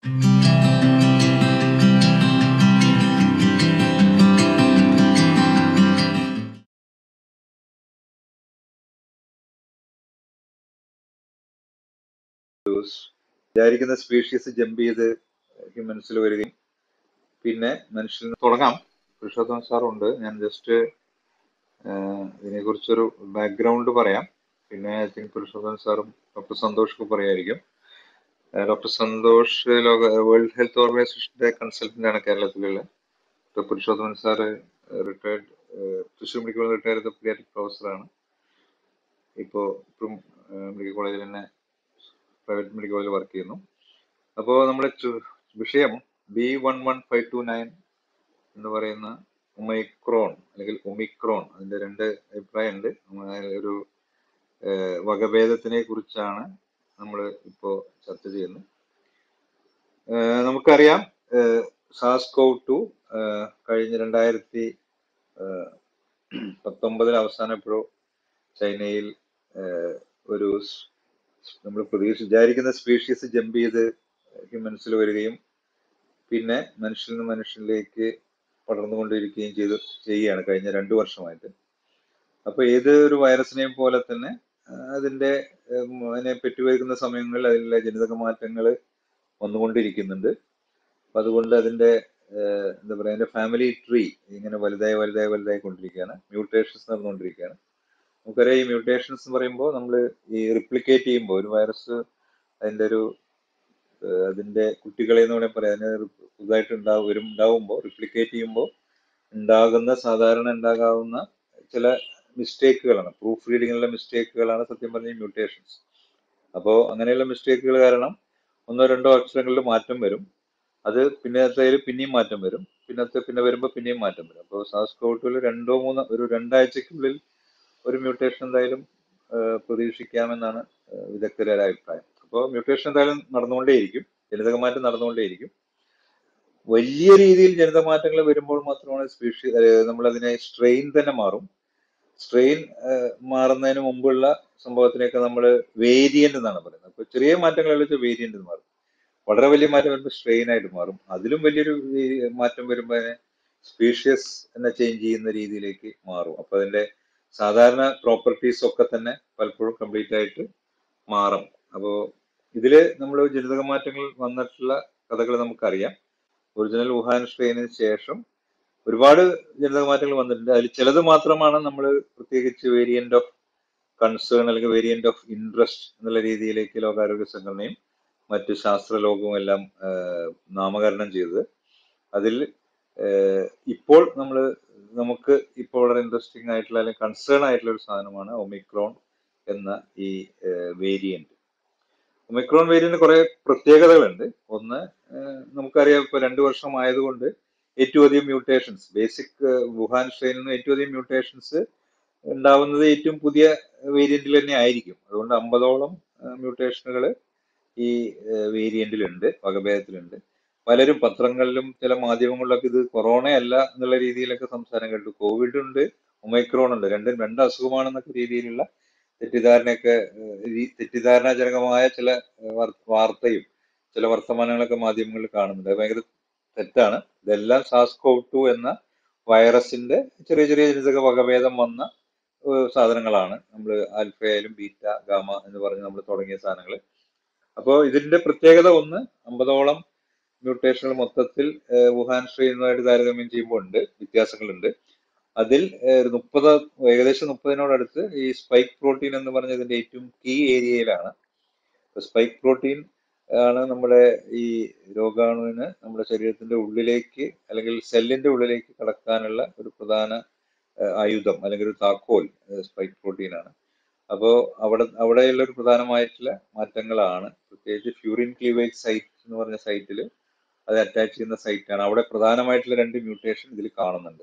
വിചാരിക്കുന്ന species jump ചെയ്ത് ഹ്യൂമൻസിൽ വരികയും പിന്നെ മനുഷ്യന് തുടങ്ങാം പുരുഷോത്തമൻ സാറുണ്ട് ഞാൻ ജസ്റ്റ് ഇതിനെക്കുറിച്ചൊരു ബാക്ക്ഗ്രൗണ്ട് പറയാം പിന്നെ ഐ തിങ്ക് പുരുഷോത്തമൻ സാറും ഡോക്ടർ സന്തോഷ് പറയായിരിക്കും ഡോക്ടർ സന്തോഷ് ലോക വേൾഡ് ഹെൽത്ത് ഓർഗനൈസേഷന്റെ കൺസൾട്ടന്റ് ആണ് കേരളത്തിലുള്ള doctor Purushothaman sir retired Thrissur medical college retired pediatric പ്രൊഫസറാണ് ഇപ്പോൾ ഇപ്പം മെഡിക്കൽ കോളേജിൽ തന്നെ പ്രൈവറ്റ് മെഡിക്കൽ കോളേജിൽ വർക്ക് ചെയ്യുന്നു അപ്പോൾ നമ്മുടെ ചു- വിഷയം B one one five two nine എന്ന് പറയുന്ന ഒമൈക്രോൺ അല്ലെങ്കിൽ ഒമിക്രോൺ അതിന്റെ രണ്ട് അഭിപ്രായമുണ്ട് നമ്മ- ഒരു ഏഹ്, വകഭേദത്തിനെ കുറിച്ചാണ് നമ്മൾ ഇപ്പോൾ ചർച്ച ചെയ്യുന്നത് ഏഹ്, നമുക്കറിയാം സാസ്കോവ് ടു കഴിഞ്ഞ രണ്ടായിരത്തി പത്തൊമ്പതിൽ അവസാനം എപ്പോഴോ ചൈനയിൽ ഏഹ്, ഒരു നമ്മൾ പ്രതീക്ഷ വിചാരിക്കുന്ന സ്പീഷീസ് ജമ്പ് ചെയ്ത് ഹ്യൂമൻസിൽ വരികയും പിന്നെ മനുഷ്യനിൽ നിന്ന് മനുഷ്യനിലേക്ക് പടർന്നുകൊണ്ടിരിക്കുകയും ചെയ്തു ചെയ്യുകയാണ് കഴിഞ്ഞ രണ്ടു വർഷമായിട്ട് അപ്പൊ ഏത് ഒരു വൈറസിനെയും പോലെ തന്നെ ആ, അതിന്റെ ഉം, അതിനെ പെറ്റുവരുന്ന സമയങ്ങളിൽ അതിലെ ജനിതക മാറ്റങ്ങൾ വന്നുകൊണ്ടിരിക്കുന്നുണ്ട് അപ്പൊ അതുകൊണ്ട് അതിന്റെ ഏഹ്, എന്താ പറയാ അതിന്റെ ഫാമിലി ട്രീ ഇങ്ങനെ വലുതായി വലുതായി വലുതായി കൊണ്ടിരിക്കുകയാണ് മ്യൂട്ടേഷൻസ് നടന്നുകൊണ്ടിരിക്കുകയാണ് നമുക്കറിയാം ഈ മ്യൂട്ടേഷൻസ് എന്ന് പറയുമ്പോൾ നമ്മൾ ഈ റിപ്ലിക്കേറ്റ് ചെയ്യുമ്പോൾ ഒരു വൈറസ് അതിന്റെ ഒരു ഏഹ്, അതിന്റെ കുട്ടികളെ എന്ന് വേണമെങ്കിൽ പറയാം അതിന് ഒരു പുതുതായിട്ട് ഉണ്ടാവും വരും ഉണ്ടാവുമ്പോൾ റിപ്ലിക്കേറ്റ് ചെയ്യുമ്പോൾ ഉണ്ടാകുന്ന സാധാരണ ഉണ്ടാകാവുന്ന ചില മിസ്റ്റേക്കുകളാണ് പ്രൂഫ് റീഡിങ്ങിലുള്ള മിസ്റ്റേക്കുകളാണ് സത്യം പറഞ്ഞ മ്യൂട്ടേഷൻസ് അപ്പോൾ അങ്ങനെയുള്ള മിസ്റ്റേക്കുകൾ കാരണം ഒന്നോ രണ്ടോ അക്ഷരങ്ങളിൽ മാറ്റം വരും അത് പിന്നത്തേൽ പിന്നെയും മാറ്റം വരും പിന്നത്തെ പിന്നെ വരുമ്പോൾ പിന്നെയും മാറ്റം വരും അപ്പോൾ സാസ് കോവിഡിൽ രണ്ടോ മൂന്നോ ഒരു രണ്ടാഴ്ചക്കുള്ളിൽ ഒരു മ്യൂട്ടേഷൻ എന്തായാലും ആ, പ്രതീക്ഷിക്കാമെന്നാണ് ആ, വിദഗ്ധരുടെ അഭിപ്രായം അപ്പോൾ മ്യൂട്ടേഷൻ എന്തായാലും നടന്നുകൊണ്ടേയിരിക്കും ജനിതക മാറ്റം നടന്നുകൊണ്ടേയിരിക്കും വലിയ രീതിയിൽ ജനിതക മാറ്റങ്ങൾ വരുമ്പോൾ മാത്രമാണ് സ്പീഷി നമ്മൾ അതിനെ സ്ട്രെയിൻ തന്നെ മാറും സ്ട്രെയിൻ മാറുന്നതിന് മുമ്പുള്ള സംഭവത്തിനെയൊക്കെ നമ്മൾ വേരിയന്റ് എന്നാണ് പറയുന്നത് അപ്പോൾ ചെറിയ മാറ്റങ്ങൾ വെച്ചാൽ വേരിയന്റ് എന്ന് മാറും വളരെ വലിയ മാറ്റം വരുമ്പോൾ സ്ട്രെയിൻ ആയിട്ട് മാറും അതിലും വലിയൊരു ഈ മാറ്റം വരുമ്പോൾ അതിനെ സ്പീഷ്യസ് എന്നെ ചേഞ്ച് ചെയ്യുന്ന രീതിയിലേക്ക് മാറും അപ്പൊ അതിന്റെ സാധാരണ പ്രോപ്പർട്ടീസ് ഒക്കെ തന്നെ പലപ്പോഴും കംപ്ലീറ്റ് ആയിട്ട് മാറും അപ്പോൾ ഇതില് നമ്മൾ ജനിതക മാറ്റങ്ങൾ വന്നിട്ടുള്ള കഥകൾ നമുക്കറിയാം ഒറിജിനൽ വുഹാൻ സ്ട്രെയിനിന് ശേഷം ഒരുപാട് ജനിതക മാറ്റങ്ങൾ വന്നിട്ടുണ്ട് അതിൽ ചിലത് മാത്രമാണ് നമ്മൾ പ്രത്യേകിച്ച് വേരിയന്റ് ഓഫ് കൺസേൺ അല്ലെങ്കിൽ വേരിയന്റ് ഓഫ് ഇൻട്രസ്റ്റ് എന്നുള്ള രീതിയിലേക്ക് ലോകാരോഗ്യ സംഘടനയും മറ്റ് ശാസ്ത്ര ലോകവും എല്ലാം ആഹ്, നാമകരണം ചെയ്തത് അതിൽ ആഹ്, ഇപ്പോൾ നമ്മൾ നമുക്ക് ഇപ്പോൾ വളരെ ഇൻട്രസ്റ്റിംഗ് ആയിട്ടുള്ള അല്ലെങ്കിൽ കൺസേൺ ആയിട്ടുള്ള ഒരു സാധനമാണ് ഒമിക്രോൺ എന്ന ഈ വേരിയന്റ് ഒമിക്രോൺ വേരിയന്റ് കുറെ പ്രത്യേകതകളുണ്ട് ഒന്ന് ആഹ്, നമുക്കറിയാം ഇപ്പൊ രണ്ടു വർഷം ആയതുകൊണ്ട് ഏറ്റവും അധികം മ്യൂട്ടേഷൻസ് ബേസിക് വുഹാൻ സ്ട്രെയിനിൽ നിന്ന് ഏറ്റവും അധികം മ്യൂട്ടേഷൻസ് ഉണ്ടാവുന്നത് ഏറ്റവും പുതിയ വേരിയന്റിൽ തന്നെ ആയിരിക്കും അതുകൊണ്ട് അമ്പതോളം മ്യൂട്ടേഷനുകൾ ഈ വേരിയന്റിലുണ്ട് വകഭേദത്തിലുണ്ട് പലരും പത്രങ്ങളിലും ചില മാധ്യമങ്ങളിലൊക്കെ ഇത് കൊറോണ അല്ല എന്നുള്ള രീതിയിലൊക്കെ സംസാരം കേട്ടു കോവിഡ് ഉണ്ട് ഒമൈക്രോൺ ഉണ്ട് രണ്ടും രണ്ട് അസുഖമാണെന്നൊക്കെ രീതിയിലുള്ള തെറ്റിദ്ധാരണയൊക്കെ ഏഹ്, ഈ തെറ്റിദ്ധാരണാജനകമായ ചില ഏഹ്, വാർ- വാർത്തയും ചില വർത്തമാനങ്ങളൊക്കെ മാധ്യമങ്ങളിൽ കാണുന്നുണ്ട് അത് ഭയങ്കര തെറ്റാണ് ഇതെല്ലാം സാസ്കോവ് ടു എന്ന വൈറസിന്റെ ചെറിയ ചെറിയ ജനിതക വകഭേദം വന്ന ഏഹ്, സാധനങ്ങളാണ് നമ്മൾ ആൽഫ ആയാലും ബീറ്റ ഗാമ എന്ന് പറഞ്ഞ് നമ്മൾ തുടങ്ങിയ സാധനങ്ങൾ അപ്പോൾ ഇതിന്റെ പ്രത്യേകത ഒന്ന് അമ്പതോളം മ്യൂട്ടേഷനുകൾ മൊത്തത്തിൽ ഏഹ്, വുഹാൻ സ്ട്രെയിനുമായിട്ട് താരതമ്യം ചെയ്യുമ്പോൾ ഉണ്ട് വ്യത്യാസങ്ങളുണ്ട് അതിൽ ഏഹ്, ഒരു മുപ്പത് ഏകദേശം മുപ്പതിനോടടുത്ത് ഈ സ്പൈക്ക് പ്രോട്ടീൻ എന്ന് പറഞ്ഞതിന്റെ ഏറ്റവും കീ ഏരിയയിലാണ് സ്പൈക്ക് പ്രോട്ടീൻ ആണ് നമ്മുടെ ഈ രോഗാണുവിന് നമ്മുടെ ശരീരത്തിന്റെ ഉള്ളിലേക്ക് അല്ലെങ്കിൽ സെല്ലിന്റെ ഉള്ളിലേക്ക് കടക്കാനുള്ള ഒരു പ്രധാന ഏഹ്, ആയുധം അല്ലെങ്കിൽ ഒരു താക്കോൽ സ്പൈക്ക് പ്രോട്ടീൻ ആണ് അപ്പോൾ അവിടെ അവിടെയുള്ള ഒരു പ്രധാനമായിട്ടുള്ള മാറ്റങ്ങളാണ് പ്രത്യേകിച്ച് ഫ്യൂറിൻ ക്ലീവേജ് സൈറ്റ് എന്ന് പറഞ്ഞ സൈറ്റിൽ അത് അറ്റാച്ച് ചെയ്യുന്ന സൈറ്റാണ് അവിടെ പ്രധാനമായിട്ടുള്ള രണ്ട് മ്യൂട്ടേഷൻ ഇതിൽ കാണുന്നുണ്ട്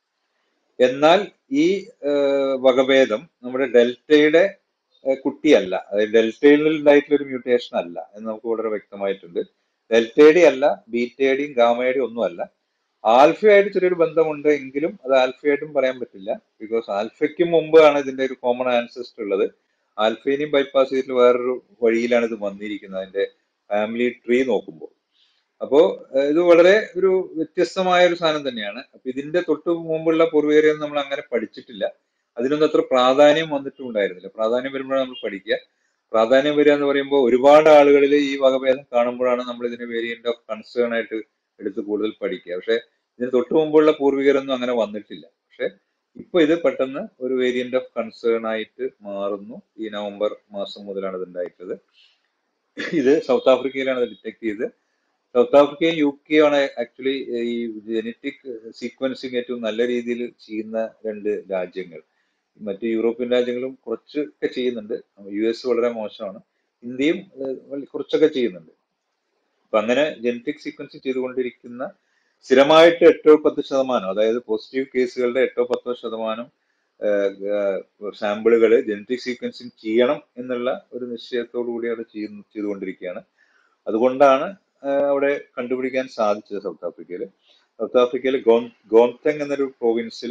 എന്നാൽ ഈ ഏഹ്, വകഭേദം നമ്മുടെ ഡെൽറ്റയുടെ ഏഹ്, കുട്ടിയല്ല അതായത് ഡെൽറ്റയിൽ ഉണ്ടായിട്ടുള്ള ഒരു മ്യൂട്ടേഷൻ അല്ല എന്ന് നമുക്ക് വളരെ വ്യക്തമായിട്ടുണ്ട് ഡെൽറ്റയുടെ അല്ല ബീറ്റയുടെയും ഗാമയുടെയും ഒന്നുമല്ല ആൽഫയായിട്ട് ചെറിയൊരു ബന്ധമുണ്ട് എങ്കിലും അത് ആൽഫയായിട്ടും പറയാൻ പറ്റില്ല ബിക്കോസ് ആൽഫയ്ക്കും മുമ്പാണ് ഇതിന്റെ ഒരു കോമൺ ആൻസസ്റ്റർ ഉള്ളത് ആൽഫേനെയും ബൈപ്പാസ് ചെയ്തിട്ട് വേറൊരു വഴിയിലാണ് ഇത് വന്നിരിക്കുന്നത് അതിന്റെ ഫാമിലി ട്രീ നോക്കുമ്പോൾ അപ്പോ ഏഹ് ഇത് വളരെ ഒരു വ്യത്യസ്തമായ ഒരു സാധനം തന്നെയാണ് അപ്പൊ ഇതിന്റെ തൊട്ട് മുമ്പുള്ള പൂർവികരെയൊന്നും നമ്മൾ അങ്ങനെ പഠിച്ചിട്ടില്ല അതിനൊന്നും അത്ര പ്രാധാന്യം വന്നിട്ടും ഉണ്ടായിരുന്നില്ല പ്രാധാന്യം വരുമ്പോഴാണ് നമ്മൾ പഠിക്കുക പ്രാധാന്യം വരിക എന്ന് പറയുമ്പോൾ ഒരുപാട് ആളുകളിൽ ഈ വകഭേദം കാണുമ്പോഴാണ് നമ്മൾ ഇതിനെ വേരിയന്റ് ഓഫ് കൺസേൺ ആയിട്ട് എടുത്ത് കൂടുതൽ പഠിക്കുക പക്ഷെ ഇതിന് തൊട്ട് മുമ്പുള്ള പൂർവികരൊന്നും അങ്ങനെ വന്നിട്ടില്ല പക്ഷെ ഇപ്പൊ ഇത് പെട്ടെന്ന് ഒരു വേരിയന്റ് ഓഫ് കൺസേൺ ആയിട്ട് മാറുന്നു ഈ നവംബർ മാസം മുതലാണ് ഇത് ഉണ്ടായിട്ടുള്ളത് ഇത് സൗത്ത് ആഫ്രിക്കയിലാണ് ഇത് ഡിറ്റക്ട് ചെയ്ത് സൗത്ത് ആഫ്രിക്കയും യു കെ ആണ് ആക്ച്വലി ഈ ജനറ്റിക് സീക്വൻസിങ് ഏറ്റവും നല്ല രീതിയിൽ ചെയ്യുന്ന രണ്ട് രാജ്യങ്ങൾ മറ്റ് യൂറോപ്യൻ രാജ്യങ്ങളും കുറച്ചൊക്കെ ചെയ്യുന്നുണ്ട് യു എസ് വളരെ മോശമാണ് ഇന്ത്യയും ഏഹ്, വലിയ- കുറച്ചൊക്കെ ചെയ്യുന്നുണ്ട് അപ്പൊ അങ്ങനെ ജനറ്റിക് സീക്വൻസിങ് ചെയ്തുകൊണ്ടിരിക്കുന്ന സ്ഥിരമായിട്ട് എട്ടോ പത്ത് ശതമാനം അതായത് പോസിറ്റീവ് കേസുകളുടെ എട്ടോ പത്തോ ശതമാനം സാമ്പിളുകൾ ജനറ്റിക് സീക്വൻസിങ് ചെയ്യണം എന്നുള്ള ഒരു നിശ്ചയത്തോടു കൂടി അത് ചെയ്യുന്നു ചെയ്തുകൊണ്ടിരിക്കുകയാണ് അതുകൊണ്ടാണ് ആ, അവിടെ കണ്ടുപിടിക്കാൻ സാധിച്ചത് സൗത്ത് ആഫ്രിക്കയിൽ സൗത്ത് ആഫ്രിക്കയിൽ ഗോൺ ഗോൺതെങ് എന്നൊരു പ്രോവിൻസിൽ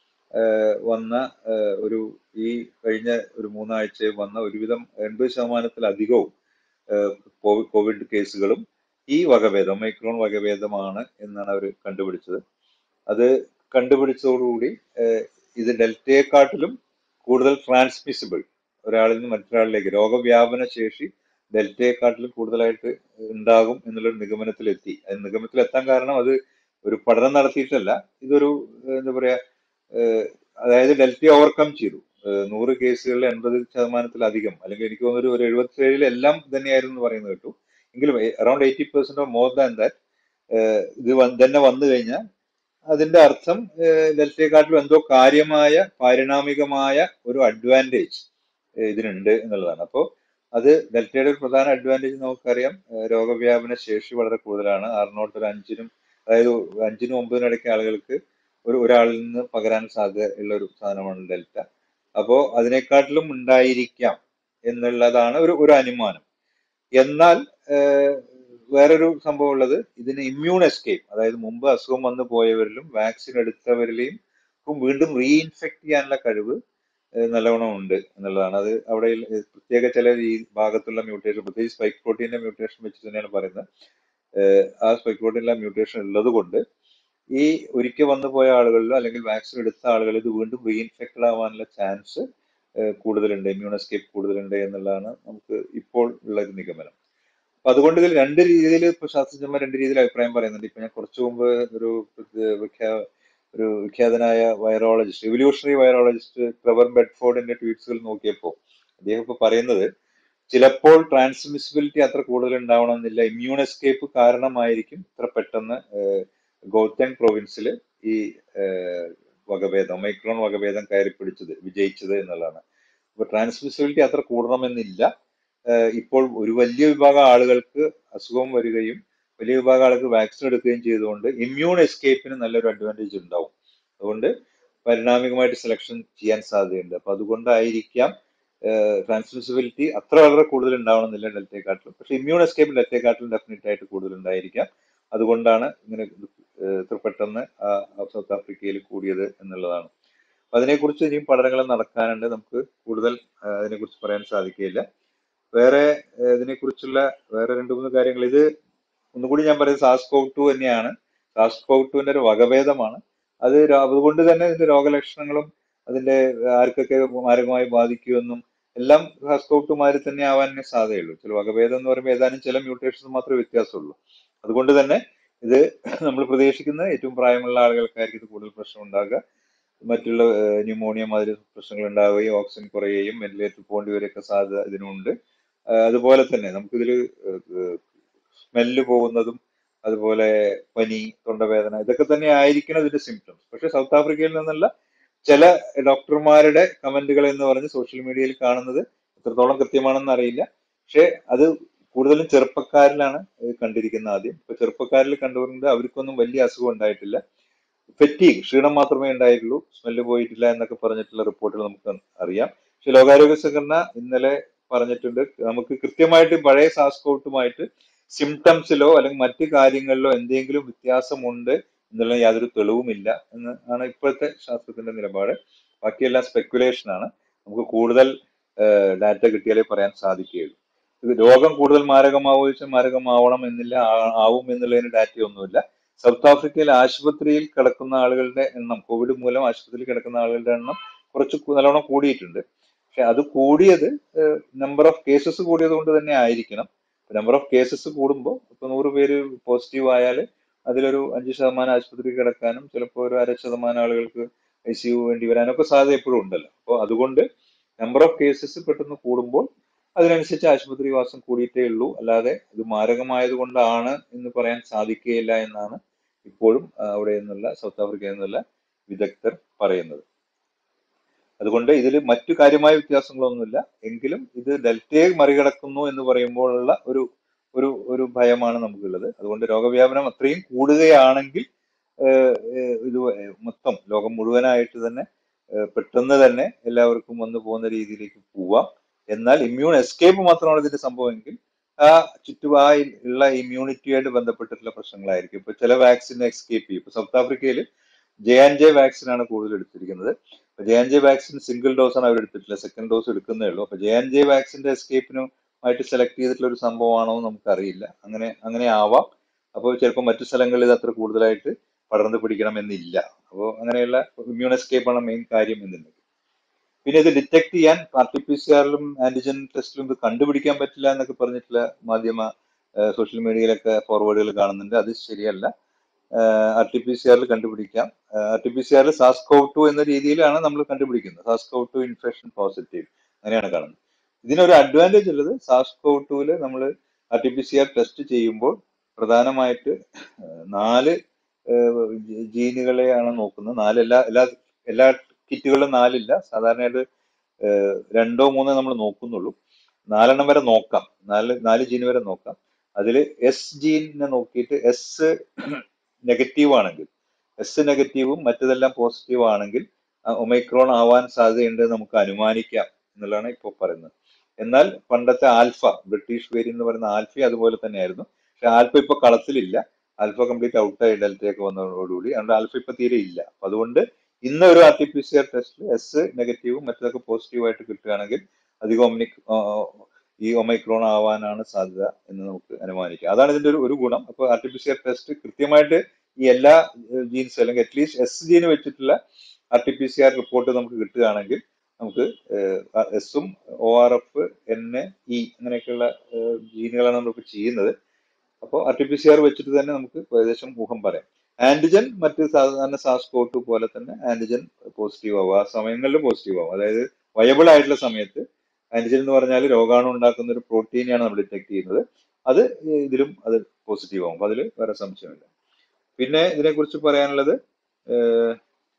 വന്ന ആ, ഒരു ഈ കഴിഞ്ഞ ഒരു മൂന്നാഴ്ച വന്ന ഒരുവിധം എൺപത് ശതമാനത്തിലധികവും ആ, കോവി- കോവിഡ് കേസുകളും ഈ വകഭേദം ഒമൈക്രോൺ വകഭേദമാണ് എന്നാണ് അവർ കണ്ടുപിടിച്ചത് അത് കണ്ടുപിടിച്ചതോടുകൂടി ഏഹ്, ഇത് ഡെൽറ്റയെക്കാട്ടിലും കൂടുതൽ ട്രാൻസ്മിസിബിൾ ഒരാളിൽ നിന്ന് മറ്റൊരാളിലേക്ക് രോഗവ്യാപന ശേഷി ഡെൽറ്റയെക്കാട്ടിലും കൂടുതലായിട്ട് ഉണ്ടാകും എന്നുള്ളൊരു നിഗമനത്തിലെത്തി അത് നിഗമനത്തിലെത്താൻ കാരണം അത് ഒരു പഠനം നടത്തിയിട്ടല്ല ഇതൊരു ഏഹ്, എന്താ പറയാ ഏഹ്, അതായത് ഡെൽറ്റ ഓവർകം ചെയ്തു ഏഹ്, നൂറ് കേസുകളിൽ എൺപത് ശതമാനത്തിലധികം അല്ലെങ്കിൽ എനിക്ക് തോന്നുന്നു ഒരു എഴുപത്തിയേഴിൽ എല്ലാം തന്നെയായിരുന്നു എന്ന് പറയുന്നത് കേട്ടു എങ്കിലും around eighty percent or more than that ഇത് വന്ന് തന്നെ വന്നു കഴിഞ്ഞാൽ അതിന്റെ അർത്ഥം ഏഹ്, ഡെൽറ്റയെക്കാട്ടിലും എന്തോ കാര്യമായ പാരിണാമികമായ ഒരു അഡ്വാൻറ്റേജ് ഇതിനുണ്ട് എന്നുള്ളതാണ് അപ്പോൾ അത് ഡെൽറ്റയുടെ ഒരു പ്രധാന അഡ്വാൻറ്റേജ് നമുക്കറിയാം ഏഹ്, രോഗവ്യാപന ശേഷി വളരെ കൂടുതലാണ് ആറിനോട്ട് ഒരു അഞ്ചിനും അതായത് അഞ്ചിനും ഒമ്പതിനും ഇടയ്ക്ക് ആളുകൾക്ക് ഒരു ഒരാളിൽ നിന്ന് പകരാൻ സാധ്യത ഉള്ള ഒരു സാധനമാണ് ഡെൽറ്റ അപ്പോ അതിനെക്കാട്ടിലും ഉണ്ടായിരിക്കാം എന്നുള്ളതാണ് ഒരു ഒരു അനുമാനം എന്നാൽ ഏഹ്, വേറൊരു സംഭവം ഉള്ളത് ഇതിന് ഇമ്മ്യൂൺ എസ്കേപ്പ് അതായത് മുമ്പ് അസുഖം വന്നു പോയവരിലും വാക്സിൻ എടുത്തവരിലെയും ക്കും വീണ്ടും റീഇൻഫെക്ട് ചെയ്യാനുള്ള കഴിവ് ഏഹ്, നല്ലവണ്ണം ഉണ്ട് എന്നുള്ളതാണ് അത് അവിടെ ഈ പ്രത്യേക ചില ഈ ഭാഗത്തുള്ള മ്യൂട്ടേഷൻ പ്രത്യേകിച്ച് സ്പൈക്ക് പ്രോട്ടീന്റെ മ്യൂട്ടേഷൻ വെച്ച് തന്നെയാണ് പറയുന്നത് ഏഹ്, ആ സ്പൈക്ക് പ്രോട്ടീനിലെ മ്യൂട്ടേഷൻ ഉള്ളത് കൊണ്ട് ഈ ഒരിക്കൽ വന്നു പോയ ആളുകളിലോ അല്ലെങ്കിൽ വാക്സിൻ എടുത്ത ആളുകളിൽ ഇത് വീണ്ടും റീഇൻഫെക്റ്റഡ് ആവാനുള്ള ചാൻസ് കൂടുതലുണ്ട് ഇമ്മ്യൂൺ എസ്കേപ്പ് കൂടുതലുണ്ട് എന്നുള്ളതാണ് നമുക്ക് ഇപ്പോൾ ഉള്ള ഒരു നിഗമനം അപ്പൊ അതുകൊണ്ട് ഇതിൽ രണ്ട് രീതിയിൽ ഇപ്പൊ ശാസ്ത്രജ്ഞന്മാർ രണ്ട് രീതിയിൽ അഭിപ്രായം പറയുന്നുണ്ട് ഇപ്പൊ ഞാൻ കുറച്ചു മുമ്പ് ഒരു പ്രത്യ- വിഖ്യാ- ഒരു വിഖ്യാതനായ വൈറോളജിസ്റ്റ് എവല്യൂഷണറി വൈറോളജിസ്റ്റ് ക്ലവർ ബെഡ്ഫോർഡിന്റെ ട്വീറ്റ്സുകൾ നോക്കിയപ്പോൾ അദ്ദേഹം ഇപ്പൊ പറയുന്നത് ചിലപ്പോൾ ട്രാൻസ്മിസിബിലിറ്റി അത്ര കൂടുതൽ ഉണ്ടാവണമെന്നില്ല ഇമ്മ്യൂൺ എസ്കേപ്പ് കാരണമായിരിക്കും ഇത്ര പെട്ടെന്ന് ഗൗതങ് പ്രൊവിൻസിൽ ഈ ഏഹ്, വകഭേദം ഒമൈക്രോൺ വകഭേദം കയറി പിടിച്ചത് വിജയിച്ചത് എന്നുള്ളതാണ് അപ്പൊ ട്രാൻസ്മിസിബിലിറ്റി അത്ര കൂടണമെന്നില്ല ഏഹ്, ഇപ്പോൾ ഒരു വലിയ വിഭാഗം ആളുകൾക്ക് അസുഖം വരികയും വലിയ വിഭാഗം ആളുകൾക്ക് വാക്സിൻ എടുക്കുകയും ചെയ്തുകൊണ്ട് ഇമ്മ്യൂൺ എസ്കേപ്പിന് നല്ലൊരു അഡ്വാൻറ്റേജ് ഉണ്ടാവും അതുകൊണ്ട് പരിണാമികമായിട്ട് സെലക്ഷൻ ചെയ്യാൻ സാധ്യതയുണ്ട് അപ്പൊ അതുകൊണ്ടായിരിക്കാം ട്രാൻസ്മിസിബിലിറ്റി അത്ര വളരെ കൂടുതൽ ഉണ്ടാവണമെന്നില്ല ഡെൽറ്റയെക്കാട്ടിലും പക്ഷെ ഇമ്മ്യൂൺ എസ്കേപ്പ് ഡെൽറ്റയെക്കാട്ടിലും ഡെഫിനറ്റ് ആയിട്ട് കൂടുതൽ ഉണ്ടായിരിക്കാം അതുകൊണ്ടാണ് ഇങ്ങനെ ഇത്, ഏഹ്, ഇത്ര പെട്ടെന്ന് ആ ആ സൗത്ത് ആഫ്രിക്കയിൽ കൂടിയത് എന്നുള്ളതാണ് അപ്പൊ അതിനെക്കുറിച്ച് ഇനിയും പഠനങ്ങൾ നടക്കാനുണ്ട് നമുക്ക് കൂടുതൽ ആ, അതിനെക്കുറിച്ച് പറയാൻ സാധിക്കുകയില്ല വേറെ ഏഹ്, ഇതിനെക്കുറിച്ചുള്ള വേറെ രണ്ട് മൂന്ന് കാര്യങ്ങൾ ഇത് ഒന്നുകൂടി ഞാൻ പറയുന്നത് സാസ് കോവ് ടു തന്നെയാണ് സാസ് കോവ് ടുവിന്റെ ഒരു വകഭേദമാണ് അത് ര- അതുകൊണ്ട് തന്നെ ഇതിന്റെ രോഗലക്ഷണങ്ങളും അതിന്റെ ആർക്കൊക്കെ മാരകമായി ബാധിക്കുമെന്നും എല്ലാം സാസ് കോവ് ടു മാതിരി തന്നെ ആവാനേ സാധ്യതയുള്ളൂ ചില വകഭേദം എന്ന് പറയുമ്പോൾ ഏതാനും ചില മ്യൂട്ടേഷൻസ് മാത്രമേ വ്യത്യാസമുള്ളൂ അതുകൊണ്ട് തന്നെ ഇത് നമ്മൾ പ്രതീക്ഷിക്കുന്ന ഏറ്റവും പ്രായമുള്ള ആളുകൾക്കായിരിക്കും ഇത് കൂടുതൽ പ്രശ്നം ഉണ്ടാകുക മറ്റുള്ള ന്യൂമോണിയ മാതിരി പ്രശ്നങ്ങൾ ഉണ്ടാവുകയും ഓക്സിജൻ കുറയുകയും വെന്റിലേറ്റർ പോകേണ്ടി വരെയൊക്കെ സാധ്യത ഇതിനുണ്ട് ആ, അതുപോലെ തന്നെ നമുക്കിതിൽ സ്മെല്ല് പോകുന്നതും അതുപോലെ പനി തൊണ്ടവേദന ഇതൊക്കെ തന്നെ ആയിരിക്കണം ഇതിന്റെ സിംറ്റംസ് പക്ഷെ സൗത്ത് ആഫ്രിക്കയിൽ നിന്നുള്ള ചില ഡോക്ടർമാരുടെ കമന്റുകൾ എന്ന് പറഞ്ഞ് സോഷ്യൽ മീഡിയയിൽ കാണുന്നത് എത്രത്തോളം കൃത്യമാണെന്ന് അറിയില്ല പക്ഷെ അത് കൂടുതലും ചെറുപ്പക്കാരിലാണ് ഇത് കണ്ടിരിക്കുന്നത് ആദ്യം ഇപ്പൊ ചെറുപ്പക്കാരിൽ കണ്ടുവരുന്നത് അവർക്കൊന്നും വലിയ അസുഖം ഉണ്ടായിട്ടില്ല ഫെറ്റീഗ് ക്ഷീണം മാത്രമേ ഉണ്ടായിട്ടുള്ളൂ സ്മെല്ല് പോയിട്ടില്ല എന്നൊക്കെ പറഞ്ഞിട്ടുള്ള റിപ്പോർട്ടുകൾ നമുക്ക് അറിയാം പക്ഷെ ലോകാരോഗ്യ സംഘടന ഇന്നലെ പറഞ്ഞിട്ടുണ്ട് നമുക്ക് കൃത്യമായിട്ട് പഴയ സാസ്കോട്ടുമായിട്ട് സിംറ്റംസിലോ അല്ലെങ്കിൽ മറ്റു കാര്യങ്ങളിലോ എന്തെങ്കിലും വ്യത്യാസമുണ്ട് എന്നുള്ള യാതൊരു തെളിവുമില്ല എന്ന് ആണ് ഇപ്പോഴത്തെ ശാസ്ത്രത്തിന്റെ നിലപാട് ബാക്കിയെല്ലാം സ്പെക്കുലേഷൻ ആണ് നമുക്ക് കൂടുതൽ ഡാറ്റ കിട്ടിയാലേ പറയാൻ സാധിക്കുകയുള്ളൂ ഇത് രോഗം കൂടുതൽ മാരകമാവോ ചോദിച്ചാൽ മാരകമാവണം എന്നില്ല ആ- ആവും എന്നുള്ളതിന് ഡാറ്റയൊന്നുമില്ല സൗത്ത് ആഫ്രിക്കയിൽ ആശുപത്രിയിൽ കിടക്കുന്ന ആളുകളുടെ എണ്ണം കോവിഡ് മൂലം ആശുപത്രിയിൽ കിടക്കുന്ന ആളുകളുടെ എണ്ണം കുറച്ച് കു- നല്ലോണം കൂടിയിട്ടുണ്ട് പക്ഷെ അത് കൂടിയത് നമ്പർ ഓഫ് കേസസ് കൂടിയത് കൊണ്ട് തന്നെ ആയിരിക്കണം നമ്പർ ഓഫ് കേസസ് കൂടുമ്പോൾ ഇപ്പൊ നൂറ് പേര് പോസിറ്റീവ് ആയാൽ അതിലൊരു അഞ്ച് ശതമാനം ആശുപത്രിയിൽ കിടക്കാനും ചിലപ്പോൾ ഒരു അര ശതമാനം ആളുകൾക്ക് ഐ സി യു വേണ്ടി വരാനൊക്കെ സാധ്യത എപ്പോഴും ഉണ്ടല്ലോ അപ്പോൾ അതുകൊണ്ട് നമ്പർ ഓഫ് കേസസ് പെട്ടെന്ന് കൂടുമ്പോൾ അതിനനുസരിച്ച് ആശുപത്രി വാസം കൂടിയിട്ടേ ഉള്ളൂ അല്ലാതെ ഇത് മാരകമായത് കൊണ്ടാണ് എന്ന് പറയാൻ സാധിക്കുകയില്ല എന്നാണ് ഇപ്പോഴും ആ, അവിടെ നിന്നുള്ള സൗത്ത് ആഫ്രിക്കയിൽ നിന്നുള്ള വിദഗ്ധർ പറയുന്നത് അതുകൊണ്ട് ഇതിൽ മറ്റു കാര്യമായ വ്യത്യാസങ്ങളൊന്നുമില്ല എങ്കിലും ഇത് ഡെൽറ്റയെ മറികടക്കുന്നു എന്ന് പറയുമ്പോഴുള്ള ഒരു ഒരു ഒരു ഭയമാണ് നമുക്കുള്ളത് അതുകൊണ്ട് രോഗവ്യാപനം അത്രയും കൂടുകയാണെങ്കിൽ ഏഹ്, ഏഹ്, ഇത് മൊത്തം ലോകം മുഴുവനായിട്ട് തന്നെ ഏഹ്, പെട്ടെന്ന് തന്നെ എല്ലാവർക്കും വന്നു പോകുന്ന രീതിയിലേക്ക് പോവാം എന്നാൽ ഇമ്മ്യൂൺ എസ്കേപ്പ് മാത്രമാണ് ഇതിന്റെ സംഭവമെങ്കിൽ ആ ചുറ്റുപാ ഉള്ള ഇമ്മ്യൂണിറ്റിയായിട്ട് ബന്ധപ്പെട്ടിട്ടുള്ള പ്രശ്നങ്ങളായിരിക്കും ഇപ്പൊ ചില വാക്സിൻ എസ്കേപ്പ് ചെയ്യും ഇപ്പൊ സൗത്ത് ആഫ്രിക്കയിൽ ജെ ആൻഡ് ജെ വാക്സിൻ ആണ് കൂടുതൽ എടുത്തിരിക്കുന്നത് J and J vaccine single dose ആണ് അവർ എടുത്തിട്ടില്ല സെക്കൻഡ് ഡോസ് എടുക്കുന്നേ ഉള്ളൂ അപ്പൊ ജെ ആൻഡ് ജെ വാക്സിന്റെ എസ്കേപ്പിനും ആയിട്ട് സെലക്ട് ചെയ്തിട്ടുള്ള ഒരു സംഭവമാണോ എന്ന് നമുക്കറിയില്ല അങ്ങനെ അങ്ങനെ ആവാം അപ്പോൾ ചിലപ്പോൾ മറ്റു സ്ഥലങ്ങളിൽ ഇത് അത്ര കൂടുതലായിട്ട് പടർന്നു പിടിക്കണം എന്നില്ല അപ്പോൾ അങ്ങനെയുള്ള ഇമ്മ്യൂൺ എസ്കേപ്പ് ആണ് മെയിൻ കാര്യം എന്നുള്ളത് പിന്നെ ഇത് ഡിറ്റക്ട് ചെയ്യാൻ ആർ ടി പി സി ആറിലും ആന്റിജൻ ടെസ്റ്റിലും ഇത് കണ്ടുപിടിക്കാൻ പറ്റില്ല എന്നൊക്കെ പറഞ്ഞിട്ടുള്ള മാധ്യമ സോഷ്യൽ മീഡിയയിലൊക്കെ ഫോർവേഡുകൾ കാണുന്നുണ്ട് അത് ശരിയല്ല ആർ ടി പി സി ആറിൽ കണ്ടുപിടിക്കാം ആർ ടി പി സി ആറിൽ സാസ്കോവ് ടു എന്ന രീതിയിലാണ് നമ്മൾ കണ്ടുപിടിക്കുന്നത് സാസ്കോവ് ടു ഇൻഫെക്ഷൻ പോസിറ്റീവ് അങ്ങനെയാണ് കാണുന്നത് ഇതിനൊരു അഡ്വാൻറ്റേജ് ഉള്ളത് സാസ്കോവ് ടുവിൽ നമ്മൾ R T P C R test ചെയ്യുമ്പോൾ പ്രധാനമായിട്ട് ഏഹ്, നാല് ഏഹ്, ജി- ജീനുകളെയാണ് നോക്കുന്നത് നാല് എല്ലാ എല്ലാ എല്ലാ കിറ്റുകളിലും നാലില്ല സാധാരണയായിട്ട് ഏഹ്, രണ്ടോ മൂന്നോ നമ്മൾ നോക്കുന്നുള്ളൂ നാലെണ്ണം വരെ നോക്കാം നാല് നാല് ജീൻ വരെ നോക്കാം അതിൽ എസ് ജീനെ നോക്കിയിട്ട് എസ് നെഗറ്റീവ് ആണെങ്കിൽ എസ് നെഗറ്റീവും മറ്റതെല്ലാം പോസിറ്റീവ് ആണെങ്കിൽ ഒമൈക്രോൺ ആവാൻ സാധ്യതയുണ്ട് എന്ന് നമുക്ക് അനുമാനിക്കാം എന്നുള്ളതാണ് ഇപ്പോൾ പറയുന്നത് എന്നാൽ പണ്ടത്തെ ആൽഫ ബ്രിട്ടീഷ് വേരിയന്റ് എന്ന് പറയുന്ന ആൽഫ അതുപോലെ തന്നെയായിരുന്നു പക്ഷെ ആൽഫ ഇപ്പൊ കളത്തിലില്ല ആൽഫ കംപ്ലീറ്റ് ഔട്ടായി ഡെൽറ്റയൊക്കെ വന്നതോടുകൂടി അതുകൊണ്ട് ആൽഫ ഇപ്പൊ തീരെ ഇല്ല അപ്പൊ അതുകൊണ്ട് ഇന്ന് ഒരു R T P C R ടെസ്റ്റിൽ എസ് നെഗറ്റീവും മറ്റതൊക്കെ പോസിറ്റീവ് ആയിട്ട് കിട്ടുകയാണെങ്കിൽ അധികം ഒമിനി ഈ ഒമൈക്രോൺ ആവാനാണ് സാധ്യത എന്ന് നമുക്ക് അനുമാനിക്കാം അതാണ് ഇതിന്റെ ഒരു ഒരു ഗുണം അപ്പോൾ R T P C R test കൃത്യമായിട്ട് ഈ എല്ലാ ജീൻസ് അല്ലെങ്കിൽ അറ്റ്ലീസ്റ്റ് എസ് ജീന് വെച്ചിട്ടുള്ള R T P C R report നമുക്ക് കിട്ടുകയാണെങ്കിൽ നമുക്ക് എസും O R F N E അങ്ങനെയൊക്കെയുള്ള ഏഹ്, ജീനുകളാണ് നമ്മളിപ്പോൾ ചെയ്യുന്നത് അപ്പോൾ R T P C R വെച്ചിട്ട് തന്നെ നമുക്ക് ഏകദേശം ഊഹം പറയാം ആന്റിജൻ മറ്റ് സാധാരണ സാസ്കോട്ട് പോലെ തന്നെ ആന്റിജൻ പോസിറ്റീവ് ആവും ആ സമയങ്ങളിൽ പോസിറ്റീവ് ആവും അതായത് വയബിൾ ആയിട്ടുള്ള സമയത്ത് ആന്റിജൻ എന്ന് പറഞ്ഞാൽ രോഗാണു ഉണ്ടാക്കുന്ന ഒരു പ്രോട്ടീനെയാണ് നമ്മൾ ഡിറ്റക്ട് ചെയ്യുന്നത് അത് ഇതിലും അത് പോസിറ്റീവ് ആവും അതിൽ വേറെ സംശയമില്ല പിന്നെ ഇതിനെക്കുറിച്ച് പറയാനുള്ളത് ഏഹ്,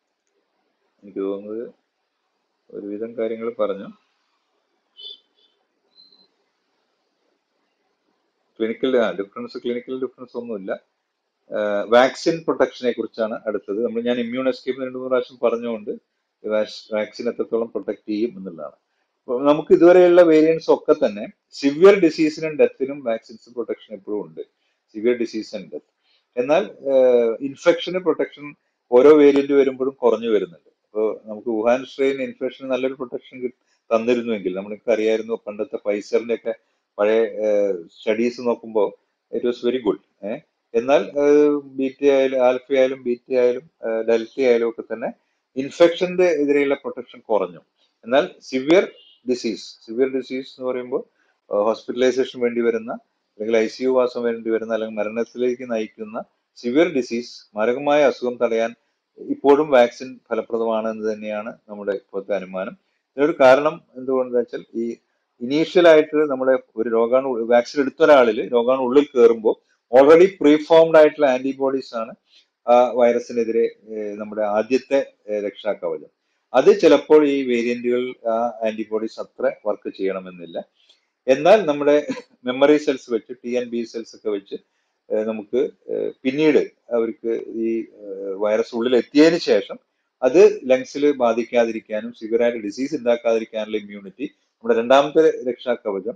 എനിക്ക് തോന്നുന്നത് ഒരുവിധം കാര്യങ്ങൾ പറഞ്ഞു ക്ലിനിക്കൽ ഡിഫറൻസ് ക്ലിനിക്കൽ ഡിഫറൻസ് ഒന്നുമില്ല വാക്സിൻ പ്രൊട്ടക്ഷനെ കുറിച്ചാണ് അടുത്തത് നമ്മൾ ഞാൻ ഇമ്മ്യൂൺ എസ്കേപ്പ് രണ്ട് മൂന്ന് പ്രാവശ്യം പറഞ്ഞുകൊണ്ട് വാക്സിൻ എത്രത്തോളം പ്രൊട്ടക്ട് ചെയ്യും എന്നുള്ളതാണ് അപ്പോൾ നമുക്ക് ഇതുവരെയുള്ള വേരിയൻസ് ഒക്കെ തന്നെ സിവിയർ ഡിസീസിനും ഡെത്തിനും വാക്സിൻസ് പ്രൊട്ടക്ഷൻ എപ്പോഴും ഉണ്ട് സിവിയർ ഡിസീസ് ആൻഡ് ഡെത്ത് എന്നാൽ ഇൻഫെക്ഷന് പ്രൊട്ടക്ഷൻ ഓരോ വേരിയന്റ് വരുമ്പോഴും കുറഞ്ഞു വരുന്നുണ്ട് അപ്പോൾ നമുക്ക് വുഹാൻ സ്ട്രെയിൻ ഇൻഫെക്ഷൻ നല്ലൊരു പ്രൊട്ടക്ഷൻ തന്നിരുന്നുവെങ്കിൽ നമ്മൾക്ക് അറിയായിരുന്നു പണ്ടത്തെ ഫൈസറിന്റെ ഒക്കെ പഴയ സ്റ്റഡീസ് നോക്കുമ്പോൾ it was very good uh എന്നാൽ ബീറ്റ ആയാലും ആൽഫ ആയാലും ബീറ്റ ആയാലും ഡെൽറ്റ ആയാലും ഒക്കെ തന്നെ ഇൻഫെക്ഷന്റെ എതിരെയുള്ള പ്രൊട്ടക്ഷൻ കുറഞ്ഞു എന്നാൽ സിവിയർ ഡിസീസ് സിവിയർ ഡിസീസ് എന്ന് പറയുമ്പോൾ ഹോസ്പിറ്റലൈസേഷൻ വേണ്ടി വരുന്ന അല്ലെങ്കിൽ ഐ സി യു വാസം വേണ്ടി വരുന്ന അല്ലെങ്കിൽ മരണത്തിലേക്ക് നയിക്കുന്ന സിവിയർ ഡിസീസ് മാരകമായ അസുഖം തടയാൻ ഇപ്പോഴും വാക്സിൻ ഫലപ്രദമാണ് എന്ന് തന്നെയാണ് നമ്മുടെ ഇപ്പോഴത്തെ അനുമാനം ഇതിനൊരു കാരണം എന്തുകൊണ്ടെന്ന് വെച്ചാൽ ഈ ഇനീഷ്യൽ ആയിട്ട് നമ്മുടെ ഒരു രോഗാണു വാക്സിൻ എടുത്ത ഒരാളിൽ രോഗാണു ഉള്ളിൽ കയറുമ്പോൾ ഓൾറെഡി പ്രീഫോംഡ് ആയിട്ടുള്ള ആന്റിബോഡീസ് ആണ് ആ വൈറസിനെതിരെ ഏഹ്, നമ്മുടെ ആദ്യത്തെ ഏഹ്, രക്ഷാകവചം അത് ചിലപ്പോൾ ഈ വേരിയന്റുകൾ ആ ആന്റിബോഡീസ് അത്ര വർക്ക് ചെയ്യണമെന്നില്ല എന്നാൽ നമ്മുടെ മെമ്മറി സെൽസ് വെച്ച് ടി എൻ ബി സെൽസ് ഒക്കെ വെച്ച് ഏഹ്, നമുക്ക് ഏഹ്, പിന്നീട് അവർക്ക് ഈ വൈറസ് ഉള്ളിൽ എത്തിയതിനു ശേഷം അത് ലങ്സിൽ ബാധിക്കാതിരിക്കാനും സിവിയറായിട്ട് ഡിസീസ് ഉണ്ടാക്കാതിരിക്കാനുള്ള ഇമ്മ്യൂണിറ്റി നമ്മുടെ രണ്ടാമത്തെ രക്ഷാകവചം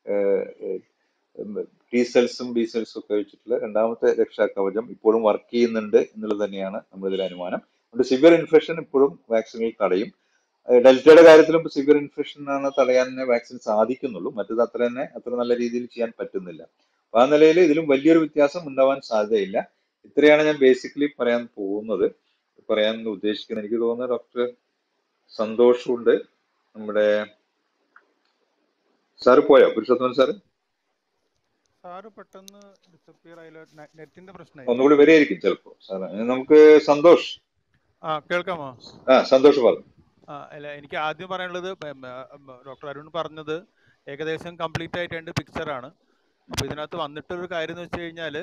ടി സെൽസും ബി സെൽസും ഒക്കെ വെച്ചിട്ടുള്ള രണ്ടാമത്തെ രക്ഷാകവചം ഇപ്പോഴും വർക്ക് ചെയ്യുന്നുണ്ട് എന്നുള്ളത് തന്നെയാണ് നമ്മളിതിൽ അനുമാനം അതുകൊണ്ട് സിവിയർ ഇൻഫെക്ഷൻ ഇപ്പോഴും വാക്സിനുകൾ തടയും ഡെൽറ്റയുടെ കാര്യത്തിലും സിവിയർ ഇൻഫെക്ഷൻ ആണ് തടയാൻ വാക്സിൻ സാധിക്കുന്നുള്ളൂ മറ്റത് അത്ര തന്നെ അത്ര നല്ല രീതിയിൽ ചെയ്യാൻ പറ്റുന്നില്ല അപ്പൊ ആ നിലയിൽ ഇതിലും വലിയൊരു വ്യത്യാസം ഉണ്ടാവാൻ സാധ്യതയില്ല ഇത്രയാണ് ഞാൻ ബേസിക്കലി പറയാൻ പോകുന്നത് പറയാൻ ഉദ്ദേശിക്കുന്നത് എനിക്ക് തോന്നുന്നത് ഡോക്ടർ സന്തോഷമുണ്ട് നമ്മുടെ സാറ് പോയോ പുരുഷോത്തമൻ സാറ് സാറ് പെട്ടെന്ന് ഡിസപ്പിയർ ആയില്ല നെറ്റിന്റെ പ്രശ്നമായി ഒന്നുകൂടി വരെയായിരിക്കും ചിലപ്പോ സാറ് ഇനി നമുക്ക് സന്തോഷ് ആ കേൾക്കാമോ ആ സന്തോഷ് പറഞ്ഞു ആ അല്ല എനിക്ക് ആദ്യം പറയാനുള്ളത് ഡോക്ടർ അരുൺ പറഞ്ഞത് ഏകദേശം കംപ്ലീറ്റ് ആയിട്ട് രണ്ട് പിക്ചറാണ് അപ്പോൾ ഇതിനകത്ത് വന്നിട്ടൊരു കാര്യം എന്ന് വെച്ച് കഴിഞ്ഞാൽ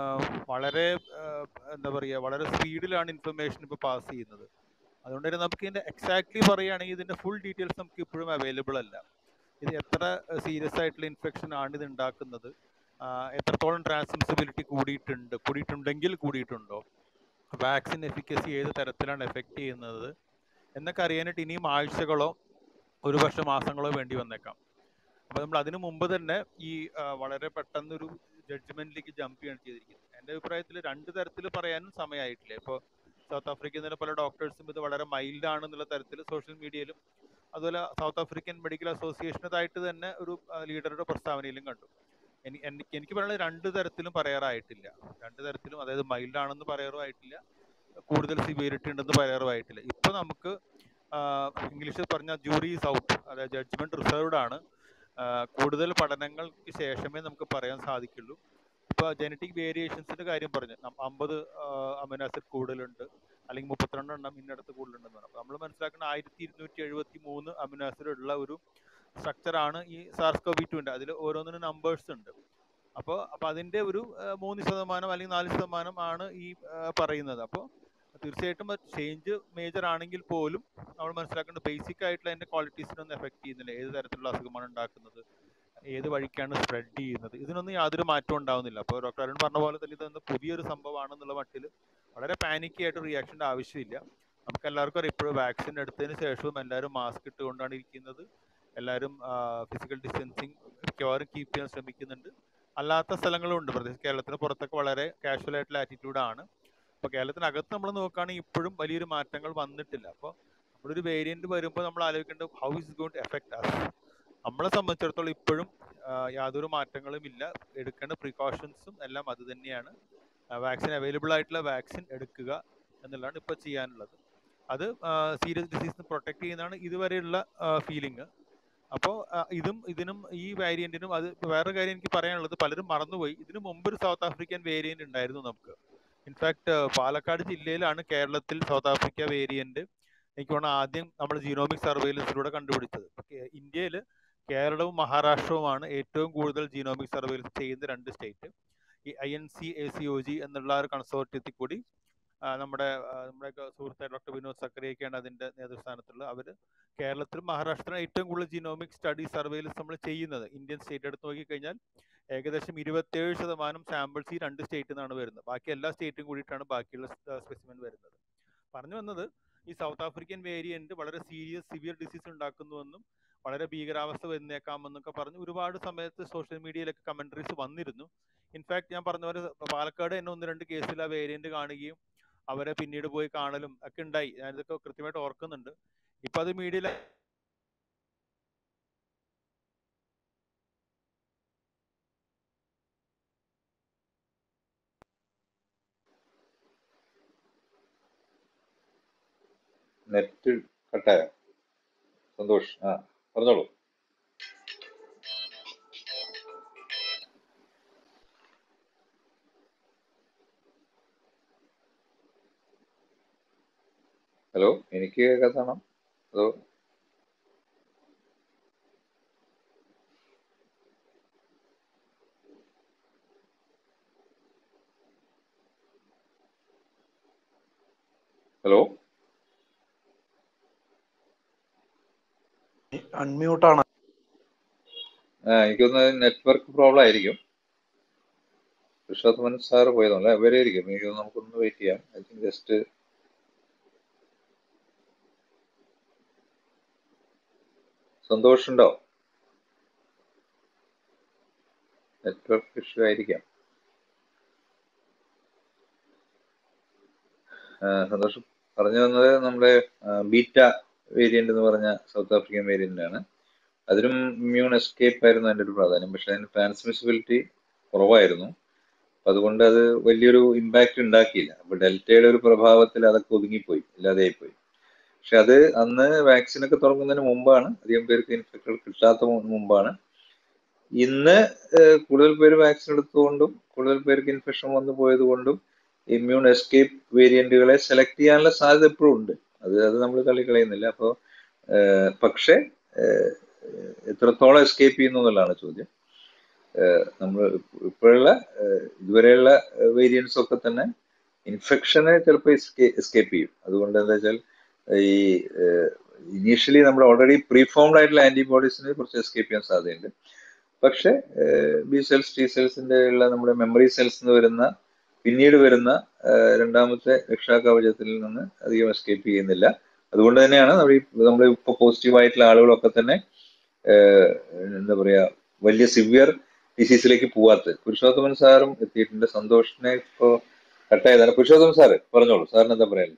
വളരെ ആ, എന്താ പറയുക വളരെ സ്പീഡിലാണ് ഇൻഫർമേഷൻ ഇപ്പോൾ പാസ് ചെയ്യുന്നത് അതുകൊണ്ട് തന്നെ നമുക്ക് ഇതിന്റെ എക്സാക്ട്ലി പറയുകയാണെങ്കിൽ ഇതിന്റെ ഫുൾ ഡീറ്റെയിൽസ് നമുക്ക് ഇപ്പോഴും അവൈലബിൾ അല്ല ഇത് എത്ര സീരിയസ് ആയിട്ടുള്ള ഇൻഫെക്ഷൻ ആണ് ഇത് ഉണ്ടാക്കുന്നത് ആ, എത്രത്തോളം ട്രാൻസ്മിസിബിലിറ്റി കൂടിയിട്ടുണ്ട് കൂടിയിട്ടുണ്ടെങ്കിൽ കൂടിയിട്ടുണ്ടോ വാക്സിൻ എഫിക്കസി ഏത് തരത്തിലാണ് എഫക്റ്റ് ചെയ്യുന്നത് എന്നൊക്കെ അറിയാനായിട്ട് ഇനിയും ആഴ്ചകളോ ഒരുപക്ഷെ മാസങ്ങളോ വേണ്ടി വന്നേക്കാം അപ്പൊ നമ്മൾ അതിനു മുമ്പ് തന്നെ ഈ ആ, വളരെ പെട്ടെന്നൊരു ജഡ്ജ്മെന്റിലേക്ക് ജമ്പ് ചെയ്യാണ് ചെയ്തിരിക്കുന്നത് എന്റെ അഭിപ്രായത്തിൽ രണ്ട് തരത്തിൽ പറയാനും സമയമായിട്ടില്ല ഇപ്പോൾ സൗത്ത് ആഫ്രിക്കയിൽ നിന്ന് പല ഡോക്ടേഴ്സും ഇത് വളരെ മൈൽഡ് ആണെന്നുള്ള തരത്തിൽ സോഷ്യൽ മീഡിയയിലും അതുപോലെ സൗത്ത് ആഫ്രിക്കൻ മെഡിക്കൽ അസോസിയേഷനതായിട്ട് തന്നെ ഒരു ലീഡറുടെ പ്രസ്താവനയിലും കണ്ടു എനി- എനിക്ക് എനിക്ക് പറയാനുള്ളത് രണ്ട് തരത്തിലും പറയാറായിട്ടില്ല രണ്ട് തരത്തിലും അതായത് മൈൽഡ് ആണെന്ന് പറയാറും ആയിട്ടില്ല കൂടുതൽ സിവിയറിറ്റി ഉണ്ടെന്ന് പറയാറും ആയിട്ടില്ല ഇപ്പൊ നമുക്ക് ഇംഗ്ലീഷിൽ പറഞ്ഞ ജൂറി ഈസ് ഔട്ട് അതായത് ജഡ്ജ്മെന്റ് റിസർവ്ഡ് ആണ് ആ, കൂടുതൽ പഠനങ്ങൾക്ക് ശേഷമേ നമുക്ക് പറയാൻ സാധിക്കുള്ളൂ ഇപ്പൊ ജനറ്റിക് വേരിയേഷൻസിന്റെ കാര്യം പറഞ്ഞു അമ്പത് അമിനോ ആസിഡ് കൂടുതലുണ്ട് അല്ലെങ്കിൽ മുപ്പത്തിരണ്ട് എണ്ണം ഇന്നടത്ത് കൂടുതലുണ്ടെന്ന് പറഞ്ഞു നമ്മൾ മനസ്സിലാക്കുന്ന ആയിരത്തി ഇരുന്നൂറ്റി എഴുപത്തി മൂന്ന് അമിനോ ആസിഡ് ഉള്ള ഒരു സ്ട്രക്ചർ ആണ് ഈ സാർസ് കോവി ടുവിന്റെ അതിൽ ഓരോന്നിനും നമ്പേഴ്സ് ഉണ്ട് അപ്പോൾ അപ്പൊ അതിന്റെ ഒരു ആ, മൂന്ന് ശതമാനം അല്ലെങ്കിൽ നാല് ശതമാനം ആണ് ഈ ആ, പറയുന്നത് അപ്പോൾ തീർച്ചയായിട്ടും ചേഞ്ച് മേജർ ആണെങ്കിൽ പോലും നമ്മൾ മനസ്സിലാക്കേണ്ട ബേസിക് ആയിട്ടുള്ള അതിന്റെ ക്വാളിറ്റീസിനൊന്നും എഫക്ട് ചെയ്യുന്നില്ല ഏത് തരത്തിലുള്ള അസുഖമാണ് ഉണ്ടാക്കുന്നത് ഏത് വഴിക്കാണ് സ്പ്രെഡ് ചെയ്യുന്നത് ഇതിനൊന്നും യാതൊരു മാറ്റവും ഉണ്ടാവുന്നില്ല അപ്പോൾ ഡോക്ടർ അരുൺ പറഞ്ഞ പോലെ തന്നെ ഇതൊന്ന് പുതിയൊരു സംഭവമാണെന്നുള്ള മട്ടിൽ വളരെ പാനിക്കി ആയിട്ട് റിയാക്ഷൻ്റെ ആവശ്യമില്ല നമുക്ക് എല്ലാവർക്കും അറിയാം ഇപ്പോഴും വാക്സിൻ എടുത്തതിന് ശേഷവും എല്ലാവരും മാസ്ക് ഇട്ടുകൊണ്ടാണ് ഇരിക്കുന്നത് എല്ലാവരും ഫിസിക്കൽ ഡിസ്റ്റൻസിങ് മിക്കവാറും കീപ്പ് ചെയ്യാൻ ശ്രമിക്കുന്നുണ്ട് അല്ലാത്ത സ്ഥലങ്ങളും ഉണ്ട് പ്രത്യേകിച്ച് കേരളത്തിന് പുറത്തൊക്കെ വളരെ കാഷ്വൽ ആയിട്ടുള്ള ആറ്റിറ്റ്യൂഡാണ് അപ്പോൾ കേരളത്തിനകത്ത് നമ്മൾ നോക്കുകയാണെങ്കിൽ ഇപ്പോഴും വലിയൊരു മാറ്റങ്ങൾ വന്നിട്ടില്ല അപ്പോൾ നമ്മളൊരു വേരിയന്റ് വരുമ്പോൾ നമ്മൾ ആലോചിക്കേണ്ടത് how is going to affect us നമ്മളെ സംബന്ധിച്ചിടത്തോളം ഇപ്പോഴും ആ, യാതൊരു മാറ്റങ്ങളും ഇല്ല എടുക്കേണ്ട പ്രിക്കോഷൻസും എല്ലാം അത് തന്നെയാണ് വാക്സിൻ അവൈലബിൾ ആയിട്ടുള്ള വാക്സിൻ എടുക്കുക എന്നുള്ളതാണ് ഇപ്പോൾ ചെയ്യാനുള്ളത് അത് സീരിയസ് ഡിസീസിന് പ്രൊട്ടക്ട് ചെയ്യുന്നതാണ് ഇതുവരെയുള്ള ഫീലിംഗ് അപ്പോൾ ഇതും ഇതിനും ഈ വേരിയന്റിനും അത് വേറെ കാര്യം എനിക്ക് പറയാനുള്ളത് പലരും മറന്നുപോയി ഇതിനു മുമ്പ് ഒരു സൗത്ത് ആഫ്രിക്കൻ വേരിയന്റ് ഉണ്ടായിരുന്നു നമുക്ക് ഇൻഫാക്ട് പാലക്കാട് ജില്ലയിലാണ് കേരളത്തിൽ സൗത്ത് ആഫ്രിക്ക വേരിയന്റ് എനിക്ക് തോന്നുന്നു ആദ്യം നമ്മൾ ജീനോമിക് സർവൈലൻസിലൂടെ കണ്ടുപിടിച്ചത് ഇന്ത്യയിൽ കേരളവും മഹാരാഷ്ട്രവുമാണ് ഏറ്റവും കൂടുതൽ ജീനോമിക് സർവൈലൻസ് ചെയ്യുന്ന രണ്ട് സ്റ്റേറ്റ് ഈ I N C A C O G എന്നുള്ള ഒരു കൺസോർട്ടിയത്തിൽ കൂടി ആ, നമ്മുടെ ആ, നമ്മുടെ സുഹൃത്തായ ഡോക്ടർ വിനോദ് സക്കറിയൊക്കെയാണ് അതിന്റെ നേതൃസ്ഥാനത്തുള്ളത് അവര് കേരളത്തിലും മഹാരാഷ്ട്രയിലും ഏറ്റവും കൂടുതൽ ജീനോമിക് സ്റ്റഡി സർവേയിൽസ് നമ്മൾ ചെയ്യുന്നത് ഇന്ത്യൻ സ്റ്റേറ്റ് എടുത്ത് നോക്കിക്കഴിഞ്ഞാൽ ഏകദേശം ഇരുപത്തേഴ് ശതമാനം സാമ്പിൾസ് ഈ രണ്ട് സ്റ്റേറ്റിൽ നിന്നാണ് വരുന്നത് ബാക്കി എല്ലാ സ്റ്റേറ്റും കൂടിയിട്ടാണ് ബാക്കിയുള്ള സ്പെസിമെൻ വരുന്നത് പറഞ്ഞു വന്നത് ഈ സൗത്ത് ആഫ്രിക്കൻ വേരിയന്റ് വളരെ സീരിയസ് സിവിയർ ഡിസീസ് ഉണ്ടാക്കുന്നുവെന്നും വളരെ ഭീകരാവസ്ഥ വന്നേക്കാമെന്നൊക്കെ പറഞ്ഞ് ഒരുപാട് സമയത്ത് സോഷ്യൽ മീഡിയയിലൊക്കെ കമന്ററീസ് വന്നിരുന്നു ഇൻഫാക്ട് ഞാൻ പറഞ്ഞ പോലെ പാലക്കാട് തന്നെ ഒന്ന് രണ്ട് കേസിൽ ആ വേരിയന്റ് കാണുകയും അവരെ പിന്നീട് പോയി കാണലും ഒക്കെ ഉണ്ടായി ഞാനിതൊക്കെ കൃത്യമായിട്ട് ഓർക്കുന്നുണ്ട് ഇപ്പൊ അത് മീഡിയയിൽ നെറ്റ് കട്ടായോ സന്തോഷ് ആ പറഞ്ഞോളൂ ഹലോ എനിക്ക് കേൾക്കാത്താണോ അതോ ഹലോ അൺമ്യൂട്ട് ആണ് ആ എനിക്കൊന്ന് നെറ്റ്വർക്ക് പ്രോബ്ലം ആയിരിക്കും പുരുഷോത്തമൻ സാറ് പോയതല്ലേ വരെയായിരിക്കും എനിക്ക് തോന്നുന്നു നമുക്കൊന്ന് വെയിറ്റ് ചെയ്യാം ഐ തിങ്ക് ജസ്റ്റ് സന്തോഷുണ്ടോ നെറ്റ്വർക്ക് ഇഷ്യൂ ആയിരിക്കാം ആ, സന്തോഷം പറഞ്ഞു വന്നത് നമ്മുടെ ആ, ബീറ്റ വേരിയന്റ് എന്ന് പറഞ്ഞ സൗത്ത് ആഫ്രിക്കൻ വേരിയന്റ് ആണ് അതിനും ഇമ്മ്യൂൺ എസ്കേപ്പ് ആയിരുന്നു അതിന്റെ ഒരു പ്രാധാന്യം പക്ഷെ അതിന് ട്രാൻസ്മിസിബിലിറ്റി കുറവായിരുന്നു അപ്പൊ അതുകൊണ്ട് അത് വലിയൊരു ഇമ്പാക്റ്റ് ഉണ്ടാക്കിയില്ല അപ്പൊ ഡെൽറ്റയുടെ ഒരു പ്രഭാവത്തിൽ അതൊക്കെ ഒതുങ്ങിപ്പോയി ഇല്ലാതെയായിപ്പോയി പക്ഷെ അത് അന്ന് വാക്സിൻ ഒക്കെ തുടങ്ങുന്നതിന് മുമ്പാണ് അധികം പേർക്ക് ഇൻഫെക്ഷൻ കിട്ടാത്ത മു- മുമ്പാണ് ഇന്ന് ഏഹ്, കൂടുതൽ പേര് വാക്സിൻ എടുത്തുകൊണ്ടും കൂടുതൽ പേർക്ക് ഇൻഫെക്ഷൻ വന്നു പോയത് കൊണ്ടും ഇമ്മ്യൂൺ എസ്കേപ്പ് വേരിയന്റുകളെ സെലക്ട് ചെയ്യാനുള്ള സാധ്യത എപ്പോഴും ഉണ്ട് അത് അത് നമ്മൾ തള്ളിക്കളയുന്നില്ല അപ്പോൾ പക്ഷേ ഏഹ്, എത്രത്തോളം എസ്കേപ്പ് ചെയ്യുന്നു എന്നുള്ളതാണ് ചോദ്യം നമ്മൾ ഇപ്പോഴുള്ള ഏഹ്, ഇതുവരെയുള്ള വേരിയൻസ് ഒക്കെ തന്നെ ഇൻഫെക്ഷനെ ചിലപ്പോൾ എസ്കേപ്പ് ചെയ്യും അതുകൊണ്ട് എന്താ വെച്ചാൽ ഈ ഇനീഷ്യലി നമ്മൾ ഓൾറെഡി പ്രീഫോംഡ് ആയിട്ടുള്ള ആന്റിബോഡീസിന് കുറച്ച് എസ്കേപ്പ് ചെയ്യാൻ സാധ്യതയുണ്ട് പക്ഷേ ബി സെൽസ് ടി സെൽസിന്റെ ഉള്ള നമ്മുടെ മെമ്മറി സെൽസ് എന്ന് വരുന്ന പിന്നീട് വരുന്ന ഏഹ്, രണ്ടാമത്തെ രക്ഷാകവചത്തിൽ നിന്ന് അധികം എസ്കേപ്പ് ചെയ്യുന്നില്ല അതുകൊണ്ട് തന്നെയാണ് നമ്മൾ നമ്മൾ ഇപ്പോൾ പോസിറ്റീവ് ആയിട്ടുള്ള ആളുകളൊക്കെ തന്നെ ഏഹ്, എന്താ പറയാ വലിയ സിവിയർ ഡിസീസിലേക്ക് പോവാത്തത് പുരുഷോത്തമൻ സാറും എത്തിയിട്ടുണ്ട് സന്തോഷിനെ ഇപ്പോ കട്ടായതാണ് പുരുഷോത്തമൻ സാറ് പറഞ്ഞോളൂ സാറിന് എന്താ പറയാനുള്ളത്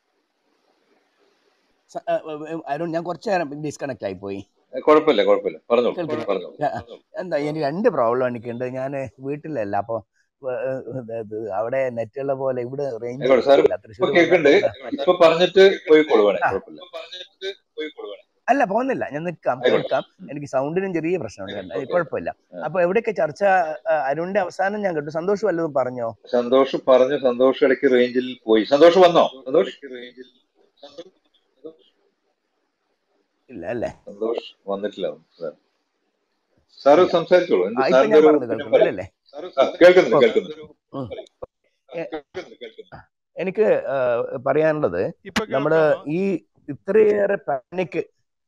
സ- ആ, ആ, ആ, അരുൺ ഞാൻ കുറച്ചു നേരം ഡിസ്കണക്ട് ആയി പോയി ഏഹ്, കുഴപ്പമില്ല കുഴപ്പമില്ല പറഞ്ഞോളൂ കേൾക്കില്ല പറഞ്ഞോളൂ ആ, എന്താ എനിക്ക് രണ്ട് പ്രോബ്ലം എനിക്കുണ്ട് ഞാൻ വീട്ടിലല്ല അപ്പോൾ അവിടെ നെറ്റുള്ള പോലെ ഇവിടെ റേഞ്ച് ആയിക്കോട്ടെ സാർ കിട്ടില്ല ഇപ്പൊ തൃശ്ശൂർ കേൾക്കുന്നുണ്ട് വന്നപ്പോൾ ഇപ്പൊ പറഞ്ഞിട്ട് പോയിക്കോളൂ വേണേ ആ കുഴപ്പമില്ല അല്ല പോകുന്നില്ല ഞാൻ നിൽക്കാം ആയിക്കോട്ടെ കേൾക്കാം ഉം. എനിക്ക് സൗണ്ടിനും ചെറിയ പ്രശ്നമുണ്ട് ഓക്കെ അത് ഓക്കെ കുഴപ്പമില്ല ആ. അപ്പൊ എവിടെയൊക്കെ ചർച്ച ആ, അരുണിന്റെ അവസാനം ഞാൻ കേട്ടു സന്തോഷ് വല്ലതും പറഞ്ഞോ സന്തോഷ് പറഞ്ഞു സന്തോഷ് ഇടയ്ക്ക് റേഞ്ചിൽ പോയി സന്തോഷ് വന്നോ സന്തോഷ് ഇല്ല അല്ലേ സന്തോഷ് വന്നിട്ടില്ല സാർ സാറ് ഇല്ല സംസാരിച്ചോളൂ എന്ത് ആ ഇപ്പൊ സാറിന്റെ ഞാൻ ഒരു പറഞ്ഞു ഒപ്പീനിയൻ കേൾക്കുന്നു പറയാം അല്ലല്ലേ ആ, കേൾക്കുന്നുണ്ട് ഓക്കെ കേൾക്കുന്നുണ്ട് ഉം. എ- എനിക്ക് ആ, പറയാനുള്ളത് ഇപ്പൊ നമ്മള് കേൾക്കാമോ ഈ ഇത്രയേറെ പാനിക്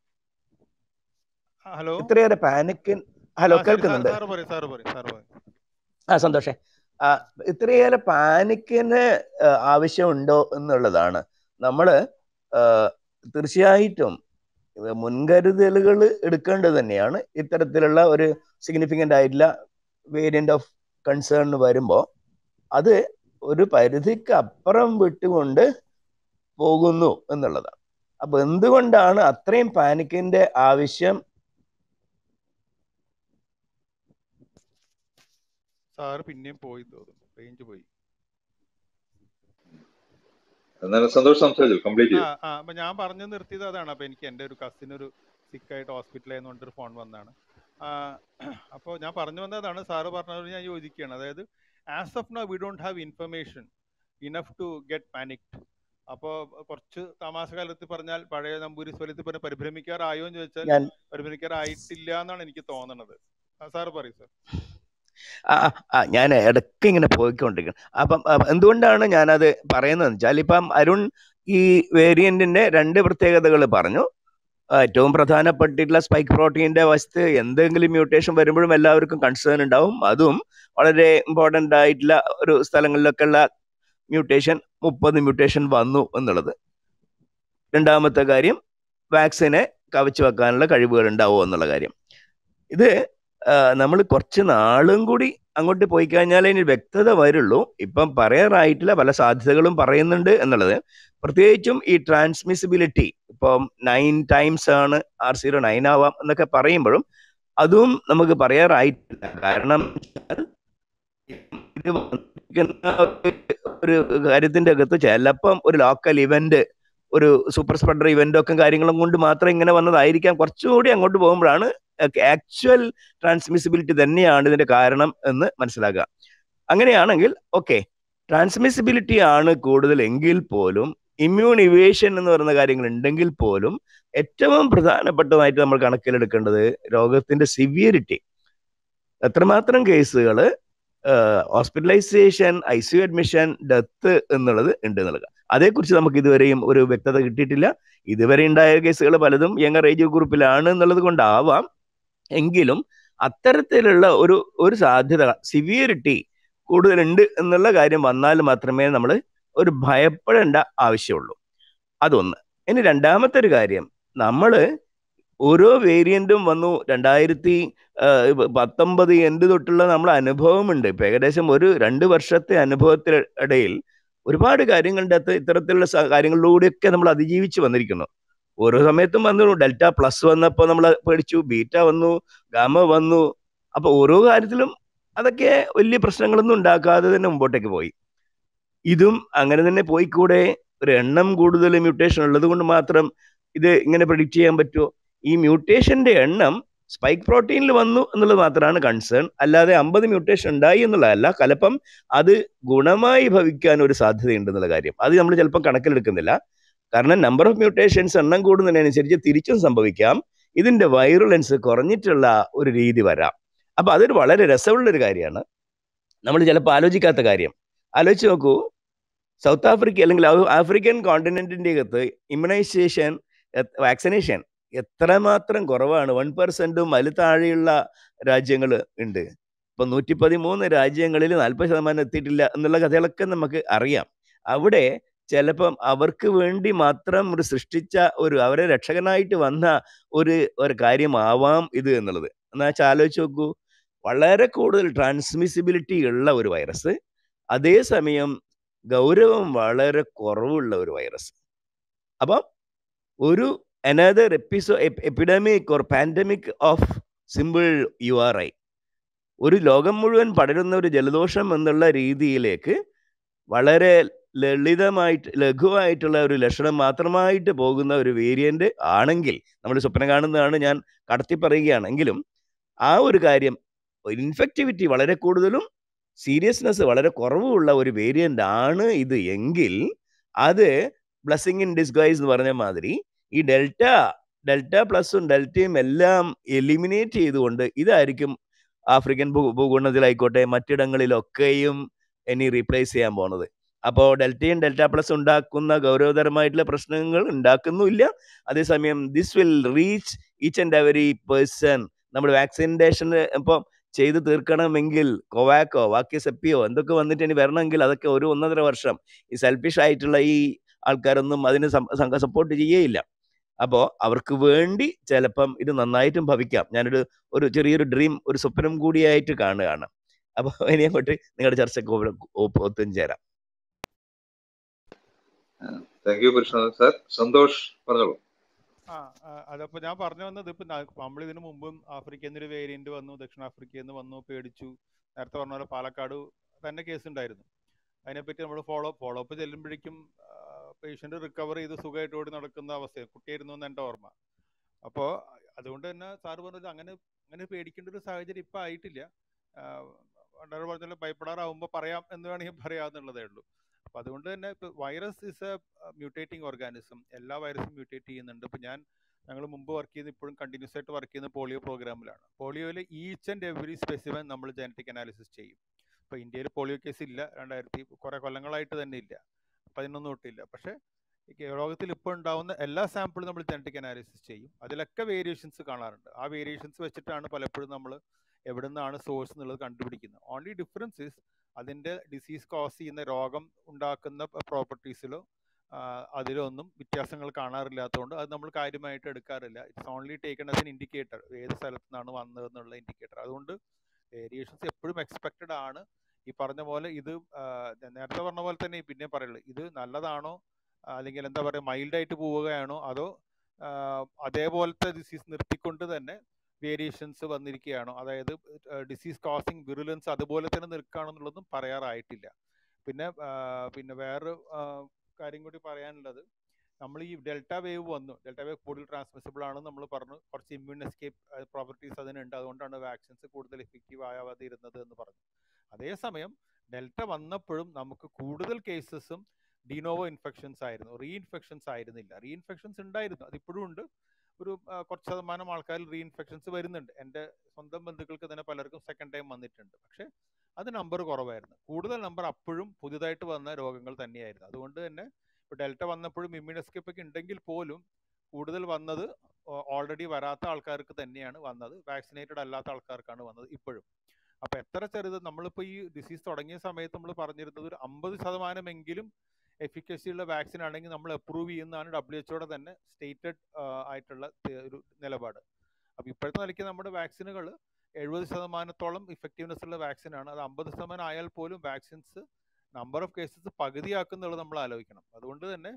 ആ, ഹലോ ഇത്രയേറെ പാനിക് ഹലോ ആ ശരി സാർ കേൾക്കുന്നുണ്ട് സാറ് പറയും സാറ് പറയും സാറ് പറയും ആ സന്തോഷേ ആ, ഇത്രയേറെ പാനിക്കിന് ആ, ആവശ്യമുണ്ടോ എന്നുള്ളതാണ് നമ്മള് ആ, തീർച്ചയായിട്ടും മുൻകരുതലുകൾ എടുക്കേണ്ടത് തന്നെയാണ് ഇത്തരത്തിലുള്ള ഒരു സിഗ്നിഫിക്കൻ്റ് ആയിട്ടുള്ള വേരിയന്റ് ഓഫ് കൺസേൺ വരുമ്പോൾ അത് ഒരു പരിധിക്ക് അപ്പുറം വിട്ടുകൊണ്ട് പോകുന്നു എന്നുള്ളതാണ് അപ്പൊ എന്തുകൊണ്ടാണ് അത്രയും പാനിക്കിന്റെ ആവശ്യം സാറ് പിന്നെയും പോയി തോന്നുന്നു റേഞ്ച് പോയി എന്നാലും സന്തോഷ് സംസാരിച്ചു കംപ്ലീറ്റ് ആ ചെയ്തു ആ അപ്പൊ ഞാൻ പറഞ്ഞു നിർത്തിയത് അതാണ് അപ്പൊ എനിക്ക് എൻ്റെ ഒരു കസിൻ ഒരു സിക്കായിട്ട് ഹോസ്പിറ്റലിൽ ആയതുകൊണ്ടൊരു ഫോൺ വന്നതാണ് അപ്പോൾ ഞാൻ പറഞ്ഞു വന്നതാണ് സാറ് പറഞ്ഞത് ഞാൻ യോജിക്കുകയാണ് അതായത് as of no we don't have information enough to get panicked അപ്പോൾ കുറച്ച് തമാശ കാലത്ത് പറഞ്ഞാൽ പഴയ നമ്പൂരി സ്വലത്തിൽ പറഞ്ഞ പരിഭ്രമിക്കാറായോ എന്ന് ചോദിച്ചാൽ ഞാൻ പരിഭ്രമിക്കാറായിട്ടില്ല എന്നാണ് എനിക്ക് തോന്നുന്നത് ആ, സാറ് പറയും സാർ ആ ആ, ആ, ഞാൻ ഇടയ്ക്ക് ഇങ്ങനെ പോയിക്കൊണ്ടിരിക്കണം അപ്പം അ, എന്തുകൊണ്ടാണ് ഞാനത് പറയുന്നത് വെച്ചാൽ ഇപ്പം അരുൺ ഈ വേരിയന്റിന്റെ രണ്ട് പ്രത്യേകതകൾ പറഞ്ഞു ആ, ഏറ്റവും പ്രധാനപ്പെട്ടിട്ടുള്ള സ്പൈക്ക് പ്രോട്ടീന്റെ വശത്ത് എന്തെങ്കിലും മ്യൂട്ടേഷൻ വരുമ്പോഴും എല്ലാവർക്കും കൺസേൺ ഉണ്ടാവും അതും വളരെ ഇമ്പോർട്ടൻ്റ് ആയിട്ടുള്ള ഒരു സ്ഥലങ്ങളിലൊക്കെ ഉള്ള മ്യൂട്ടേഷൻ മുപ്പത് മ്യൂട്ടേഷൻ വന്നു എന്നുള്ളത് രണ്ടാമത്തെ കാര്യം വാക്സിനെ കവച്ചു വെക്കാനുള്ള കഴിവുകൾ ഉണ്ടാവുമോ എന്നുള്ള കാര്യം ഇത് നമ്മൾ കുറച്ച് നാളും കൂടി അങ്ങോട്ട് പോയി കഴിഞ്ഞാലേ ഇനി വ്യക്തത വരുള്ളൂ ഇപ്പം പറയാറായിട്ടില്ല പല സാധ്യതകളും പറയുന്നുണ്ട് എന്നുള്ളത് പ്രത്യേകിച്ചും ഈ ട്രാൻസ്മിസിബിലിറ്റി ഇപ്പം നയൻ ടൈംസ് ആണ് ആർ സീറോ നയൻ ആവാം എന്നൊക്കെ പറയുമ്പോഴും അതും നമുക്ക് പറയാറായിട്ടില്ല കാരണം ഇത് വന്നിരിക്കുന്ന ഒരു കാര്യത്തിന്റെ അകത്ത് ചിലപ്പം ഒരു ലോക്കൽ ഇവന്റ് ഒരു സൂപ്പർ സ്പ്രെഡർ ഇവന്റൊക്കെ കാര്യങ്ങളും കൊണ്ട് മാത്രം ഇങ്ങനെ വന്നതായിരിക്കാം കുറച്ചുകൂടി അങ്ങോട്ട് പോകുമ്പോഴാണ് ആക്ച്വൽ ട്രാൻസ്മിസിബിലിറ്റി തന്നെയാണ് ഇതിന്റെ കാരണം എന്ന് മനസ്സിലാക്കുക അങ്ങനെയാണെങ്കിൽ ഓക്കെ ട്രാൻസ്മിസിബിലിറ്റി ആണ് കൂടുതൽ എങ്കിൽ പോലും ഇമ്മ്യൂൺ ഇവേഷൻ എന്ന് പറയുന്ന കാര്യങ്ങൾ ഉണ്ടെങ്കിൽ പോലും ഏറ്റവും പ്രധാനപ്പെട്ടതായിട്ട് നമ്മൾ കണക്കിലെടുക്കേണ്ടത് രോഗത്തിന്റെ സിവിയറിറ്റി എത്രമാത്രം കേസുകൾ hospitalisation I C U admission death എന്നുള്ളത് ഉണ്ട് എന്നുള്ളത് അതേക്കുറിച്ച് നമുക്ക് ഇതുവരെയും ഒരു വ്യക്തത കിട്ടിയിട്ടില്ല ഇതുവരെ ഉണ്ടായ കേസുകൾ പലതും യങ്ങർ ഏജ് ഗ്രൂപ്പിലാണ് എന്നുള്ളത് കൊണ്ടാവാം എങ്കിലും അത്തരത്തിലുള്ള ഒരു ഒരു സാധ്യത സിവിയറിറ്റി കൂടുതലുണ്ട് എന്നുള്ള കാര്യം വന്നാൽ മാത്രമേ നമ്മൾ ഒരു ഭയപ്പെടേണ്ട ആവശ്യമുള്ളൂ അതൊന്ന് ഇനി രണ്ടാമത്തെ ഒരു കാര്യം നമ്മൾ ഓരോ വേരിയന്റും വന്നു രണ്ടായിരത്തി പത്തൊമ്പത് എൻഡ് തൊട്ടുള്ള നമ്മളെ അനുഭവമുണ്ട് ഇപ്പൊ ഏകദേശം ഒരു രണ്ട് വർഷത്തെ അനുഭവത്തിനിടയിൽ ഒരുപാട് കാര്യങ്ങളുടെ അകത്ത് ഇത്തരത്തിലുള്ള സ- കാര്യങ്ങളിലൂടെയൊക്കെ നമ്മൾ അതിജീവിച്ച് വന്നിരിക്കുന്നു ഓരോ സമയത്തും വന്നു ഡെൽറ്റ പ്ലസ് വന്നപ്പോൾ നമ്മൾ പേടിച്ചു ബീറ്റ വന്നു ഗാമ വന്നു അപ്പൊ ഓരോ കാര്യത്തിലും അതൊക്കെ വലിയ പ്രശ്നങ്ങളൊന്നും ഉണ്ടാക്കാതെ തന്നെ മുമ്പോട്ടേക്ക് പോയി ഇതും അങ്ങനെ തന്നെ പോയിക്കൂടെ ഒരു എണ്ണം കൂടുതൽ മ്യൂട്ടേഷൻ ഉള്ളത് കൊണ്ട് മാത്രം ഇത് ഇങ്ങനെ പ്രഡിക്റ്റ് ചെയ്യാൻ പറ്റുമോ ഈ മ്യൂട്ടേഷന്റെ എണ്ണം സ്പൈക്ക് പ്രോട്ടീനിൽ വന്നു എന്നുള്ളത് മാത്രമാണ് കൺസേൺ അല്ലാതെ അമ്പത് മ്യൂട്ടേഷൻ ഉണ്ടായി എന്നുള്ളതല്ല കലപ്പം അത് ഗുണമായി ഭവിക്കാൻ ഒരു സാധ്യതയുണ്ട് എന്നുള്ള കാര്യം അത് നമ്മൾ ചിലപ്പോൾ കണക്കിലെടുക്കുന്നില്ല കാരണം നമ്പർ ഓഫ് മ്യൂട്ടേഷൻസ് എണ്ണം കൂടുന്നതിനനുസരിച്ച് തിരിച്ചും സംഭവിക്കാം ഇതിന്റെ വൈറുലൻസ് കുറഞ്ഞിട്ടുള്ള ഒരു രീതി വരാം അപ്പൊ അതൊരു വളരെ രസമുള്ള ഒരു കാര്യമാണ് നമ്മൾ ചിലപ്പോൾ ആലോചിക്കാത്ത കാര്യം ആലോചിച്ച് നോക്കൂ സൗത്ത് ആഫ്രിക്ക അല്ലെങ്കിൽ ആഫ്രിക്കൻ കോണ്ടിനെന്റിന്റെ അകത്ത് ഇമ്മ്യൂണൈസേഷൻ വാക്സിനേഷൻ എത്രമാത്രം കുറവാണ് വൺ പെർസെന്റും അതിൽ താഴെയുള്ള രാജ്യങ്ങൾ ഉണ്ട് ഇപ്പൊ നൂറ്റി പതിമൂന്ന് രാജ്യങ്ങളിൽ നാൽപ്പത് ശതമാനം എത്തിയിട്ടില്ല എന്നുള്ള കഥകളൊക്കെ നമുക്ക് അറിയാം അവിടെ ചിലപ്പം അവർക്ക് വേണ്ടി മാത്രം ഒരു സൃഷ്ടിച്ച ഒരു അവരെ രക്ഷകനായിട്ട് വന്ന ഒരു ഒരു കാര്യമാവാം ഇത് എന്നുള്ളത് എന്നാ വെച്ചാൽ ആലോചിച്ച് നോക്കൂ വളരെ കൂടുതൽ ട്രാൻസ്മിസിബിലിറ്റി ഉള്ള ഒരു വൈറസ് അതേസമയം ഗൗരവം വളരെ കുറവുള്ള ഒരു വൈറസ് അപ്പം ഒരു അനദർ എപ്പിസോ epidemic or pandemic of simple U R I ഒരു ലോകം മുഴുവൻ പടരുന്ന ഒരു ജലദോഷം എന്നുള്ള രീതിയിലേക്ക് വളരെ ലളിതമായിട്ട് ലഘുവായിട്ടുള്ള ഒരു ലക്ഷണം മാത്രമായിട്ട് പോകുന്ന ഒരു വേരിയന്റ് ആണെങ്കിൽ നമ്മൾ സ്വപ്നം കാണുന്നതാണ് ഞാൻ കടത്തി പറയുകയാണെങ്കിലും ആ ഒരു കാര്യം ഇൻഫെക്ടിവിറ്റി വളരെ കൂടുതലും സീരിയസ്നെസ് വളരെ കുറവുള്ള ഒരു വേരിയന്റ് ആണ് ഇത് എങ്കിൽ അത് ബ്ലസ്സിങ് ഇൻ ഡിസ്ഗൈസ് എന്ന് പറഞ്ഞ മാതിരി ഈ ഡെൽറ്റ ഡെൽറ്റ പ്ലസും ഡെൽറ്റയും എല്ലാം എലിമിനേറ്റ് ചെയ്തുകൊണ്ട് ഇതായിരിക്കും ആഫ്രിക്കൻ ഭൂ ഭൂഖണ്ഡത്തിലായിക്കോട്ടെ മറ്റിടങ്ങളിലൊക്കെയും ഇനി റീപ്ലേസ് ചെയ്യാൻ പോണത് അപ്പോൾ ഡെൽറ്റയും ഡെൽറ്റ പ്ലസ് ഉണ്ടാക്കുന്ന ഗൗരവതരമായിട്ടുള്ള പ്രശ്നങ്ങൾ ഉണ്ടാക്കുന്നുമില്ല അതേസമയം this will reach each and every person നമ്മൾ വാക്സിനേഷൻ ഇപ്പം ചെയ്ത് തീർക്കണമെങ്കിൽ കൊവാക്കോ വാക്യസെപ്പിയോ എന്തൊക്കെ വന്നിട്ട് ഇനി വരണമെങ്കിൽ അതൊക്കെ ഒരു ഒന്നര വർഷം ഈ സെൽഫിഷ് ആയിട്ടുള്ള ഈ ആൾക്കാരൊന്നും അതിന് സപ്പോർട്ട് ചെയ്യേയില്ല അപ്പോൾ അവർക്ക് വേണ്ടി ചിലപ്പം ഇത് നന്നായിട്ടും ഭവിക്കാം ഞാനൊരു ഒരു ചെറിയൊരു ഡ്രീം ഒരു സ്വപ്നം കൂടിയായിട്ട് കാണുകയാണ് അപ്പോൾ ഇനി അങ്ങോട്ട് നിങ്ങളുടെ ചർച്ചയ്ക്ക് ഒത്തും ചേരാം thank you Krishnan sir Santhosh പറഞ്ഞോളൂ ആ അതപ്പോ ഞാൻ പറഞ്ഞു വന്നത് ഇപ്പൊ നമ്മൾ ഇതിനു മുമ്പും ആഫ്രിക്കയിൽ നിന്നൊരു വേരിയന്റ് വന്നു ദക്ഷിണാഫ്രിക്കയിൽ നിന്ന് വന്നു പേടിച്ചു നേരത്തെ പറഞ്ഞ പോലെ പാലക്കാട് തന്നെ കേസ് ഉണ്ടായിരുന്നു അതിനെപ്പറ്റി നമ്മൾ ഫോളോ ഫോളോ അപ്പ് ചെല്ലുമ്പോഴേക്കും പേഷ്യന്റ് റിക്കവർ ചെയ്ത് സുഖമായിട്ട് ഓടി നടക്കുന്ന അവസ്ഥ കുട്ടിയായിരുന്നു എന്ന് എൻ്റെ ഓർമ്മ അപ്പോൾ അതുകൊണ്ട് തന്നെ സാറ് പറഞ്ഞത് അങ്ങനെ അങ്ങനെ പേടിക്കേണ്ട ഒരു സാഹചര്യം ഇപ്പം ആയിട്ടില്ല വളരെ പറഞ്ഞാൽ ഭയപ്പെടാറാവുമ്പോൾ പറയാം എന്ന് വേണമെങ്കിൽ പറയാമെന്നുള്ളതേ ഉള്ളൂ അപ്പൊ അതുകൊണ്ട് തന്നെ ഇപ്പൊ virus is a mutating organism എല്ലാ വൈറസും മ്യൂട്ടേറ്റ് ചെയ്യുന്നുണ്ട് ഇപ്പൊ ഞാൻ ഞങ്ങൾ മുമ്പ് വർക്ക് ചെയ്ത് ഇപ്പോഴും കണ്ടിന്യൂസ് ആയിട്ട് വർക്ക് ചെയ്യുന്ന പോളിയോ പ്രോഗ്രാമിലാണ് പോളിയോയിൽ ഈച്ച് ആൻഡ് എവറി സ്പെസിമെൻ നമ്മൾ ജനറ്റിക് അനാലിസിസ് ചെയ്യും ഇപ്പൊ ഇന്ത്യയിൽ പോളിയോ കേസ് ഇല്ല രണ്ടായിരത്തി കുറെ കൊല്ലങ്ങളായിട്ട് തന്നെ ഇല്ല പതിനൊന്നും തൊട്ടില്ല പക്ഷെ ലോകത്തിൽ ഇപ്പോൾ ഉണ്ടാവുന്ന എല്ലാ സാമ്പിളും നമ്മൾ ജനറ്റിക് അനാലിസിസ് ചെയ്യും അതിലൊക്കെ വേരിയേഷൻസ് കാണാറുണ്ട് ആ വേരിയേഷൻസ് വെച്ചിട്ടാണ് പലപ്പോഴും നമ്മൾ എവിടെ നിന്നാണ് സോഴ്സ് എന്നുള്ളത് കണ്ടുപിടിക്കുന്നത് ഓൺലി ഡിഫറൻസ് ഇസ് അതിൻ്റെ ഡിസീസ് കോസ് ചെയ്യുന്ന രോഗം ഉണ്ടാക്കുന്ന പ്രോപ്പർട്ടീസിലോ അതിലൊന്നും വ്യത്യാസങ്ങൾ കാണാറില്ലാത്തതുകൊണ്ട് അത് നമ്മൾ കാര്യമായിട്ട് എടുക്കാറില്ല it's only taken as an indicator ഏത് സ്ഥലത്തു നിന്നാണ് വന്നത് എന്നുള്ള ഇൻഡിക്കേറ്റർ അതുകൊണ്ട് വേരിയേഷൻസ് എപ്പോഴും എക്സ്പെക്റ്റഡ് ആണ് ഈ പറഞ്ഞ പോലെ ഇത് നേരത്തെ പറഞ്ഞ പോലെ തന്നെ പിന്നെ പറയുള്ളൂ ഇത് നല്ലതാണോ അല്ലെങ്കിൽ എന്താ പറയുക മൈൽഡായിട്ട് പോവുകയാണോ അതോ അതേപോലത്തെ ഡിസീസ് നിർത്തിക്കൊണ്ട് തന്നെ വേരിയേഷൻസ് വന്നിരിക്കുകയാണോ അതായത് ഡിസീസ് കോസിങ് വിറുലൻസ് അതുപോലെ തന്നെ നിൽക്കുകയാണോ എന്നുള്ളതും പറയാറായിട്ടില്ല പിന്നെ പിന്നെ വേറൊരു കാര്യം കൂടി പറയാനുള്ളത് നമ്മൾ ഈ ഡെൽറ്റ വേവ് വന്നു ഡെൽറ്റ വേവ് കൂടുതൽ ട്രാൻസ്മിസിബിൾ ആണെന്ന് നമ്മൾ പറഞ്ഞു കുറച്ച് ഇമ്മ്യൂൺ എസ്കേപ്പ് പ്രോപ്പർട്ടീസ് അതിനുണ്ട് അതുകൊണ്ടാണ് വാക്സിൻസ് കൂടുതൽ എഫക്റ്റീവ് ആവാതെ ഇരുന്നത് എന്ന് പറഞ്ഞു അതേസമയം ഡെൽറ്റ വന്നപ്പോഴും നമുക്ക് കൂടുതൽ കേസസും ഡിനോവോ ഇൻഫെക്ഷൻസ് ആയിരുന്നു റീഇൻഫെക്ഷൻസ് ആയിരുന്നില്ല റീഇൻഫെക്ഷൻസ് ഉണ്ടായിരുന്നു അതിപ്പോഴും ഉണ്ട് ഒരു കുറച്ച് ശതമാനം ആൾക്കാരിൽ റീഇൻഫെക്ഷൻസ് വരുന്നുണ്ട് എൻ്റെ സ്വന്തം ബന്ധുക്കൾക്ക് തന്നെ പലർക്കും സെക്കൻഡ് ടൈം വന്നിട്ടുണ്ട് പക്ഷേ അത് നമ്പർ കുറവായിരുന്നു കൂടുതൽ നമ്പർ അപ്പോഴും പുതിയതായിട്ട് വന്ന രോഗങ്ങൾ തന്നെയായിരുന്നു അതുകൊണ്ട് തന്നെ ഇപ്പോൾ ഡെൽറ്റ വന്നപ്പോഴും ഇമ്മ്യൂൺ എസ്കേപ്പ് ഒക്കെ ഉണ്ടെങ്കിൽ പോലും കൂടുതൽ വന്നത് ഓൾറെഡി വരാത്ത ആൾക്കാർക്ക് തന്നെയാണ് വന്നത് വാക്സിനേറ്റഡ് അല്ലാത്ത ആൾക്കാർക്കാണ് വന്നത് ഇപ്പോഴും അപ്പൊ എത്ര ചെറുത് നമ്മളിപ്പോൾ ഈ ഡിസീസ് തുടങ്ങിയ സമയത്ത് നമ്മൾ പറഞ്ഞിരുന്നത് ഒരു അമ്പത് ശതമാനമെങ്കിലും എഫിക്കസി ഉള്ള വാക്സിൻ ആണെങ്കിൽ നമ്മൾ അപ്രൂവ് ചെയ്യുന്നതാണ് ഡബ്ല്യു എച്ച്ഒയുടെ തന്നെ സ്റ്റേറ്റഡ് ആയിട്ടുള്ള ഒരു നിലപാട് അപ്പൊ ഇപ്പോഴത്തെ നിലയ്ക്ക് നമ്മുടെ വാക്സിനുകൾ എഴുപത് ശതമാനത്തോളം ഇഫക്റ്റീവ്നെസ് ഉള്ള വാക്സിൻ ആണ് അത് അമ്പത് ശതമാനം ആയാൽ പോലും വാക്സിൻസ് നമ്പർ ഓഫ് കേസസ് പകുതിയാക്കുന്നുള്ളത് നമ്മൾ ആലോചിക്കണം അതുകൊണ്ട് തന്നെ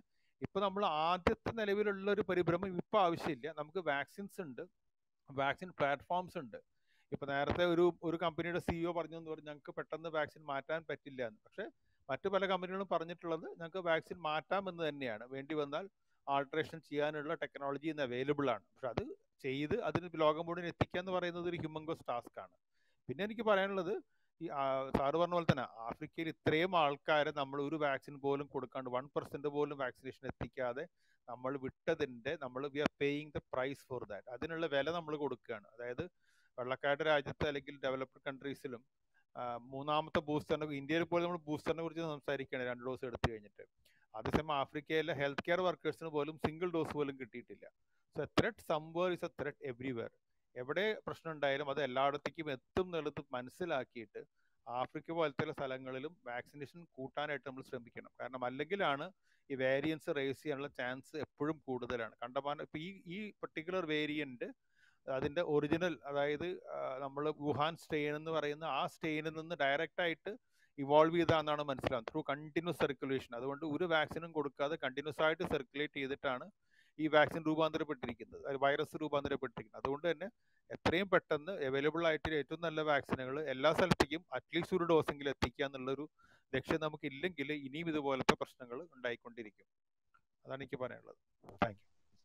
ഇപ്പൊ നമ്മൾ ആദ്യത്തെ നിലവിലുള്ള ഒരു പരിഭ്രമം ഇപ്പൊ ആവശ്യമില്ല നമുക്ക് വാക്സിൻസ് ഉണ്ട് വാക്സിൻ പ്ലാറ്റ്ഫോംസ് ഉണ്ട് ഇപ്പൊ നേരത്തെ ഒരു ഒരു കമ്പനിയുടെ സിഇഒ പറഞ്ഞു എന്ന് പറഞ്ഞു ഞങ്ങൾക്ക് പെട്ടെന്ന് വാക്സിൻ മാറ്റാൻ പറ്റില്ല എന്ന് പക്ഷെ മറ്റു പല കമ്പനികളും പറഞ്ഞിട്ടുള്ളത് ഞങ്ങൾക്ക് വാക്സിൻ മാറ്റാം എന്ന് തന്നെയാണ് വേണ്ടി വന്നാൽ ആൾട്രേഷൻ ചെയ്യാനുള്ള ടെക്നോളജി ഇന്ന് അവൈലബിൾ ആണ് പക്ഷെ അത് ചെയ്ത് അതിന് ലോകം മുഴുവൻ എത്തിക്കുക എന്ന് പറയുന്നത് ഒരു ഹ്യൂമങ്കോസ് ടാസ്ക് ആണ് പിന്നെ എനിക്ക് പറയാനുള്ളത് ഈ ആ, സാറ് പറഞ്ഞ പോലെ തന്നെ ആഫ്രിക്കയിൽ ഇത്രയും ആൾക്കാരെ നമ്മൾ ഒരു വാക്സിൻ പോലും കൊടുക്കാണ്ട് വൺ പെർസെന്റ് പോലും വാക്സിനേഷൻ എത്തിക്കാതെ നമ്മൾ വിട്ടതിന്റെ നമ്മൾ we are paying the price for that അതിനുള്ള വില നമ്മൾ കൊടുക്കുകയാണ് അതായത് വെള്ളക്കാരുടെ രാജ്യത്ത് അല്ലെങ്കിൽ ഡെവലപ്ഡ് കൺട്രീസിലും മൂന്നാമത്തെ ബൂസ്റ്ററിനെ ഇന്ത്യയിൽ പോലും നമ്മൾ ബൂസ്റ്ററിനെ കുറിച്ച് സംസാരിക്കുകയാണ് രണ്ട് ഡോസ് എടുത്തു കഴിഞ്ഞിട്ട് അതേസമയം ആഫ്രിക്കയിലെ ഹെൽത്ത് കെയർ വർക്കേഴ്സിന് പോലും സിംഗിൾ ഡോസ് പോലും കിട്ടിയിട്ടില്ല so a threat somewhere is a threat everywhere എവിടെ പ്രശ്നം ഉണ്ടായാലും അത് എല്ലായിടത്തേക്കും എത്തും എന്നുള്ളത് മനസ്സിലാക്കിയിട്ട് ആഫ്രിക്ക പോലത്തെ സ്ഥലങ്ങളിലും വാക്സിനേഷൻ കൂട്ടാനായിട്ട് നമ്മൾ ശ്രമിക്കണം കാരണം അല്ലെങ്കിലാണ് ഈ വേരിയൻസ് റേസ് ചെയ്യാനുള്ള ചാൻസ് എപ്പോഴും കൂടുതലാണ് കണ്ടമാനം ഇപ്പൊ ഈ ഈ പെർട്ടിക്കുലർ വേരിയന്റ് അതിന്റെ ഒറിജിനൽ അതായത് നമ്മൾ വുഹാൻ സ്ട്രെയിൻ എന്ന് പറയുന്ന ആ സ്ട്രെയിനിൽ നിന്ന് ഡയറക്റ്റ് ആയിട്ട് ഇവോൾവ് ചെയ്താന്നാണ് മനസ്സിലാവുന്നത് ത്രൂ കണ്ടിന്യൂസ് സർക്കുലേഷൻ അതുകൊണ്ട് ഒരു വാക്സിനും കൊടുക്കാതെ കണ്ടിന്യൂസ് ആയിട്ട് സർക്കുലേറ്റ് ചെയ്തിട്ടാണ് ഈ വാക്സിൻ രൂപാന്തരപ്പെട്ടിരിക്കുന്നത് വൈറസ് രൂപാന്തരപ്പെട്ടിരിക്കുന്നത് അതുകൊണ്ട് തന്നെ എത്രയും പെട്ടെന്ന് അവൈലബിൾ ആയിട്ട് ഏറ്റവും നല്ല വാക്സിനുകൾ എല്ലാ സ്ഥലത്തേക്കും അറ്റ്ലീസ്റ്റ് ഒരു ഡോസെങ്കിലും എത്തിക്കുക എന്നുള്ളൊരു ലക്ഷ്യം നമുക്ക് ഇല്ലെങ്കിൽ ഇനിയും ഇതുപോലത്തെ പ്രശ്നങ്ങൾ ഉണ്ടായിക്കൊണ്ടിരിക്കും അതാണ് എനിക്ക് പറയാനുള്ളത് thank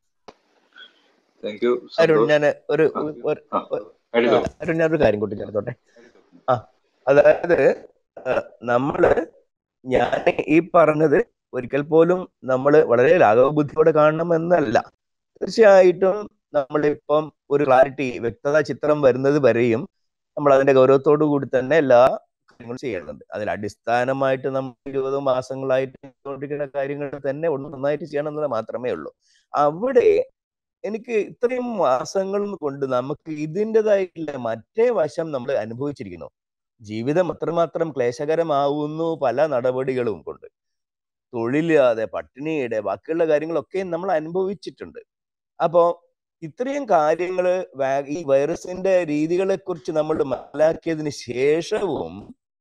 thank you Arun Santhosh ഞാൻ ഒരു ആ, ഒരു- ആ, ഒരു- എഴുതോ ആ, അരുൺ ഞാനൊരു കാര്യം കൂട്ടി ചേർത്തോട്ടെ ആ അതായത് ആ, നമ്മള് ഞാൻ ഈ പറഞ്ഞത് ഒരിക്കൽ പോലും നമ്മൾ വളരെ ലാഘവബുദ്ധിയോടെ കാണണം എന്നല്ല തീർച്ചയായിട്ടും നമ്മളിപ്പം ഒരു ക്ലാരിറ്റി വ്യക്തത ചിത്രം വരുന്നത് വരെയും നമ്മൾ അതിന്റെ ഗൗരവത്തോടു കൂടി തന്നെ എല്ലാ കാര്യങ്ങളും ചെയ്യുന്നുണ്ട് അതിൽ അടിസ്ഥാനമായിട്ട് നമ്മൾ ഇരുപത് മാസങ്ങളായിട്ട് ചെയ്തുകൊണ്ടിരിക്കുന്ന കാര്യങ്ങൾ തന്നെ ഒന്ന് നന്നായിട്ട് ചെയ്യണം എന്നത് മാത്രമേ ഉള്ളൂ അവിടെ എനിക്ക് ഇത്രയും മാസങ്ങൾ കൊണ്ട് നമുക്ക് ഇതിൻ്റെതായിട്ടുള്ള മറ്റേ വശം നമ്മൾ അനുഭവിച്ചിരിക്കുന്നു ജീവിതം അത്രമാത്രം ക്ലേശകരമാവുന്നു പല നടപടികളും കൊണ്ട് തൊഴിലില്ലാതെ പട്ടിണിയുടെ ബാക്കിയുള്ള കാര്യങ്ങളൊക്കെ നമ്മൾ അനുഭവിച്ചിട്ടുണ്ട് അപ്പോ ഇത്രയും കാര്യങ്ങൾ ഈ വൈറസിന്റെ രീതികളെ കുറിച്ച് നമ്മൾ മനസ്സിലാക്കിയതിന് ശേഷവും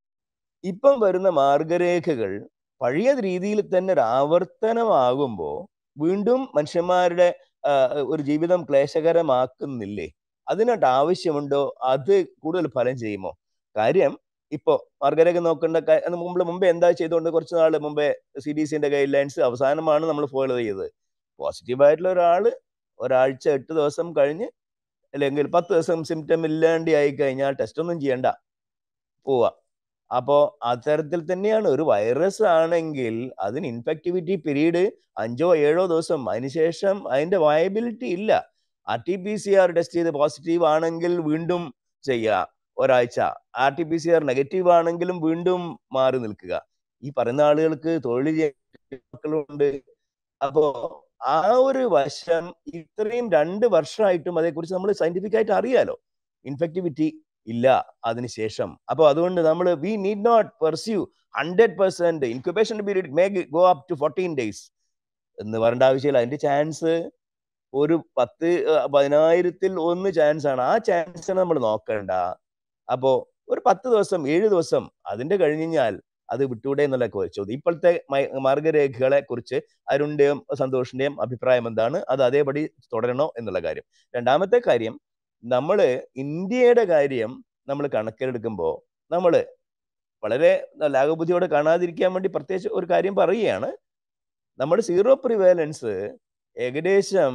ഇപ്പം വരുന്ന മാർഗരേഖകൾ പഴയ രീതിയിൽ തന്നെ ഒരു ആവർത്തനമാകുമ്പോൾ വീണ്ടും മനുഷ്യന്മാരുടെ ആ, ഒരു ജീവിതം ക്ലേശകരമാക്കുന്നില്ലേ അതിനായിട്ട് ആവശ്യമുണ്ടോ അത് കൂടുതൽ ഫലം ചെയ്യുമോ കാര്യം ഇപ്പോ മാർഗരേഖ നോക്കേണ്ട കാ- അത് മുമ്പ് മുമ്പേ എന്താ ചെയ്തുകൊണ്ട് കുറച്ച് നാൾ മുമ്പേ സി ഡി സിന്റെ ഗൈഡ് ലൈൻസ് അവസാനമാണ് നമ്മൾ ഫോളോ ചെയ്തത് പോസിറ്റീവ് ആയിട്ടുള്ള ഒരാള് ഒരാഴ്ച എട്ട് ദിവസം കഴിഞ്ഞ് അല്ലെങ്കിൽ പത്ത് ദിവസം സിംറ്റം ഇല്ലാണ്ട് ആയി കഴിഞ്ഞാൽ ടെസ്റ്റ് ഒന്നും ചെയ്യണ്ട പോവാ അപ്പോ അത്തരത്തിൽ തന്നെയാണ് ഒരു വൈറസ് ആണെങ്കിൽ അതിന് ഇൻഫെക്ടിവിറ്റി പീരീഡ് അഞ്ചോ ഏഴോ ദിവസം അതിനുശേഷം അതിന്റെ വയബിലിറ്റി ഇല്ല R T P C R test ചെയ്ത് പോസിറ്റീവ് ആണെങ്കിൽ വീണ്ടും ചെയ്യുക ഒരാഴ്ച R T P C R negative ആണെങ്കിലും വീണ്ടും മാറി നിൽക്കുക ഈ പറയുന്ന ആളുകൾക്ക് തൊഴിൽ ചെയ്യാൻ മക്കളുണ്ട് അപ്പോ ആ ഒരു വശം ഇത്രയും രണ്ട് വർഷമായിട്ടും അതേക്കുറിച്ച് നമ്മൾ സയന്റിഫിക് ആയിട്ട് അറിയാലോ ഇൻഫെക്ടിവിറ്റി ഇല്ല അതിനുശേഷം അപ്പൊ അതുകൊണ്ട് നമ്മൾ we need not pursue hundred percent incubation period may go up to fourteen days എന്ന് പറയേണ്ട ആവശ്യമില്ല അതിന്റെ ചാൻസ് ഒരു പത്ത് ഏർ പതിനായിരത്തിൽ ഒന്ന് ചാൻസ് ആണ് ആ ചാൻസ് നമ്മൾ നോക്കണ്ട അപ്പോ ഒരു പത്ത് ദിവസം ഏഴ് ദിവസം അതിന്റെ കഴിഞ്ഞ് കഴിഞ്ഞാൽ അത് വിട്ടൂടെ എന്നുള്ള ചോദ്യം ഇപ്പോഴത്തെ മൈ- മാർഗരേഖകളെ കുറിച്ച് അരുണിന്റെയും സന്തോഷിന്റെയും അഭിപ്രായം എന്താണ് അത് അതേപടി തുടരണോ എന്നുള്ള കാര്യം രണ്ടാമത്തെ കാര്യം നമ്മള് ഇന്ത്യയുടെ കാര്യം നമ്മൾ കണക്കിലെടുക്കുമ്പോൾ നമ്മൾ വളരെ ലാഘബുദ്ധിയോടെ കാണാതിരിക്കാൻ വേണ്ടി പ്രത്യേകിച്ച് ഒരു കാര്യം പറയുകയാണ് നമ്മുടെ സീറോ പ്രിവാലൻസ് ഏകദേശം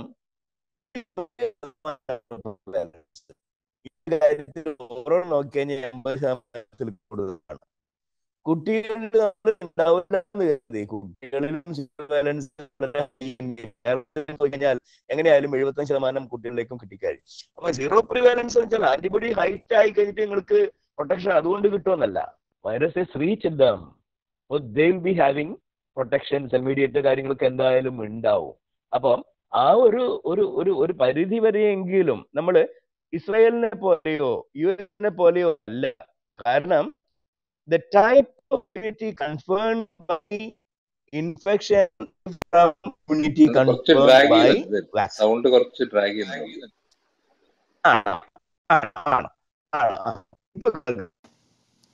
ഈ കാര്യത്തിൽ ഓരോ നോക്കിക്കഴിഞ്ഞാൽ എൺപത് ശതമാനത്തിൽ കൂടുതലാണ് കുട്ടികളിൽ നമ്മൾ ഉണ്ടാവില്ലെന്ന് കരുതി കുട്ടികളിലും സീറോ ബാലൻസ് കഴിഞ്ഞാൽ എങ്ങനെയായാലും എഴുപത്തഞ്ച് ശതമാനം കുട്ടികളിലേക്കും കിട്ടിക്കഴിയും അപ്പൊ സീറോ പ്രിവാലൻസ് വെച്ചാൽ ആന്റിബോഡി ഹൈറ്റ് ആയി കഴിഞ്ഞിട്ട് നിങ്ങൾക്ക് പ്രൊട്ടക്ഷൻ അതുകൊണ്ട് കിട്ടുമെന്നല്ല virus is reach them they will be having protections immediate കാര്യങ്ങളൊക്കെ എന്തായാലും ഉണ്ടാവും അപ്പം ആ ഒരു ഒരു ഒരു ഒരു പരിധി വരെയെങ്കിലും നമ്മൾ ഇസ്രായേലിനെ പോലെയോ യു എസിനെ പോലെയോ അല്ല കാരണം the type of immunity confirmed by infection from immunity അത് കുറച്ച് confirmed ഡ്രാഗ് by ചെയ്യുന്നുണ്ട് vaccine. സൗണ്ട് കുറച്ച് ഡ്രാഗ് ചെയ്യുന്നുണ്ട് ആണോ? ആണോ? ആണോ? ആണോ? ആ. ഇപ്പൊ കേൾക്കാം.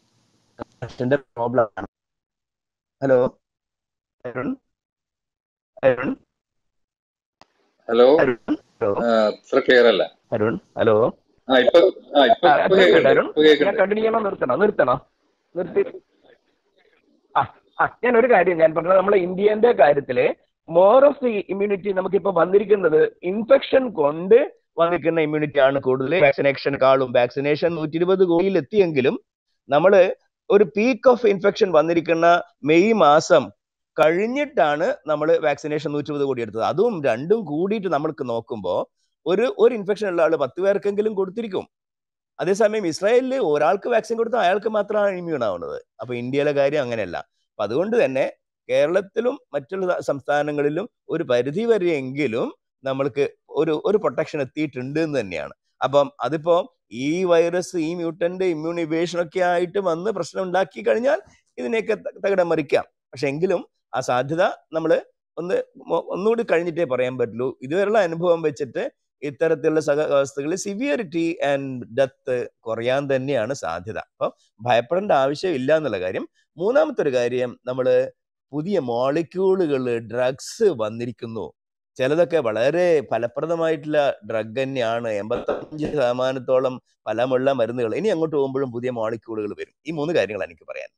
കണക്ഷന്റെ പ്രോബ്ലം ആണ് hello Arun Arun hello Arun hello അത്ര ക്ലിയർ അല്ല അരുൺ ഹലോ ആ ഇപ്പൊ ആ ഇപ്പൊ ആ, ഇപ്പൊ കേൾക്കട്ടെ കേൾക്കുന്നുണ്ട് അരുൺ ഇപ്പൊ ഞാൻ കേൾക്കുന്നുണ്ട് കണ്ടിന്യൂ ചെയ്യണോ നിർത്തണോ നിർത്തണോ നിർത്തി ആ ആ ഞാൻ ഒരു കാര്യം ഞാൻ പറഞ്ഞത് നമ്മളെ ഇന്ത്യന്റെ കാര്യത്തില് മോർ ഓഫ് ദി ഇമ്മ്യൂണിറ്റി നമുക്കിപ്പോ വന്നിരിക്കുന്നത് ഇൻഫെക്ഷൻ കൊണ്ട് വന്നിരിക്കുന്ന ഇമ്മ്യൂണിറ്റി ആണ് കൂടുതൽ വാക്സിനേഷനെക്കാളും വാക്സിനേഷൻ നൂറ്റി ഇരുപത് കോടിയിൽ എത്തിയെങ്കിലും നമ്മൾ ഒരു പീക്ക് ഓഫ് ഇൻഫെക്ഷൻ വന്നിരിക്കുന്ന മെയ് മാസം കഴിഞ്ഞിട്ടാണ് നമ്മൾ വാക്സിനേഷൻ നൂറ്റി ഇരുപത് കോടി എടുത്തത് അതും രണ്ടും കൂടിയിട്ട് നമ്മൾക്ക് നോക്കുമ്പോൾ ഒരു ഒരു ഇൻഫെക്ഷൻ ഉള്ള ആൾ പത്ത് പേർക്കെങ്കിലും കൊടുത്തിരിക്കും അതേസമയം ഇസ്രായേലിൽ ഒരാൾക്ക് വാക്സിൻ കൊടുത്താൽ അയാൾക്ക് മാത്രമാണ് ഇമ്മ്യൂൺ ആവുന്നത് അപ്പൊ ഇന്ത്യയിലെ കാര്യം അങ്ങനെയല്ല അപ്പൊ അതുകൊണ്ട് തന്നെ കേരളത്തിലും മറ്റുള്ള സംസ്ഥാനങ്ങളിലും ഒരു പരിധി വരെയെങ്കിലും നമ്മൾക്ക് ഒരു ഒരു പ്രൊട്ടക്ഷൻ എത്തിയിട്ടുണ്ട് എന്ന് തന്നെയാണ് അപ്പം അതിപ്പോ ഈ വൈറസ് ഈ മ്യൂട്ടന്റ് ഇമ്മ്യൂൺ ഇവേഷൻ ഒക്കെ ആയിട്ട് വന്ന് പ്രശ്നം ഉണ്ടാക്കി കഴിഞ്ഞാൽ ഇതിനെയൊക്കെ ത- തകിടം മറിക്കാം പക്ഷെ എങ്കിലും ആ സാധ്യത നമ്മൾ ഒന്ന് മൊ- ഒന്നുകൂടി കഴിഞ്ഞിട്ടേ പറയാൻ പറ്റുള്ളൂ ഇതുവരെയുള്ള അനുഭവം വെച്ചിട്ട് ഇത്തരത്തിലുള്ള സഹ അവസ്ഥകളിൽ സിവിയറിറ്റി ആൻഡ് ഡെത്ത് കുറയാൻ തന്നെയാണ് സാധ്യത അപ്പം ഭയപ്പെടേണ്ട ആവശ്യമില്ല എന്നുള്ള കാര്യം മൂന്നാമത്തെ ഒരു കാര്യം നമ്മൾ പുതിയ മോളിക്യൂളുകൾ ഡ്രഗ്സ് വന്നിരിക്കുന്നു ചിലതൊക്കെ വളരെ ഫലപ്രദമായിട്ടുള്ള ഡ്രഗ് തന്നെയാണ് എൺപത്തഞ്ച് ശതമാനത്തോളം ഫലമുള്ള മരുന്നുകൾ ഇനി അങ്ങോട്ട് പോകുമ്പോഴും പുതിയ മോളിക്യൂളുകൾ വരും ഈ മൂന്ന് കാര്യങ്ങളാണ് എനിക്ക് പറയാൻ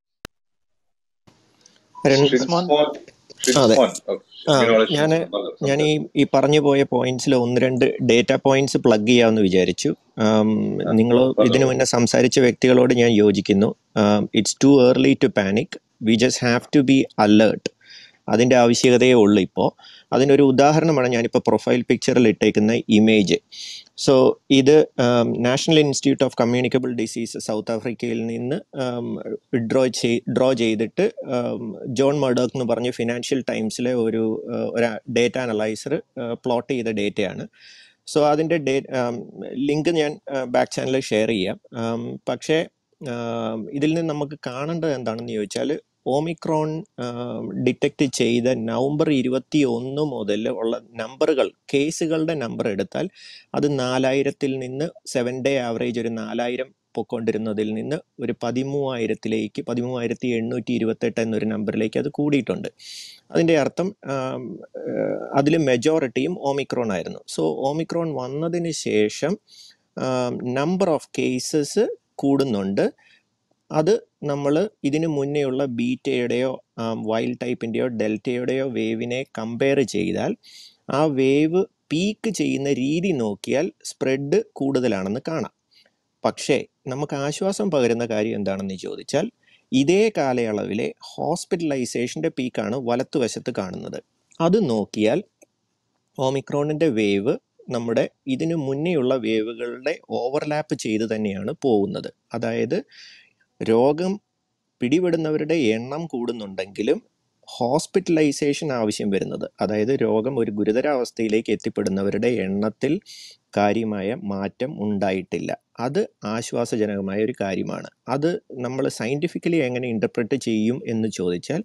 അരുൺ ഷിൻസ്മോൻ അതെ ഷിൻസ്മോൻ ആ ഇമ്മ്യൂണോളജി ഞാൻ പറഞ്ഞു ഞാൻ ഈ സംസാരിച്ചു ഈ പറഞ്ഞു പോയ പോയിന്റ്സിൽ ഒന്ന് രണ്ട് ഡേറ്റ പോയിന്റ്സ് പ്ലഗ് ചെയ്യാമെന്ന് വിചാരിച്ചു നിങ്ങൾ പറഞ്ഞു ഇതിനു മുന്നേ സംസാരിച്ച വ്യക്തികളോട് ഞാൻ യോജിക്കുന്നു it's too early to panic we just have to be alert അതിൻ്റെ ആവശ്യകതയേ ഉള്ളൂ ഇപ്പോൾ അതിനൊരു ഉദാഹരണമാണ് ഞാനിപ്പോൾ പ്രൊഫൈൽ പിക്ചറിൽ ഇട്ടേക്കുന്ന ഇമേജ് സോ ഇത് national institute of communicable disease south ആഫ്രിക്കയിൽ നിന്ന് ഡ്രോ ചെയ് ഡ്രോ ചെയ്തിട്ട് ഉം, ജോൺ മർഡോക്ക് എന്ന് പറഞ്ഞ് ഫിനാൻഷ്യൽ ടൈംസിലെ ഒരു ആ, ഒരു ഡേറ്റ അനലൈസർ പ്ലോട്ട് ചെയ്ത ഡേറ്റയാണ് സോ അതിൻ്റെ ഡേ ലിങ്ക് ഞാൻ ബാക്ക് ചാനലിൽ ഷെയർ ചെയ്യാം ആം, പക്ഷേ ആം, ഇതിൽ നിന്ന് നമുക്ക് കാണേണ്ടത് എന്താണെന്ന് ചോദിച്ചാൽ ഓമിക്രോൺ ഡിറ്റക്റ്റ് ചെയ്ത നവംബർ ഇരുപത്തി ഒന്ന് മുതൽ ഉള്ള നമ്പറുകൾ കേസുകളുടെ നമ്പർ എടുത്താൽ അത് നാലായിരത്തിൽ നിന്ന് സെവൻ ഡേ ആവറേജ് ഒരു നാലായിരം പൊക്കൊണ്ടിരുന്നതിൽ നിന്ന് ഒരു പതിമൂവായിരത്തിലേക്ക് പതിമൂവായിരത്തി എണ്ണൂറ്റി ഇരുപത്തെട്ട് എന്നൊരു നമ്പറിലേക്ക് അത് കൂടിയിട്ടുണ്ട് അതിൻ്റെ അർത്ഥം അതിൽ മെജോറിറ്റിയും ഓമിക്രോൺ ആയിരുന്നു സോ ഓമിക്രോൺ വന്നതിന് ശേഷം നമ്പർ ഓഫ് കേസസ് കൂടുന്നുണ്ട് അത് നമ്മൾ ഇതിനു മുന്നേയുള്ള ബീറ്റയുടെയോ വൈൽഡ് ടൈപ്പിൻ്റെയോ ഡെൽറ്റയുടെയോ വേവിനെ കമ്പയർ ചെയ്താൽ ആ വേവ് പീക്ക് ചെയ്യുന്ന രീതി നോക്കിയാൽ സ്പ്രെഡ് കൂടുതലാണെന്ന് കാണാം പക്ഷേ നമുക്ക് ആശ്വാസം പകരുന്ന കാര്യം എന്താണെന്ന് ചോദിച്ചാൽ ഇതേ കാലയളവിലെ ഹോസ്പിറ്റലൈസേഷൻ്റെ പീക്കാണ് വലത്തുവശത്ത് കാണുന്നത് അത് നോക്കിയാൽ ഓമിക്രോണിൻ്റെ വേവ് നമ്മുടെ ഇതിനു മുന്നേയുള്ള വേവുകളുടെ ഓവർലാപ്പ് ചെയ്ത് തന്നെയാണ് പോകുന്നത് അതായത് രോഗം പിടിപെടുന്നവരുടെ എണ്ണം കൂടുന്നുണ്ടെങ്കിലും ഹോസ്പിറ്റലൈസേഷൻ ആവശ്യം വരുന്നത് അതായത് രോഗം ഒരു ഗുരുതരാവസ്ഥയിലേക്ക് എത്തിപ്പെടുന്നവരുടെ എണ്ണത്തിൽ കാര്യമായ മാറ്റം ഉണ്ടായിട്ടില്ല അത് ആശ്വാസജനകമായ ഒരു കാര്യമാണ് അത് നമ്മൾ സയൻറ്റിഫിക്കലി എങ്ങനെ ഇൻ്റർപ്രറ്റ് ചെയ്യും എന്ന് ചോദിച്ചാൽ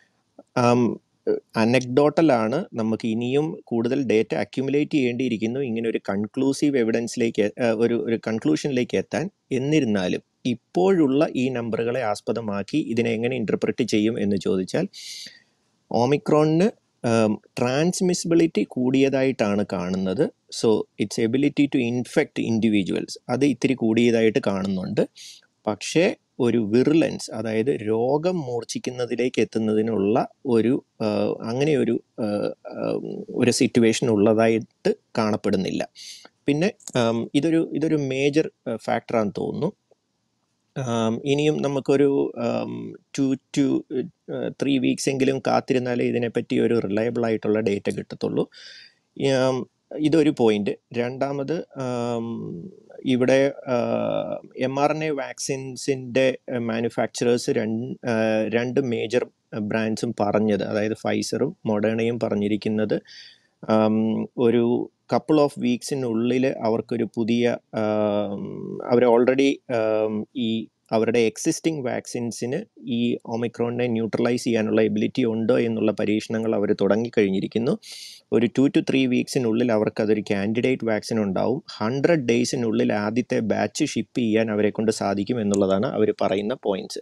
അനക്ഡോട്ടലാണ് നമുക്ക് ഇനിയും കൂടുതൽ ഡേറ്റ അക്യുമുലേറ്റ് ചെയ്യേണ്ടിയിരിക്കുന്നു ഇങ്ങനെ ഒരു കൺക്ലൂസീവ് എവിഡൻസിലേക്ക് ഒരു ഒരു കൺക്ലൂഷനിലേക്ക് എത്താൻ എന്നിരുന്നാലും ഇപ്പോഴുള്ള ഈ നമ്പറുകളെ ആസ്പദമാക്കി ഇതിനെ എങ്ങനെ ഇൻ്റർപ്രറ്റ് ചെയ്യും എന്ന് ചോദിച്ചാൽ ഓമിക്രോണിന് ട്രാൻസ്മിസിബിലിറ്റി കൂടിയതായിട്ടാണ് കാണുന്നത് so it's ability to infect individuals അത് ഇത്തിരി കൂടിയതായിട്ട് കാണുന്നുണ്ട് പക്ഷേ ഒരു വിർലൻസ് അതായത് രോഗം മൂർച്ഛിക്കുന്നതിലേക്ക് എത്തുന്നതിനുള്ള ഒരു അങ്ങനെ ഒരു ഒരു സിറ്റുവേഷൻ ഉള്ളതായിട്ട് കാണപ്പെടുന്നില്ല പിന്നെ ഇതൊരു ഇതൊരു മേജർ ഫാക്ടറാന്ന് തോന്നുന്നു ഇനിയും നമുക്കൊരു ടു ടു ത്രീ വീക്സ് എങ്കിലും കാത്തിരുന്നാലേ ഇതിനെപ്പറ്റി ഒരു റിലയബിൾ ആയിട്ടുള്ള ഡേറ്റ കിട്ടത്തുള്ളൂ ഇതൊരു പോയിന്റ് രണ്ടാമത് ഇവിടെ എം ആർ എൻ എ വാക്സിൻസിൻ്റെ മാനുഫാക്ചറേഴ്സ് രണ്ട് മേജർ ബ്രാൻഡ്സും പറഞ്ഞത് അതായത് ഫൈസറും മൊഡേണയും പറഞ്ഞിരിക്കുന്നത് ഒരു കപ്പിൾ ഓഫ് വീക്സിനുള്ളിൽ അവർക്കൊരു പുതിയ അവർ ഓൾറെഡി ഈ അവരുടെ എക്സിസ്റ്റിംഗ് വാക്സിൻസിന് ഈ ഒമിക്രോണിനെ ന്യൂട്രലൈസ് ചെയ്യാനുള്ള എബിലിറ്റി ഉണ്ടോ എന്നുള്ള പരീക്ഷണങ്ങൾ അവർ തുടങ്ങിക്കഴിഞ്ഞിരിക്കുന്നു ഒരു ടു ടു ത്രീ വീക്സിനുള്ളിൽ അവർക്ക് അതൊരു കാൻഡിഡേറ്റ് വാക്സിൻ ഉണ്ടാവും ഹൺഡ്രഡ് ഡേയ്സിനുള്ളിൽ ആദ്യത്തെ ബാച്ച് ഷിപ്പ് ചെയ്യാൻ അവരെ കൊണ്ട് സാധിക്കും എന്നുള്ളതാണ് അവർ പറയുന്ന പോയിന്റ്സ്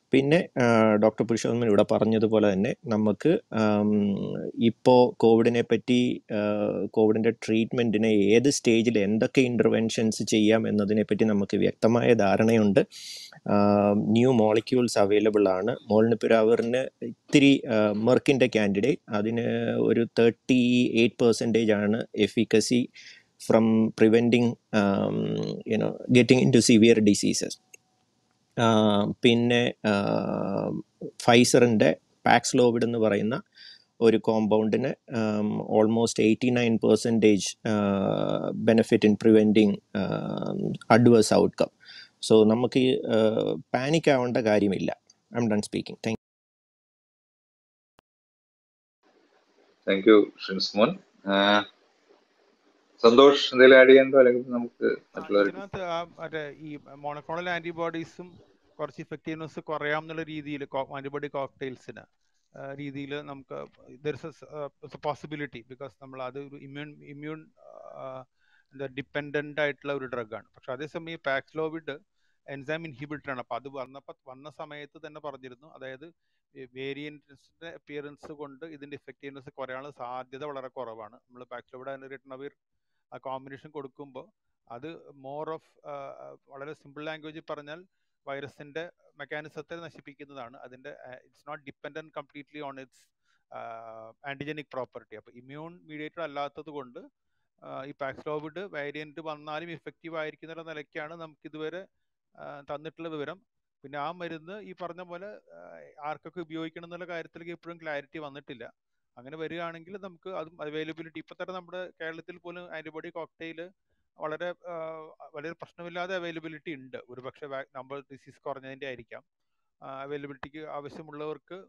പിന്നെ ഡോക്ടർ പുരുഷോത്തമൻ ഇവിടെ പറഞ്ഞതുപോലെ തന്നെ നമുക്ക് ഇപ്പോൾ കോവിഡിനെ പറ്റി കോവിഡിൻ്റെ ട്രീറ്റ്മെൻറ്റിനെ ഏത് സ്റ്റേജിൽ എന്തൊക്കെ ഇൻ്റർവെൻഷൻസ് ചെയ്യാം എന്നതിനെ പറ്റി നമുക്ക് വ്യക്തമായ ധാരണയുണ്ട് ന്യൂ മോളിക്യൂൾസ് അവൈലബിൾ ആണ് മോളിനിപ്പിരാവറിന് ഇത്തിരി മെർക്കിൻ്റെ കാൻഡിഡേറ്റ് അതിന് ഒരു തേർട്ടി എയ്റ്റ് പെർസെൻറ്റേജ് ആണ് efficacy from preventing you know getting into severe diseases പിന്നെ ഫൈസറിൻ്റെ പാക്സ്ലോവിഡ് എന്ന് പറയുന്ന ഒരു കോമ്പൗണ്ടിന് almost eighty nine percentage benefit in preventing adverse outcome so നമുക്ക് പാനിക് ആവേണ്ട കാര്യമില്ല I'm done speaking thank thank you Shinsmon Santhosh എന്തെങ്കിലും ആഡ് ചെയ്യാനുണ്ടോ അല്ലെങ്കിൽ നമുക്ക് മറ്റുള്ളവർക്ക് ഇതിനകത്ത് ആ മറ്റേ ഈ മോണോക്ലോണൽ ആന്റിബോഡീസും കുറച്ച് ഇഫക്റ്റീവ്നെസ് കുറയാം എന്നുള്ള രീതിയിൽ ആന്റിബോഡി കോക്ടെയിൽസിന് രീതിയിൽ നമുക്ക് പോസിബിലിറ്റി ബിക്കോസ് നമ്മൾ അത് ഒരു ഇമ്മ്യൂൺ ഇമ്മ്യൂൺ എന്താ ഡിപ്പെൻഡൻ്റ് ആയിട്ടുള്ള ഒരു ഡ്രഗാണ് പക്ഷെ അതേസമയം ഈ പാക്സ്ലോവിഡ് എൻസൈം ഇൻഹിബിറ്റർ ആണ് അപ്പോൾ അത് വന്നപ്പോൾ വന്ന സമയത്ത് തന്നെ പറഞ്ഞിരുന്നു അതായത് വേരിയൻസിന്റെ അപ്പിയറൻസ് കൊണ്ട് ഇതിന്റെ ഇഫക്റ്റീവ്നെസ് കുറയാനുള്ള സാധ്യത വളരെ കുറവാണ് നമ്മൾ പാക്സ്ലോവിഡ് ആൻഡ് റിട്ടണവീർ ആ കോമ്പിനേഷൻ കൊടുക്കുമ്പോൾ അത് മോർ ഓഫ് വളരെ സിമ്പിൾ ലാംഗ്വേജിൽ പറഞ്ഞാൽ വൈറസിന്റെ മെക്കാനിസത്തെ നശിപ്പിക്കുന്നതാണ് അതിന്റെ it's not dependent completely on it's antigenic property അപ്പോൾ ഇമ്മ്യൂൺ മീഡിയേറ്റർ അല്ലാത്തത് കൊണ്ട് ഈ പാക്സ്ലോവിഡ് വേരിയന്റ് വന്നാലും ഇഫക്റ്റീവ് ആയിരിക്കുന്ന നിലയ്ക്കാണ് നമുക്ക് ഇതുവരെ തന്നിട്ടുള്ള വിവരം പിന്നെ ആ മരുന്ന് ഈ പറഞ്ഞ പോലെ ആർക്കൊക്കെ ഉപയോഗിക്കണം എന്നുള്ള കാര്യത്തിലേക്ക് ഇപ്പോഴും ക്ലാരിറ്റി വന്നിട്ടില്ല അങ്ങനെ വരികയാണെങ്കിൽ നമുക്ക് അതും അവൈലബിലിറ്റി ഇപ്പൊ തന്നെ നമ്മുടെ കേരളത്തിൽ പോലും ആന്റിബോഡി കോക്ടെയിൽ വളരെ വളരെ പ്രശ്നമില്ലാതെ അവൈലബിലിറ്റി ഉണ്ട് ഒരു പക്ഷേ നമ്പർ ഡിസീസ് കുറഞ്ഞതിന്റെ ആയിരിക്കാം അവൈലബിലിറ്റിക്ക് ആവശ്യമുള്ളവർക്ക്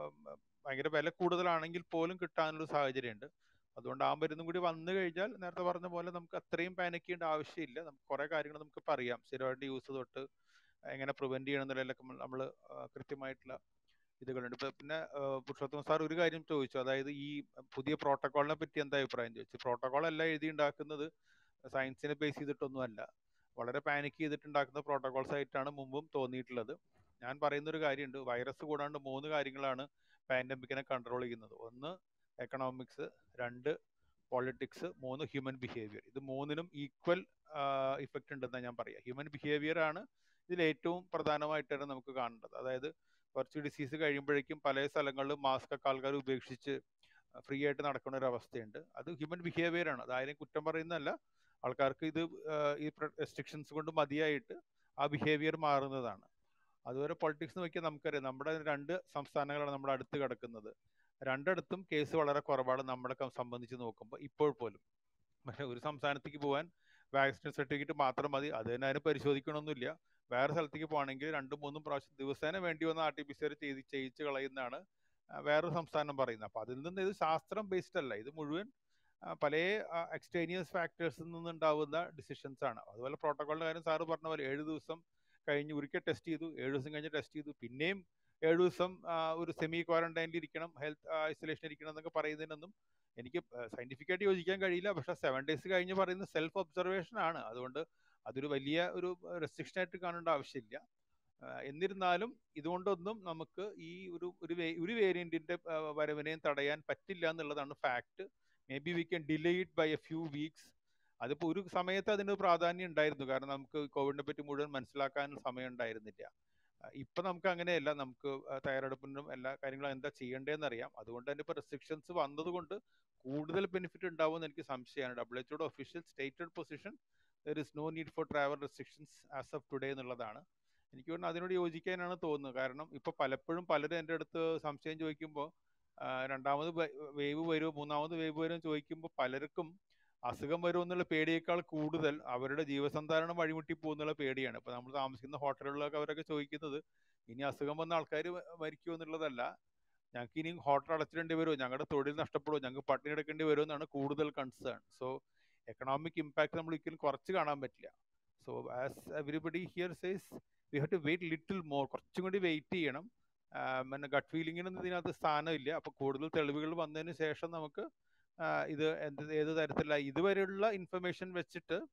ഭയങ്കര വില കൂടുതലാണെങ്കിൽ പോലും കിട്ടാനുള്ള സാഹചര്യമുണ്ട് അതുകൊണ്ട് ആ മരുന്നും കൂടി വന്നു കഴിഞ്ഞാൽ നേരത്തെ പറഞ്ഞ പോലെ നമുക്ക് അത്രയും പാനിക് ചെയ്യേണ്ട ആവശ്യമില്ല നമുക്ക് കുറെ കാര്യങ്ങൾ നമുക്ക് പറയാം സ്ഥിരമായിട്ട് യൂസ് തൊട്ട് എങ്ങനെ പ്രിവെന്റ് ചെയ്യണം എന്നുള്ളതിലൊക്കെ നമ്മൾ കൃത്യമായിട്ടുള്ള ഇതുകളുണ്ട് ഇപ്പൊ പിന്നെ പുരുഷോത്തമ സാർ ഒരു കാര്യം ചോദിച്ചു അതായത് ഈ പുതിയ പ്രോട്ടോകോളിനെ പറ്റി എന്താ അഭിപ്രായം ചോദിച്ചു പ്രോട്ടോകോൾ എല്ലാം എഴുതി ഉണ്ടാക്കുന്നത് സയൻസിനെ ബേസ് ചെയ്തിട്ടൊന്നുമല്ല വളരെ പാനിക് ചെയ്തിട്ടുണ്ടാക്കുന്ന പ്രോട്ടോകോൾസ് ആയിട്ടാണ് മുമ്പും തോന്നിയിട്ടുള്ളത് ഞാൻ പറയുന്ന ഒരു കാര്യമുണ്ട് വൈറസ് കൂടാണ്ട് മൂന്ന് കാര്യങ്ങളാണ് പാൻഡമിക്കിനെ കൺട്രോൾ ചെയ്യുന്നത് ഒന്ന് എക്കണോമിക്സ് രണ്ട് പോളിറ്റിക്സ് മൂന്ന് ഹ്യൂമൻ ബിഹേവിയർ ഇത് മൂന്നിനും ഈക്വൽ ഇഫക്റ്റ് ഉണ്ടെന്നാണ് ഞാൻ പറയുക ഹ്യൂമൻ ബിഹേവിയർ ആണ് ഇതിൽ ഏറ്റവും പ്രധാനമായിട്ടാണ് നമുക്ക് കാണേണ്ടത് അതായത് കുറച്ച് ഡിസീസ് കഴിയുമ്പോഴേക്കും പല സ്ഥലങ്ങളിലും മാസ്ക് ഒക്കെ ആൾക്കാർ ഉപേക്ഷിച്ച് ഫ്രീ ആയിട്ട് നടക്കുന്ന ഒരു അവസ്ഥയുണ്ട് അത് ഹ്യൂമൻ ബിഹേവിയർ ആണ് അതാരും കുറ്റം പറയുന്നതല്ല ആൾക്കാർക്ക് ഇത് ഈ റെസ്ട്രിക്ഷൻസ് കൊണ്ട് മതിയായിട്ട് ആ ബിഹേവിയർ മാറുന്നതാണ് അതുപോലെ പൊളിറ്റിക്സ് നോക്കിയാൽ നമുക്കറിയാം നമ്മുടെ രണ്ട് സംസ്ഥാനങ്ങളാണ് നമ്മുടെ അടുത്ത് കിടക്കുന്നത് രണ്ടിടത്തും കേസ് വളരെ കുറവാണ് നമ്മളെ സംബന്ധിച്ച് നോക്കുമ്പോൾ ഇപ്പോൾ പോലും പക്ഷെ ഒരു സംസ്ഥാനത്തേക്ക് പോകാൻ വാക്സിൻ സർട്ടിഫിക്കറ്റ് മാത്രം മതി അത് തന്നെ അതിന് പരിശോധിക്കണമൊന്നുമില്ല വേറെ സ്ഥലത്തേക്ക് പോകണമെങ്കിൽ രണ്ടും മൂന്നും പ്രാവശ്യം ദിവസേന വേണ്ടി വന്ന R T P C R ചെയ്ത് ചെയ്യിച്ച് കളയുന്നതാണ് വേറൊരു സംസ്ഥാനം പറയുന്നത് അപ്പൊ അതിൽ നിന്ന് ഇത് ശാസ്ത്രം ബേസ്ഡ് അല്ല ഇത് മുഴുവൻ പല എക്സ്റ്റേനിയസ് ഫാക്ടേഴ്സിൽ നിന്നുണ്ടാവുന്ന ഡിസിഷൻസ് ആണ് അതുപോലെ പ്രോട്ടോകോളിന്റെ കാര്യം സാറ് പറഞ്ഞ പോലെ ഏഴ് ദിവസം കഴിഞ്ഞ് ഒരിക്കൽ ടെസ്റ്റ് ചെയ്തു ഏഴ് ദിവസം കഴിഞ്ഞ് ടെസ്റ്റ് ചെയ്തു പിന്നെയും ഏഴ് ദിവസം ഒരു സെമി ക്വാറന്റൈനിൽ ഇരിക്കണം ഹെൽത്ത് ഐസൊലേഷൻ ഇരിക്കണം എന്നൊക്കെ പറയുന്നതിനൊന്നും എനിക്ക് സയന്റിഫിക്കായിട്ട് യോജിക്കാൻ കഴിയില്ല പക്ഷെ സെവൻ ഡേയ്സ് കഴിഞ്ഞ് പറയുന്നത് സെൽഫ് ഒബ്സർവേഷൻ ആണ് അതുകൊണ്ട് അതൊരു വലിയ ഒരു റെസ്ട്രിക്ഷൻ ആയിട്ട് കാണേണ്ട ആവശ്യമില്ല എന്നിരുന്നാലും ഇതുകൊണ്ടൊന്നും നമുക്ക് ഈ ഒരു ഒരു ഒരു വേരിയന്റിന്റെ വരവിനെയും തടയാൻ പറ്റില്ല എന്നുള്ളതാണ് fact may be we can delay it by a few weeks അതിപ്പോൾ ഒരു സമയത്ത് അതിന് പ്രാധാന്യം ഉണ്ടായിരുന്നു കാരണം നമുക്ക് കോവിഡിനെ പറ്റി മുഴുവൻ മനസ്സിലാക്കാൻ സമയം ഉണ്ടായിരുന്നില്ല ഇപ്പൊ നമുക്ക് അങ്ങനെയല്ല നമുക്ക് തയ്യാറെടുപ്പിനും എല്ലാ കാര്യങ്ങളും എന്താ ചെയ്യേണ്ടതെന്ന് അറിയാം അതുകൊണ്ട് തന്നെ ഇപ്പൊ റെസ്ട്രിക്ഷൻസ് വന്നതുകൊണ്ട് കൂടുതൽ ബെനിഫിറ്റ് ഉണ്ടാവുമെന്ന് എനിക്ക് സംശയമാണ് ഡബ്ല്യു എച്ച്ഒയുടെ official stated position there is no need for travel restrictions as of today എന്നുള്ളതാണ് എനിക്ക് തോന്നുന്നു അതിനോട് യോജിക്കാനാണ് തോന്നുന്നത് കാരണം ഇപ്പൊ പലപ്പോഴും പലരും എൻ്റെ അടുത്ത് സംശയം ചോദിക്കുമ്പോൾ രണ്ടാമത് വേവ് വരുമോ മൂന്നാമത് വേവ് വരുമോ ചോദിക്കുമ്പോൾ പലർക്കും അസുഖം വരുമോ എന്നുള്ള പേടിയേക്കാൾ കൂടുതൽ അവരുടെ ജീവസന്ധാരണം വഴിമുട്ടി പോകുന്നുള്ള പേടിയാണ് ഇപ്പൊ നമ്മൾ താമസിക്കുന്ന ഹോട്ടലുകളിലൊക്കെ അവരൊക്കെ ചോദിക്കുന്നത് ഇനി അസുഖം വന്ന ആൾക്കാർ മരിക്കുമോ എന്നുള്ളതല്ല ഞങ്ങൾക്ക് ഇനി ഹോട്ടൽ അടച്ചിടേണ്ടി വരുമോ ഞങ്ങളുടെ തൊഴിൽ നഷ്ടപ്പെടുമോ ഞങ്ങൾക്ക് പട്ടിണി എടുക്കേണ്ടി വരുമോ എന്നാണ് കൂടുതൽ കൺസേൺ സോ എക്കണോമിക് ഇമ്പാക്ട് നമ്മൾ ഒരിക്കലും കുറച്ച് കാണാൻ പറ്റില്ല so as everybody here says we have to wait little more കുറച്ചും കൂടി വെയിറ്റ് ചെയ്യണം പിന്നെ ഗട്ട് ഫീലിങ്ങിനൊന്നും ഇതിനകത്ത് സ്ഥാനമില്ല അപ്പൊ കൂടുതൽ തെളിവുകൾ വന്നതിന് ശേഷം നമുക്ക് ഇത് എന്ത് ഏത് തരത്തിലുള്ള ഇതുവരെയുള്ള ഇൻഫർമേഷൻ വെച്ചിട്ട്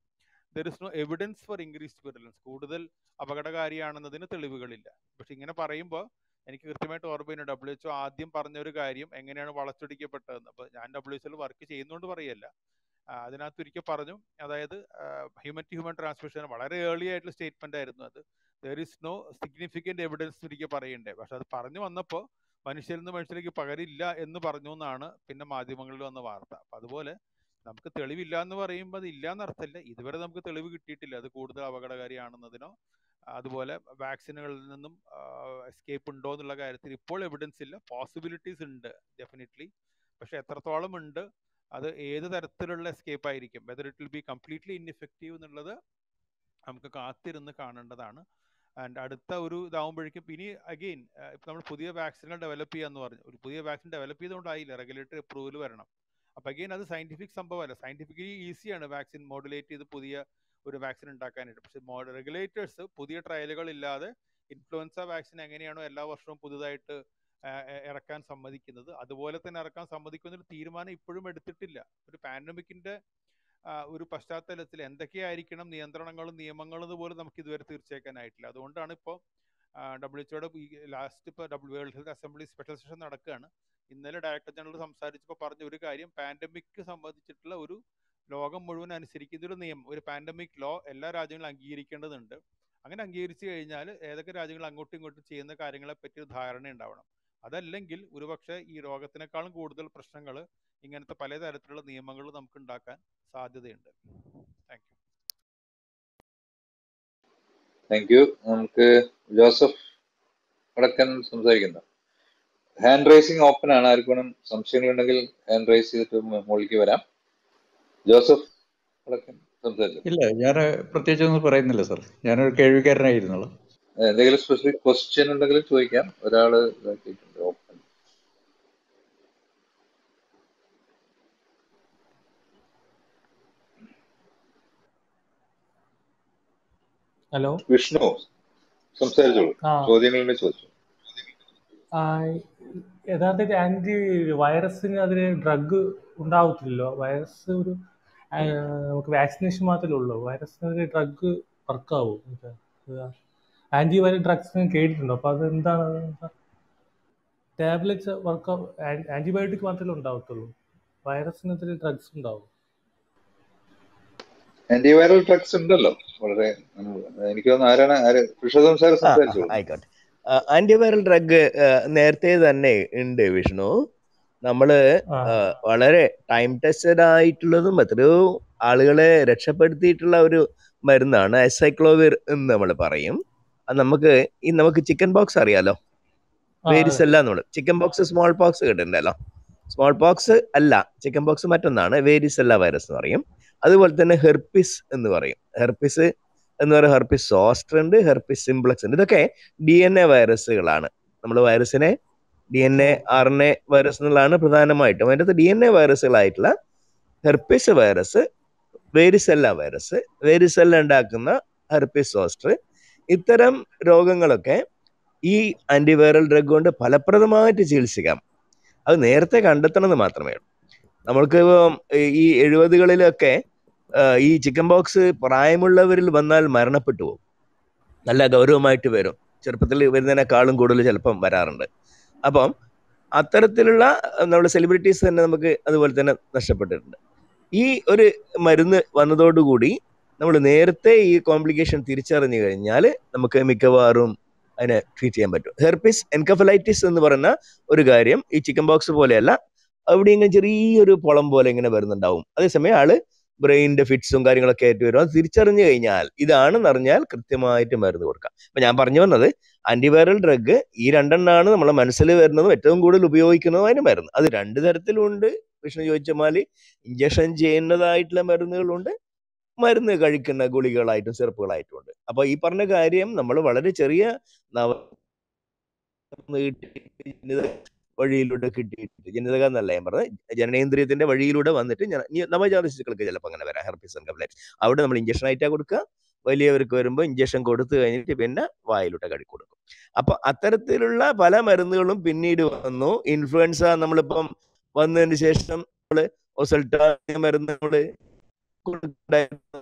there is no evidence for increased virulence കൂടുതൽ അപകടകാരിയാണെന്നതിന് തെളിവുകളില്ല പക്ഷെ ഇങ്ങനെ പറയുമ്പോൾ എനിക്ക് കൃത്യമായിട്ട് ഓർമ്മയുണ്ട് ഡബ്ല്യു എച്ച്ഒ ആദ്യം പറഞ്ഞ ഒരു കാര്യം എങ്ങനെയാണ് വളച്ചൊടിക്കപ്പെട്ടതെന്ന് അപ്പോൾ ഞാൻ ഡബ്ല്യു എച്ച്ഒയിൽ വർക്ക് ചെയ്യുന്നതുകൊണ്ട് പറയല്ല ആ, അതിനകത്ത് ഒരിക്കൽ പറഞ്ഞു അതായത് ഹ്യൂമൻ ടു ഹ്യൂമൻ ട്രാൻസ്മിഷൻ വളരെ ഏർലി ആയിട്ടുള്ള സ്റ്റേറ്റ്മെന്റ് ആയിരുന്നു അത് there is no significant evidence ഒരിക്കൽ പറയണ്ടേ പക്ഷെ അത് പറഞ്ഞു വന്നപ്പോൾ മനുഷ്യരിൽ നിന്ന് മനുഷ്യരിലേക്ക് പകരില്ല എന്ന് പറഞ്ഞു എന്നാണ് പിന്നെ മാധ്യമങ്ങളിൽ വന്ന വാർത്ത അപ്പൊ അതുപോലെ നമുക്ക് തെളിവില്ല എന്ന് പറയുമ്പോൾ അത് ഇല്ല എന്നർത്ഥമില്ല ഇതുവരെ നമുക്ക് തെളിവ് കിട്ടിയിട്ടില്ല അത് കൂടുതൽ അപകടകാരിയാണെന്നതിനോ അതുപോലെ വാക്സിനുകളിൽ നിന്നും എസ്കേപ്പ് ഉണ്ടോ എന്നുള്ള കാര്യത്തിൽ ഇപ്പോൾ എവിഡൻസ് ഇല്ല പോസിബിലിറ്റീസ് ഉണ്ട് ഡെഫിനറ്റ്ലി പക്ഷെ എത്രത്തോളം ഉണ്ട് അത് ഏത് തരത്തിലുള്ള എസ്കേപ്പ് ആയിരിക്കും whether it will be completely ineffective എന്നുള്ളത് നമുക്ക് കാത്തിരുന്ന് കാണേണ്ടതാണ് ആൻഡ് അടുത്ത ഒരു ഇതാവുമ്പോഴേക്കും ഇനി അഗെയിൻ ഇപ്പം നമ്മൾ പുതിയ വാക്സിനുകൾ ഡെവലപ്പ് ചെയ്യാന്ന് പറഞ്ഞു ഒരു പുതിയ വാക്സിൻ ഡെവലപ്പ് ചെയ്തുകൊണ്ടായില്ല റെഗുലേറ്ററി അപ്രൂവൽ വരണം അപ്പം അഗെയിൻ അത് സയന്റിഫിക് സംഭവമല്ല സയന്റിഫിക്കലി ഈസിയാണ് വാക്സിൻ മോഡുലേറ്റ് ചെയ്ത് പുതിയ ഒരു വാക്സിൻ ഉണ്ടാക്കാനായിട്ട് പക്ഷെ റെഗുലേറ്റേഴ്സ് പുതിയ ട്രയലുകൾ ഇല്ലാതെ ഇൻഫ്ലുവൻസ വാക്സിൻ എങ്ങനെയാണോ എല്ലാ വർഷവും പുതുതായിട്ട് ആ, എ- ഇറക്കാൻ സമ്മതിക്കുന്നത് അതുപോലെ തന്നെ ഇറക്കാൻ സമ്മതിക്കുന്ന ഒരു തീരുമാനം ഇപ്പോഴും എടുത്തിട്ടില്ല ഒരു പാൻഡമിക്കിന്റെ ഒരു പശ്ചാത്തലത്തിൽ എന്തൊക്കെയായിരിക്കണം നിയന്ത്രണങ്ങളും നിയമങ്ങളും പോലും നമുക്ക് ഇതുവരെ തീർച്ചയാക്കാനായിട്ടില്ല അതുകൊണ്ടാണ് ഇപ്പോൾ ഡബ്ല്യു എച്ച്ഒയുടെ ഈ ലാസ്റ്റ് ഇപ്പോൾ W world health assembly special session നടക്കുകയാണ് ഇന്നലെ ഡയറക്ടർ ജനറൽ സംസാരിച്ചപ്പോൾ പറഞ്ഞ ഒരു കാര്യം പാൻഡമിക് സംബന്ധിച്ചിട്ടുള്ള ഒരു ലോകം മുഴുവൻ അനുസരിക്കുന്ന ഒരു നിയമം ഒരു പാൻഡമിക് ലോ എല്ലാ രാജ്യങ്ങളും അംഗീകരിക്കേണ്ടതുണ്ട് അങ്ങനെ അംഗീകരിച്ചു കഴിഞ്ഞാൽ ഏതൊക്കെ രാജ്യങ്ങൾ അങ്ങോട്ടും ഇങ്ങോട്ടും ചെയ്യുന്ന കാര്യങ്ങളെ പറ്റി ഒരു ധാരണ ഉണ്ടാവണം അതല്ലെങ്കിൽ ഒരുപക്ഷെ ഈ രോഗത്തിനേക്കാളും കൂടുതൽ പ്രശ്നങ്ങൾ ഇങ്ങനത്തെ പലതരത്തിലുള്ള നിയമങ്ങൾ നമുക്ക് ഉണ്ടാക്കാൻ സാധ്യതയുണ്ട് താങ്ക് യു താങ്ക് യു നമുക്ക് ജോസഫ് വടക്കൻ സംസാരിക്കുന്നു ഹാൻഡ് റൈസിങ് ഓപ്പൺ ആണ് ആർക്കും സംശയങ്ങളുണ്ടെങ്കിൽ ഹാൻഡ് റൈസ് ചെയ്തിട്ട് മുകളിലേക്ക് വരാം ജോസഫ് വടക്കൻ സംസാരിച്ചു ഇല്ല ഞാൻ പ്രത്യേകിച്ച് ഒന്നും പറയുന്നില്ല സാർ ഞാനൊരു കേൾവിക്കാരനായിരുന്നുള്ളൂ എന്തെങ്കിലും സ്പെസിഫിക് ക്വസ്റ്റ്യൻ ഉണ്ടെങ്കിൽ ചോദിക്കാം ഒരാള് ഇതാക്കിയിട്ടുണ്ട് ഓപ്പൺ ഹലോ വിഷ്ണു സംസാരിച്ചോളൂ ആ ചോദ്യങ്ങളുണ്ടെങ്കിൽ ചോദിച്ചു ആ, യഥാർത്ഥത്തിൽ ആന്റി വൈറസിന് അതിന് ഡ്രഗ് ഉണ്ടാവത്തില്ലല്ലോ വൈറസ് ഒരു ആ, നമുക്ക് വാക്സിനേഷൻ മാത്രമേ ഉള്ളൂ വൈറസിന് ഡ്രഗ് വർക്കാവും ആന്റി വൈറൽ ഡ്രഗ്സ് കേട്ടിട്ടുണ്ടോ അപ്പൊ അത് എന്താണ് ടാബ്ലറ്റ്സ് വർക്ക് ആന്റിബയോട്ടിക് മാത്രമേ ഉണ്ടാവത്തുള്ളൂ വൈറസിന് അതിൽ ഡ്രഗ്സ് ഉണ്ടാവും ആന്റിവൈറൽ ഡ്രഗ്സ് ഉണ്ടല്ലോ വളരെ നമ്മൾ- എനിക്ക് തോന്നുന്നു ആരാണ് ആര് കൃഷകം സാർ ആ ആ, സംസാരിച്ചോളൂ ആയിക്കോട്ടെ ആന്റിവൈറൽ ഡ്രഗ് നേരത്തെ തന്നെ ഉണ്ട് വിഷ്ണു നമ്മള് ആ ആ, വളരെ ടൈം ടെസ്റ്റഡ് ആയിട്ടുള്ളതും എത്രയോ ആളുകളെ രക്ഷപ്പെടുത്തിയിട്ടുള്ള ഒരു മരുന്നാണ് എസൈക്ലോവിർ എന്ന് നമ്മൾ പറയും അത് നമുക്ക് ഈ നമുക്ക് ചിക്കൻ ബോക്സ് അറിയാലോ ആ അതെ വേരിസെല്ല നമ്മൾ ചിക്കൻ ബോക്സ് സ്മോൾ പോക്സ് കേട്ടിട്ടുണ്ടല്ലോ സ്മോൾ പോക്സ് അല്ല ചിക്കൻ ബോക്സ് മറ്റൊന്നാണ് വേരിസെല്ല വൈറസ് എന്ന് പറയും അതുപോലെ തന്നെ ഹെർപ്പിസ് എന്ന് പറയും ഹെർപ്പിസ് എന്ന് പറയുന്ന ഹെർപ്പിസ് സോസ്റ്റർ ഉണ്ട് ഹെർപ്പിസ് സിംപ്ലക്സ് ഉണ്ട് ഇതൊക്കെ ഡി എൻ എ വൈറസുകളാണ് നമ്മൾ വൈറസിനെ D N A R N A virus എന്നുള്ളതാണ് പ്രധാനമായിട്ടും അതിൻ്റെ അകത്ത് ഡി എൻ എ വൈറസുകളായിട്ടുള്ള herpes virus varicella virus varicella ഉണ്ടാക്കുന്ന ഹെർപ്പിസ് സോസ്റ്റർ ഇത്തരം രോഗങ്ങളൊക്കെ ഈ ആന്റിവൈറൽ ഡ്രഗ് കൊണ്ട് ഫലപ്രദമായിട്ട് ചികിത്സിക്കാം അത് നേരത്തെ കണ്ടെത്തണമെന്ന് മാത്രമേ ഉള്ളൂ നമ്മൾക്ക് ഇപ്പം ഈ എഴുപതുകളിലൊക്കെ ആ, ഈ ചിക്കൻ ബോക്സ് പ്രായമുള്ളവരിൽ വന്നാൽ മരണപ്പെട്ടു പോകും നല്ല ഗൗരവമായിട്ട് വരും ചെറുപ്പത്തിൽ വരുന്നതിനേക്കാളും കൂടുതൽ ചിലപ്പം വരാറുണ്ട് അപ്പം അത്തരത്തിലുള്ള നമ്മുടെ സെലിബ്രിറ്റീസ് തന്നെ നമുക്ക് അതുപോലെ തന്നെ നഷ്ടപ്പെട്ടിട്ടുണ്ട് ഈ ഒരു മരുന്ന് വന്നതോടുകൂടി നമ്മൾ നേരത്തെ ഈ കോംപ്ലിക്കേഷൻ തിരിച്ചറിഞ്ഞു കഴിഞ്ഞാൽ നമുക്ക് മിക്കവാറും അതിനെ ട്രീറ്റ് ചെയ്യാൻ പറ്റും ഹെർപ്പിസ് എൻകഫലൈറ്റിസ് എന്ന് പറയുന്ന ഒരു കാര്യം ഈ ചിക്കൻ ബോക്സ് പോലെയല്ല അവിടെ ഇങ്ങനെ ചെറിയൊരു പൊളം പോലെ ഇങ്ങനെ വരുന്നുണ്ടാവും അതേസമയം ആള് ബ്രെയിനിന്റെ ഫിറ്റ്സും കാര്യങ്ങളൊക്കെ ആയിട്ട് വരും അത് തിരിച്ചറിഞ്ഞു കഴിഞ്ഞാൽ ഇതാണെന്ന് അറിഞ്ഞാൽ കൃത്യമായിട്ട് മരുന്ന് കൊടുക്കാം അപ്പൊ ഞാൻ പറഞ്ഞു വന്നത് ആന്റിവൈറൽ ഡ്രഗ് ഈ രണ്ടെണ്ണമാണ് നമ്മളെ മനസ്സിൽ വരുന്നതും ഏറ്റവും കൂടുതൽ ഉപയോഗിക്കുന്നതും അതിന് മരുന്ന് അത് രണ്ട് തരത്തിലുണ്ട് വിഷ്ണു ചോദിച്ച മാതിരി ഇഞ്ചക്ഷൻ ചെയ്യുന്നതായിട്ടുള്ള മരുന്നുകളുണ്ട് മരുന്ന് കഴിക്കുന്ന ഗുളികളായിട്ടും സിറപ്പുകളായിട്ടും ഉണ്ട് അപ്പൊ ഈ പറഞ്ഞ കാര്യം നമ്മൾ വളരെ ചെറിയ നവ ജനിതക വഴിയിലൂടെ കിട്ടിയിട്ട് ജനിതക എന്നല്ല ഞാൻ പറഞ്ഞത് ജനനേന്ദ്രിയത്തിന്റെ വഴിയിലൂടെ വന്നിട്ട് ഞാൻ- ഈ നവജാത ശിശുക്കൾക്ക് ചിലപ്പോൾ അങ്ങനെ വരാം ഹെർപ്പിസ് എൻകഫലൈറ്റിസ് അവിടെ നമ്മൾ ഇഞ്ചക്ഷൻ ആയിട്ടാ കൊടുക്കുക വലിയവർക്ക് വരുമ്പോൾ ഇഞ്ചക്ഷൻ കൊടുത്തു കഴിഞ്ഞിട്ട് പിന്നെ വായിലൂടെ കടി കൊടുക്കും അപ്പൊ അത്തരത്തിലുള്ള പല മരുന്നുകളും പിന്നീട് വന്നു ഇൻഫ്ലുവൻസ നമ്മളിപ്പം വന്നതിന് ശേഷം നമ്മള് ഒസൽട്ട മരുന്ന് നമ്മള് കൊടുക്കുന്നുണ്ടായിരുന്നു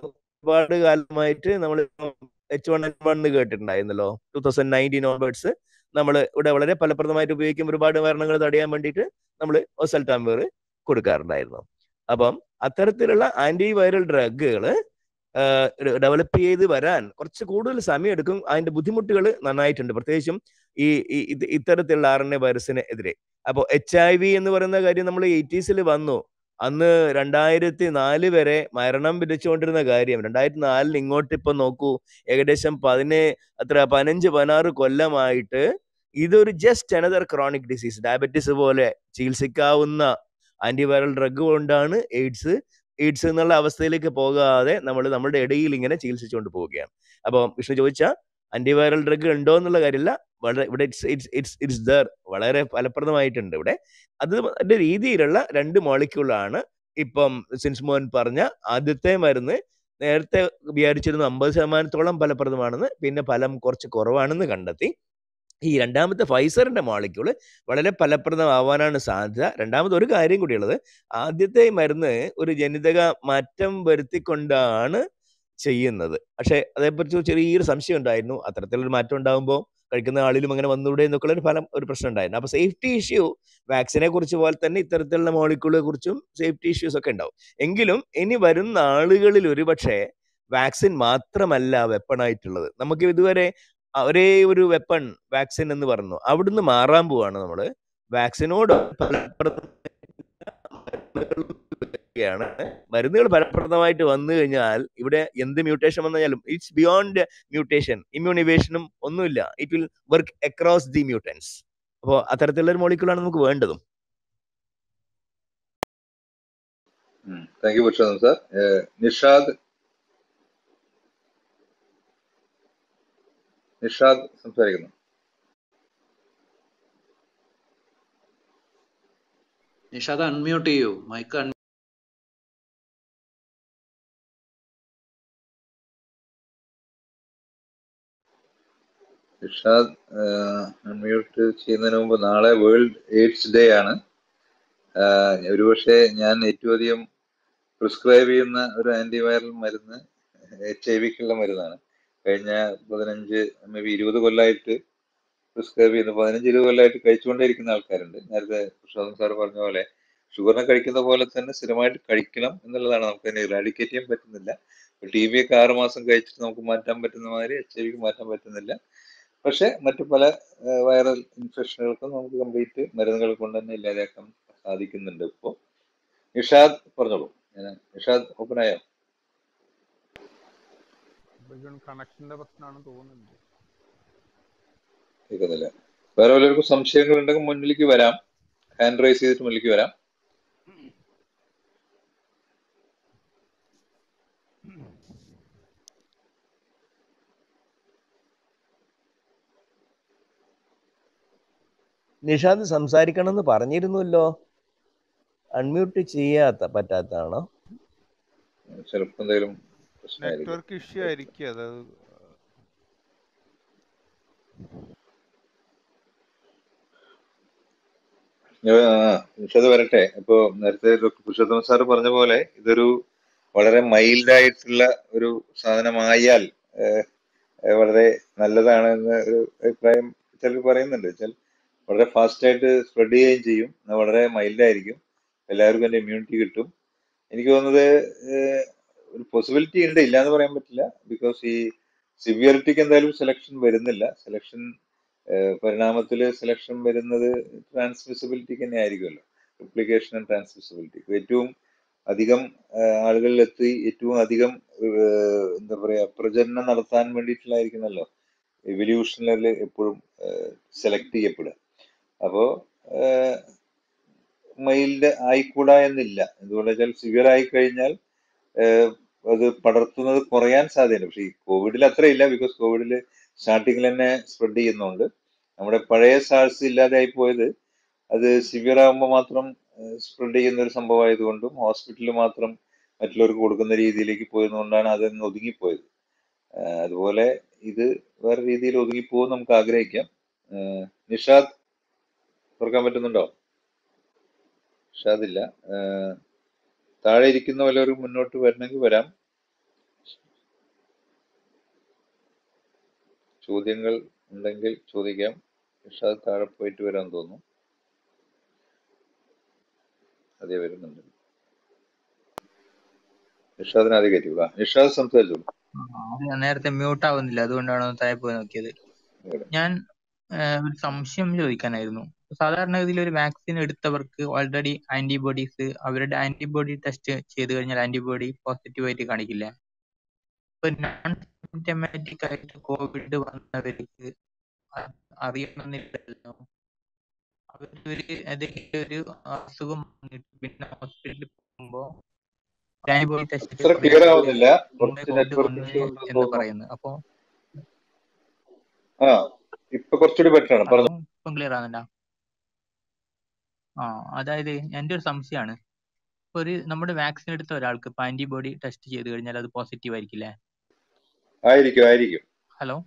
ഒരുപാട് കാലമായിട്ട് നമ്മൾ എച്ച് വൺ എൻ വൺ കേട്ടിട്ടുണ്ടായിരുന്നല്ലോ ടൂ തൗസൻഡ് നയൻറ്റീൻ ഓൺവേർഡ്സ് നമ്മൾ ഇവിടെ വളരെ ഫലപ്രദമായിട്ട് ഉപയോഗിക്കും ഒരുപാട് മരണങ്ങൾ തടയാൻ വേണ്ടിയിട്ട് നമ്മൾ ഒസൽട്ടാമിർ കൊടുക്കാറുണ്ടായിരുന്നു അപ്പം അത്തരത്തിലുള്ള ആന്റി വൈറൽ ഡ്രഗുകൾ ഡെവലപ്പ് ചെയ്ത് വരാൻ കുറച്ച് കൂടുതൽ സമയം എടുക്കും അതിന്റെ ബുദ്ധിമുട്ടുകൾ നന്നായിട്ടുണ്ട് പ്രത്യേകിച്ചും ഈ ഈ- ഇത് ഇത്തരത്തിലുള്ള ആർ എൻ എ വൈറസിന് എതിരെ അപ്പോൾ എച്ച് ഐ വി എന്ന് പറയുന്ന കാര്യം നമ്മൾ എയ്റ്റീസിൽ വന്നു അന്ന് രണ്ടായിരത്തി നാല് വരെ മരണം വിധിച്ചുകൊണ്ടിരുന്ന കാര്യം രണ്ടായിരത്തി നാലിൽ ഇങ്ങോട്ട് ഇപ്പൊ നോക്കൂ ഏകദേശം പതിനേ അത്ര പതിനഞ്ച് പതിനാറ് കൊല്ലമായിട്ട് ഇതൊരു just another chronic disease diabetes പോലെ ചികിത്സിക്കാവുന്ന ആന്റിവൈറൽ ഡ്രഗ് കൊണ്ടാണ് എയ്ഡ്സ് എയ്ഡ്സ് എന്നുള്ള അവസ്ഥയിലേക്ക് പോകാതെ നമ്മൾ നമ്മുടെ ഇടയിൽ ഇങ്ങനെ ചികിത്സിച്ചുകൊണ്ട് പോവുകയാണ് അപ്പോൾ വിഷ്ണു ചോദിച്ച ആന്റിവൈറൽ ഡ്രഗ് ഉണ്ടോ എന്നുള്ള കാര്യമില്ല വളരെ ഇവിടെ it's it's it's it's there വളരെ ഫലപ്രദമായിട്ടുണ്ട് ഇവിടെ അത് അതിന്റെ രീതിയിലുള്ള രണ്ട് മോളിക്യൂളാണ് ഇപ്പം സിൻസ്മോൻ പറഞ്ഞ ആദ്യത്തെ മരുന്ന് നേരത്തെ വിചാരിച്ചിരുന്നു അമ്പത് ശതമാനത്തോളം ഫലപ്രദമാണെന്ന് പിന്നെ ഫലം കുറച്ച് കുറവാണെന്ന് കണ്ടെത്തി ഈ രണ്ടാമത്തെ ഫൈസറിന്റെ മോളിക്യൂള് വളരെ ഫലപ്രദമാവാനാണ് സാധ്യത രണ്ടാമത് ഒരു കാര്യം കൂടിയുള്ളത് ആദ്യത്തെ മരുന്ന് ഒരു ജനിതക മാറ്റം വരുത്തിക്കൊണ്ടാണ് ചെയ്യുന്നത് പക്ഷെ അതേപ്പറ്റി ചെറിയൊരു സംശയം ഉണ്ടായിരുന്നു അത്തരത്തിലൊരു മാറ്റം ഉണ്ടാകുമ്പോൾ കഴിക്കുന്ന ആളിലും അങ്ങനെ വന്നൂടെ എന്നൊക്കെ ഒരു ഫലം ഒരു പ്രശ്നം ഉണ്ടായിരുന്നു അപ്പൊ സേഫ്റ്റി ഇഷ്യൂ വാക്സിനെ കുറിച്ച് പോലെ തന്നെ ഇത്തരത്തിലുള്ള മോളിക്യൂളെ കുറിച്ചും സേഫ്റ്റി ഇഷ്യൂസ് ഒക്കെ ഉണ്ടാവും എങ്കിലും ഇനി വരുന്ന ആളുകളിൽ ഒരുപക്ഷെ വാക്സിൻ മാത്രമല്ല വെപ്പൺ ആയിട്ടുള്ളത് നമുക്ക് ഇതുവരെ ഒരേ ഒരു വെപ്പൺ വാക്സിൻ എന്ന് പറഞ്ഞു അവിടുന്ന് മാറാൻ പോവാണ് നമ്മൾ വാക്സിനോട് ാണ് മരുന്നുകൾ ഫലപ്രദമായിട്ട് വന്നു കഴിഞ്ഞാൽ ഇവിടെ എന്ത് മ്യൂട്ടേഷൻ വന്നു കഴിഞ്ഞാലും ഇറ്റ്സ് ബിയോണ്ട് മ്യൂട്ടേഷൻ ഇമ്മ്യൂണിവേഷനും ഒന്നുമില്ല it will work across the mutants അപ്പോൾ അത്തരത്തിലുള്ള ഒരു മോളിക്യൂളാണ് നമുക്ക് വേണ്ടതും thank you Purushotham sir Nishad Nishad സംസാരിക്കുന്നു നിഷാദ് അൺമ്യൂട്ട് ചെയ്യൂ മൈക്ക് അൺ നിഷാദ് അൺമ്യൂട്ട് ചെയ്യുന്നതിന് മുമ്പ് നാളെ വേൾഡ് എയ്ഡ്സ് ഡേ ആണ് ആഹ് ഒരുപക്ഷെ ഞാൻ ഏറ്റവും അധികം പ്രിസ്ക്രൈബ് ചെയ്യുന്ന ഒരു ആന്റിവൈറൽ മരുന്ന് എച്ച് ഐ വിക്കുള്ള മരുന്നാണ് കഴിഞ്ഞ പതിനഞ്ച് മേ ബി ഇരുപത് കൊല്ലമായിട്ട് പ്രിസ്ക്രൈബ് ചെയ്യുന്ന പതിനഞ്ച് ഇരുപത് കൊല്ലമായിട്ട് കഴിച്ചുകൊണ്ടേയിരിക്കുന്ന ആൾക്കാരുണ്ട് നേരത്തെ കൃഷ്ണൻ സാർ പറഞ്ഞ പോലെ ഷുഗറിനെ കഴിക്കുന്ന പോലെ തന്നെ സ്ഥിരമായിട്ട് കഴിക്കണം എന്നുള്ളതാണ് നമുക്ക് അതിനെ ഇറാഡിക്കേറ്റ് ചെയ്യാൻ പറ്റുന്നില്ല ടി ബി ഒക്കെ ആറ് മാസം കഴിച്ചിട്ട് നമുക്ക് മാറ്റാൻ പറ്റുന്ന മാതിരി എച്ച് ഐ വിക്ക് മാറ്റാൻ പറ്റുന്നില്ല പക്ഷെ മറ്റു പല വൈറൽ ഇൻഫെക്ഷനുകൾക്കും നമുക്ക് കംപ്ലീറ്റ് മരുന്നുകൾ കൊണ്ട് തന്നെ ഇല്ലാതാക്കാൻ സാധിക്കുന്നുണ്ട് ഇപ്പോൾ നിഷാദ് പറഞ്ഞോളൂ ഞാൻ നിഷാദ് ഓപ്പൺ ആയോ കണക്ഷന്റെ പ്രശ്നമാണ് തോന്നുന്നത് കേൾക്കുന്നില്ല വേറെ വല്ലവർക്കും സംശയങ്ങൾ ഉണ്ടെങ്കിൽ മുന്നിലേക്ക് വരാം ഹാൻഡ് റൈസ് ചെയ്തിട്ട് മുന്നിലേക്ക് വരാം നിഷാദ് സംസാരിക്കണം എന്ന് പറഞ്ഞിരുന്നല്ലോ അൺമ്യൂട്ട് ചെയ്യാത്ത പറ്റാത്തതാണോ ചിലപ്പോൾ എന്തെങ്കിലും പ്രശ്നമായിരിക്കും നെറ്റ്വർക്ക് ഇഷ്യൂ ആയിരിക്കും അത് നിഷാദ് വരട്ടെ ഇപ്പോ നേരത്തെ ഡോക്ടർ പുരുഷോത്തമ സാർ പറഞ്ഞ പോലെ ഇതൊരു വളരെ മൈൽഡ് ആയിട്ടുള്ള ഒരു സാധനമായാൽ ഏഹ്, ഏഹ് വളരെ നല്ലതാണ് എന്ന ഒരു അഭിപ്രായം ചിലർ പറയുന്നുണ്ട് വെച്ചാൽ വളരെ ഫാസ്റ്റ് ആയിട്ട് സ്പ്രെഡ് ചെയ്യുകയും ചെയ്യും എന്നാൽ വളരെ മൈൽഡ് ആയിരിക്കും എല്ലാവർക്കും അതിന്റെ ഇമ്മ്യൂണിറ്റി കിട്ടും എനിക്ക് തോന്നുന്നത് ഏഹ്, ഒരു പോസിബിലിറ്റി ഉണ്ട് ഇല്ല എന്ന് പറയാൻ പറ്റില്ല ബിക്കോസ് ഈ സിവിയറിറ്റിക്ക് എന്തായാലും സെലക്ഷൻ വരുന്നില്ല സെലക്ഷൻ പരിണാമത്തിൽ സെലക്ഷൻ വരുന്നത് ട്രാൻസ്മിസിബിലിറ്റിക്ക് തന്നെ ആയിരിക്കുമല്ലോ റിപ്ലിക്കേഷൻ ആൻഡ് ട്രാൻസ്മിസിബിലിറ്റി ഏറ്റവും അധികം ഏഹ്, ആളുകളിലെത്തി ഏറ്റവും അധികം ഏഹ്, എന്താ പറയാ പ്രജനനം നടത്താൻ വേണ്ടിയിട്ടുള്ളതായിരിക്കുന്നല്ലോ എവല്യൂഷനിൽ എപ്പോഴും സെലക്ട് ചെയ്യപ്പെടുക അപ്പോ മൈൽഡ് ആയിക്കൂടാ എന്നില്ല എന്തുകൊണ്ടാ വെച്ചാൽ സിവിയർ ആയി കഴിഞ്ഞാൽ ഏഹ്, അത് പടർത്തുന്നത് കുറയാൻ സാധ്യതയുണ്ട് പക്ഷേ ഈ കോവിഡിൽ അത്രയില്ല ബിക്കോസ് കോവിഡിൽ സ്റ്റാർട്ടിങ്ങിൽ തന്നെ സ്പ്രെഡ് ചെയ്യുന്നുണ്ട് നമ്മുടെ പഴയ സാഴ്സ് ഇല്ലാതെയായി പോയത് അത് സിവിയർ ആകുമ്പോൾ മാത്രം സ്പ്രെഡ് ചെയ്യുന്ന ഒരു സംഭവമായതുകൊണ്ടും ഹോസ്പിറ്റലിൽ മാത്രം മറ്റുള്ളവർക്ക് കൊടുക്കുന്ന രീതിയിലേക്ക് പോയതുകൊണ്ടാണ് അതൊന്ന് ഒതുങ്ങിപ്പോയത് ആഹ് അതുപോലെ ഇത് വേറെ രീതിയിൽ ഒതുങ്ങിപ്പോകും നമുക്ക് ആഗ്രഹിക്കാം ആഹ് നിഷാദ് തുറക്കാൻ പറ്റുന്നുണ്ടോ നിഷാദ് ഇല്ല ആഹ് താഴെ ഇരിക്കുന്ന വല്ലവരും മുന്നോട്ട് വരണമെങ്കിൽ വരാം ചോദ്യങ്ങൾ ഉണ്ടെങ്കിൽ ചോദിക്കാം ഇർഷാദ് താഴെ പോയിട്ട് വരാൻ തോന്നുന്നു അതേ വരുന്നുണ്ട് ഇർഷാദിനെ ആദ്യം കയറ്റിവിടാം ഇർഷാദ് സംസാരിച്ചോളൂ ആ, അത് ഞാൻ നേരത്തെ മ്യൂട്ട് ആവുന്നില്ല അതുകൊണ്ടാണ് ഒന്ന് താഴെ പോയി നോക്കിയത് ഇവിടെ. ഞാൻ ആ, ഒരു സംശയം ചോദിക്കാനായിരുന്നു സാധാരണഗതിയിൽ ഒരു വാക്സിൻ എടുത്തവർക്ക് ഓൾറെഡി ആന്റിബോഡീസ് അവരുടെ ആന്റിബോഡി ടെസ്റ്റ് ചെയ്ത് കഴിഞ്ഞാൽ ആന്റിബോഡി പോസിറ്റീവ് ആയിട്ട് കാണിക്കില്ല ഇപ്പൊ നോൺ സിംറ്റമാറ്റിക് ആയിട്ട് കോവിഡ് വന്നവർക്ക് അത് അറിയണമെന്നില്ലല്ലോ അവരൊരു ഏതെങ്കിലും ഒരു അസുഖം വന്നിട്ട് പിന്നെ ഹോസ്പിറ്റലിൽ പോകുമ്പോ ആന്റിബോഡി ടെസ്റ്റ് അത്ര ക്ലിയർ അവർക്ക് ആവുന്നില്ല മുമ്പേ കുറച്ച് കോവിഡ് നെറ്റ്വർക്ക് വന്നു ഇഷ്യൂ ഉണ്ടെന്ന് എന്ന് തോന്നുന്നു പറയുന്നു അപ്പൊ ആ ഇപ്പൊ കുറച്ചുകൂടി ബെറ്റർ ആണ് ഹലോ പറഞ്ഞു ഇപ്പം ക്ലിയർ ആകുന്നുണ്ടോ ആ അതായത് എൻ്റെ ഒരു സംശയമാണ് ഇപ്പൊ ഒരു നമ്മുടെ വാക്സിൻ എടുത്ത ഒരാൾക്ക് ഇപ്പൊ ആന്റിബോഡി ടെസ്റ്റ് ചെയ്ത് കഴിഞ്ഞാൽ അത് പോസിറ്റീവ് ആയിരിക്കില്ലേ ആയിരിക്കും ആയിരിക്കും ഹലോ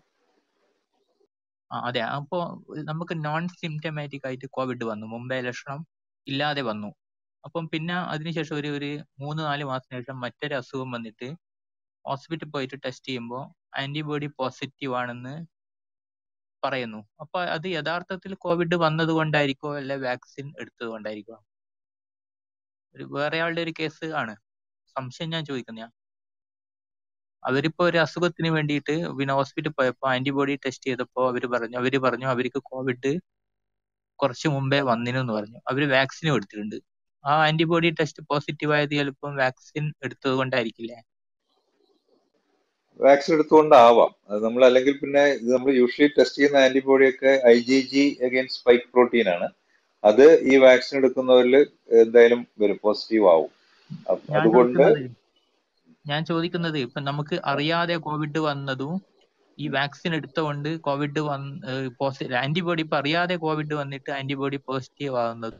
ആ അതെ അപ്പോ നമുക്ക് നോൺ സിംറ്റമാറ്റിക് ആയിട്ട് കോവിഡ് വന്നു മുമ്പേ ലക്ഷണം ഇല്ലാതെ വന്നു അപ്പം പിന്നെ അതിനുശേഷം ഒരു ഒരു മൂന്ന് നാല് മാസത്തിന് ശേഷം മറ്റൊരു അസുഖം വന്നിട്ട് ഹോസ്പിറ്റലിൽ പോയിട്ട് ടെസ്റ്റ് ചെയ്യുമ്പോൾ ആന്റിബോഡി പോസിറ്റീവ് ആണെന്ന് പറയുന്നു അപ്പൊ അത് യഥാർത്ഥത്തിൽ കോവിഡ് വന്നത് കൊണ്ടായിരിക്കോ അല്ലെ വാക്സിൻ എടുത്തത് കൊണ്ടായിരിക്കോ ഒരു വേറെ ആളുടെ ഒരു കേസ് ആണ് സംശയം ഞാൻ ചോദിക്കുന്ന അവരിപ്പോ ഒരു അസുഖത്തിന് വേണ്ടിയിട്ട് പിന്നെ ഹോസ്പിറ്റലിൽ പോയപ്പോ ആന്റിബോഡി ടെസ്റ്റ് ചെയ്തപ്പോ അവര് പറഞ്ഞു അവര് പറഞ്ഞു അവർക്ക് കോവിഡ് കുറച്ച് മുമ്പേ വന്നിനു എന്ന് പറഞ്ഞു അവര് വാക്സിനും എടുത്തിട്ടുണ്ട് ആ ആന്റിബോഡി ടെസ്റ്റ് പോസിറ്റീവ് ആയത് ചിലപ്പം വാക്സിൻ എടുത്തത് കൊണ്ടായിരിക്കില്ലേ വാക്സിൻ എടുത്തുകൊണ്ടാവാം അത് നമ്മൾ അല്ലെങ്കിൽ പിന്നെ ഇത് നമ്മൾ യൂഷ്വലി ടെസ്റ്റ് ചെയ്യുന്ന ആന്റിബോഡി ഒക്കെ I G G against spike protein ആണ് അത് ഈ വാക്സിൻ എടുക്കുന്നവരിൽ എന്തായാലും വരും പോസിറ്റീവ് ആവും അപ്പ- ഞാൻ അതുകൊണ്ട് ചോദിക്കുന്നത് ഞാൻ ചോദിക്കുന്നത് ഇപ്പൊ നമുക്ക് അറിയാതെ കോവിഡ് വന്നതും ഈ വാക്സിൻ എടുത്തുകൊണ്ട് കോവിഡ് വന്ന് ആന്റിബോഡി ഇപ്പൊ അറിയാതെ കോവിഡ് വന്നിട്ട് ആന്റിബോഡി പോസിറ്റീവ് ആവുന്നത്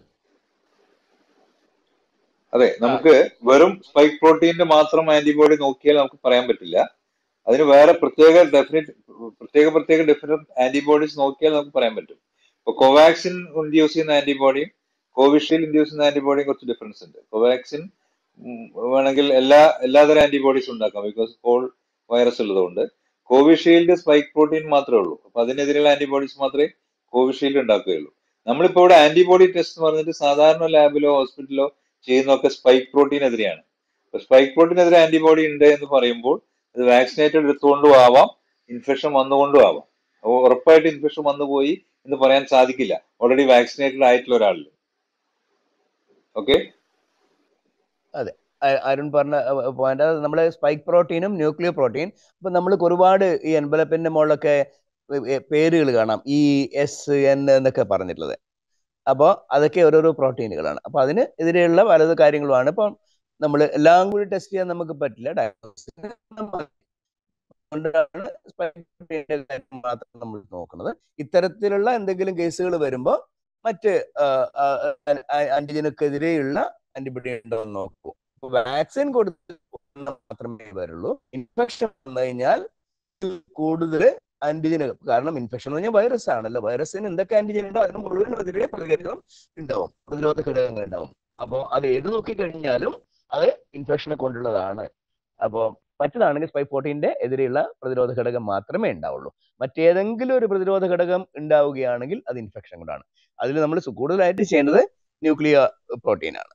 അതെ ആ നമുക്ക് വെറും സ്പൈക്ക് പ്രോട്ടീന്റെ മാത്രം ആന്റിബോഡി നോക്കിയാൽ നമുക്ക് പറയാൻ പറ്റില്ല അതിന് വേറെ പ്രത്യേക ഡെഫിനിറ്റ് പ്രത്യേക പ്രത്യേക ഡെഫിനറ്റ് ആന്റിബോഡീസ് നോക്കിയാൽ നമുക്ക് പറയാൻ പറ്റും ഇപ്പൊ കോവാക്സിൻ ഇൻഡ്യൂസ് ചെയ്യുന്ന ആന്റിബോഡിയും കോവിഷീൽഡ് ഇൻഡ്യൂസ് ചെയ്യുന്ന ആന്റിബോഡിയും കുറച്ച് ഡിഫറൻസ് ഉണ്ട് കോവാക്സിൻ ഉം, വേണമെങ്കിൽ എല്ലാ എല്ലാതരം ആന്റിബോഡീസ് ഉണ്ടാക്കാം ബിക്കോസ് കോൾ വൈറസ് ഉള്ളതുകൊണ്ട് കോവിഷീൽഡ് സ്പൈക്ക് പ്രോട്ടീൻ മാത്രമേ ഉള്ളൂ അപ്പൊ അതിനെതിരെയുള്ള ആന്റിബോഡീസ് മാത്രമേ കോവിഷീൽഡ് ഉണ്ടാക്കുകയുള്ളൂ നമ്മളിപ്പോ ഇവിടെ ആന്റിബോഡി ടെസ്റ്റ് എന്ന് പറഞ്ഞിട്ട് സാധാരണ ലാബിലോ ഹോസ്പിറ്റലിലോ ചെയ്യുന്നതൊക്കെ സ്പൈക്ക് പ്രോട്ടീനെതിരെയാണ് അപ്പൊ സ്പൈക്ക് പ്രോട്ടീനെതിരെ ആന്റിബോഡി ഉണ്ട് എന്ന് പറയുമ്പോൾ അത് വാക്സിനേറ്റഡ് എടുത്തുകൊണ്ടും ആവാം ഇൻഫെക്ഷൻ വന്നുകൊണ്ടും ആവാം അപ്പോൾ ഉറപ്പായിട്ട് ഇൻഫെക്ഷൻ വന്നുപോയി എന്ന് പറയാൻ സാധിക്കില്ല ഓൾറെഡി വാക്സിനേറ്റഡ് ആയിട്ടുള്ള ഒരാളിൽ ഓക്കെ അതെ അ- അരുൺ പറഞ്ഞ പോയിന്റ് നമ്മൾ സ്പൈക്ക് പ്രോട്ടീനും ന്യൂക്ലിയർ പ്രോട്ടീൻ അപ്പൊ നമ്മൾ ഒരുപാട് ഈ എൻവലപ്പിന്റെ മുകളിലൊക്കെ പേരുകൾ കാണാം ഇ എസ് എൻ എന്നൊക്കെ പറഞ്ഞിട്ടുള്ളത് അപ്പോൾ അതൊക്കെ ഓരോരോ പ്രോട്ടീനുകളാണ് അപ്പൊ അതിന് എതിരെയുള്ള പലത് കാര്യങ്ങളുമാണ് ഇപ്പം നമ്മൾ എല്ലാം കൂടി ടെസ്റ്റ് ചെയ്യാൻ നമുക്ക് പറ്റില്ല ഡയഗ്നോസിസിന് അതുകൊണ്ടാണ് spike protein ന്റെ കാര്യം മാത്രം നമ്മൾ നോക്കുന്നത് ഇത്തരത്തിലുള്ള എന്തെങ്കിലും കേസുകൾ വരുമ്പോൾ മറ്റ് ആന്റിജനുക്കെതിരെയുള്ള ആന്റിബോഡി ഉണ്ടോ എന്ന് നോക്കൂ വാക്സിൻ കൊടുത്ത് മാത്രമേ വരുള്ളൂ ഇൻഫെക്ഷൻ വന്നു കഴിഞ്ഞാൽ കൂടുതൽ ആന്റിജനുകൾ കാരണം ഇൻഫെക്ഷൻ എന്ന് പറഞ്ഞാൽ വൈറസ് ആണല്ലോ വൈറസിന് എന്തൊക്കെ ആന്റിജൻ ഉണ്ടോ അതിന് മുഴുവൻ എതിരെ പ്രതികരിക്കണം ഉണ്ടാവും പ്രതിരോധ ഘടകങ്ങൾ ഉണ്ടാവും അപ്പോൾ അത് ഏത് നോക്കി കഴിഞ്ഞാലും അത് ഇൻഫെക്ഷനെ കൊണ്ടുള്ളതാണ് അപ്പോൾ മറ്റതാണെങ്കിൽ സ്പൈ പ്രോട്ടീന്റെ എതിരെയുള്ള പ്രതിരോധ ഘടകം മാത്രമേ ഉണ്ടാവുള്ളൂ മറ്റേതെങ്കിലും ഒരു പ്രതിരോധ ഘടകം ഉണ്ടാവുകയാണെങ്കിൽ അത് ഇൻഫെക്ഷൻ കൊണ്ടാണ് അതിൽ നമ്മൾ കൂടുതലായിട്ട് ചെയ്യേണ്ടത് ന്യൂക്ലിയർ പ്രോട്ടീൻ ആണ്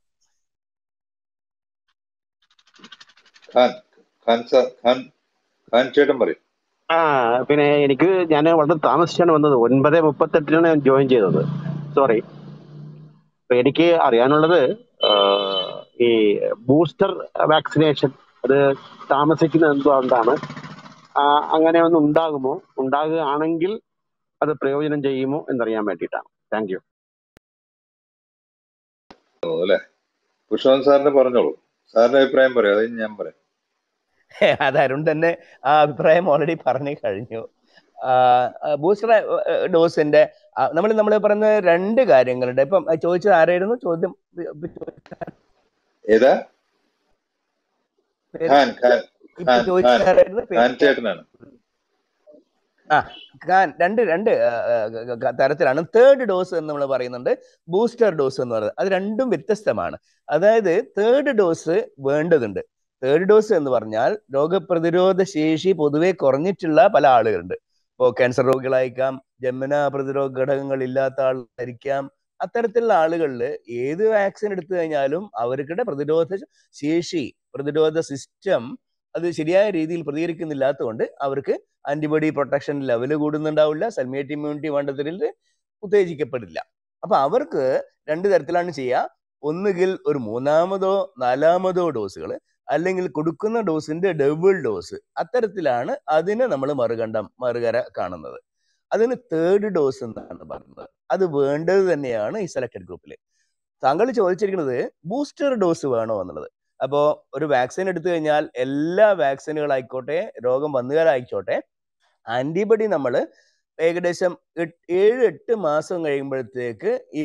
ഖാൻ ഖാൻ സാർ ഖാൻ ഖാൻ ചേട്ടൻ പറയും ആ പിന്നെ എനിക്ക് ഞാൻ വളരെ താമസിച്ചാണ് വന്നത് ഒൻപത് മുപ്പത്തെട്ടിനാണ് ഞാൻ ജോയിൻ ചെയ്തത് സോറി അപ്പൊ എനിക്ക് അറിയാനുള്ളത് ആ, ഈ ബൂസ്റ്റർ വാക്സിനേഷൻ അത് താമസിക്കുന്നത് എന്തുകൊണ്ടാണ് ആ, അങ്ങനെ ഒന്ന് ഉണ്ടാകുമോ ഉണ്ടാകുകയാണെങ്കിൽ അത് പ്രയോജനം ചെയ്യുമോ എന്നറിയാൻ വേണ്ടിയിട്ടാണ് താങ്ക് യു അല്ലെ പുഷ്പൻ സാറിന് പറഞ്ഞോളൂ സാറിന്റെ അഭിപ്രായം പറയാം അത് ഞാൻ പറയാം അത് അരുൺ തന്നെ ആ അഭിപ്രായം ഓൾറെഡി പറഞ്ഞു കഴിഞ്ഞു ബൂസ്റ്റർ ഡോസിന്റെ നമ്മൾ നമ്മൾ പറയുന്ന രണ്ട് കാര്യങ്ങളുണ്ട് ഇപ്പം ചോദിച്ചത് ആരായിരുന്നു ചോദ്യം ഏതാ പേര് ഖാൻ ഖാൻ ഇപ്പൊ ഖാൻ ഖാൻ ചോദിച്ചത് ആരായിരുന്നു ഖാൻ പേര് ചേട്ടനാണ് ആ ഖാൻ രണ്ട് രണ്ട് ആ, ആ, ക- തരത്തിലാണ് തേർഡ് ഡോസ് എന്ന് നമ്മൾ പറയുന്നുണ്ട് ബൂസ്റ്റർ ഡോസ് എന്ന് പറയുന്നത് അത് രണ്ടും വ്യത്യസ്തമാണ് അതായത് തേർഡ് ഡോസ് വേണ്ടതുണ്ട് തേർഡ് ഡോസ് എന്ന് പറഞ്ഞാൽ രോഗപ്രതിരോധ ശേഷി പൊതുവെ കുറഞ്ഞിട്ടുള്ള പല ആളുകളുണ്ട് ഇപ്പോൾ ക്യാൻസർ രോഗികളായിരിക്കാം ജന്മന പ്രതിരോധ ഘടകങ്ങൾ ഇല്ലാത്ത ആളായിരിക്കാം അത്തരത്തിലുള്ള ആളുകളിൽ ഏത് വാക്സിൻ എടുത്തു കഴിഞ്ഞാലും അവർക്കിടെ പ്രതിരോധ ശേഷി പ്രതിരോധ സിസ്റ്റം അത് ശരിയായ രീതിയിൽ പ്രതികരിക്കുന്നില്ലാത്തതുകൊണ്ട് അവർക്ക് ആന്റിബോഡി പ്രൊട്ടക്ഷൻ ലെവൽ കൂടുന്നുണ്ടാവില്ല സെൽമിയേറ്റ് ഇമ്മ്യൂണിറ്റി വേണ്ടതിൽ ഉത്തേജിക്കപ്പെടില്ല അപ്പൊ അവർക്ക് രണ്ട് തരത്തിലാണ് ചെയ്യുക ഒന്നുകിൽ ഒരു മൂന്നാമതോ നാലാമതോ ഡോസുകൾ അല്ലെങ്കിൽ കൊടുക്കുന്ന ഡോസിന്റെ ഡബിൾ ഡോസ് അത്തരത്തിലാണ് അതിന് നമ്മൾ മറുകണ്ഠം മറുകര കാണുന്നത് അതിന് തേർഡ് ഡോസ് എന്നാണ് പറയുന്നത് അത് വേണ്ടത് തന്നെയാണ് ഈ സെലക്ടഡ് ഗ്രൂപ്പിൽ താങ്കൾ ചോദിച്ചിരിക്കുന്നത് ബൂസ്റ്റർ ഡോസ് വേണോ എന്നുള്ളത് അപ്പോൾ ഒരു വാക്സിൻ എടുത്തു കഴിഞ്ഞാൽ എല്ലാ വാക്സിനുകളായിക്കോട്ടെ രോഗം വന്നുകാരായിക്കോട്ടെ ആന്റിബോഡി നമ്മൾ ഏകദേശം എട്ട് ഏഴ് എട്ട് മാസം കഴിയുമ്പോഴത്തേക്ക് ഈ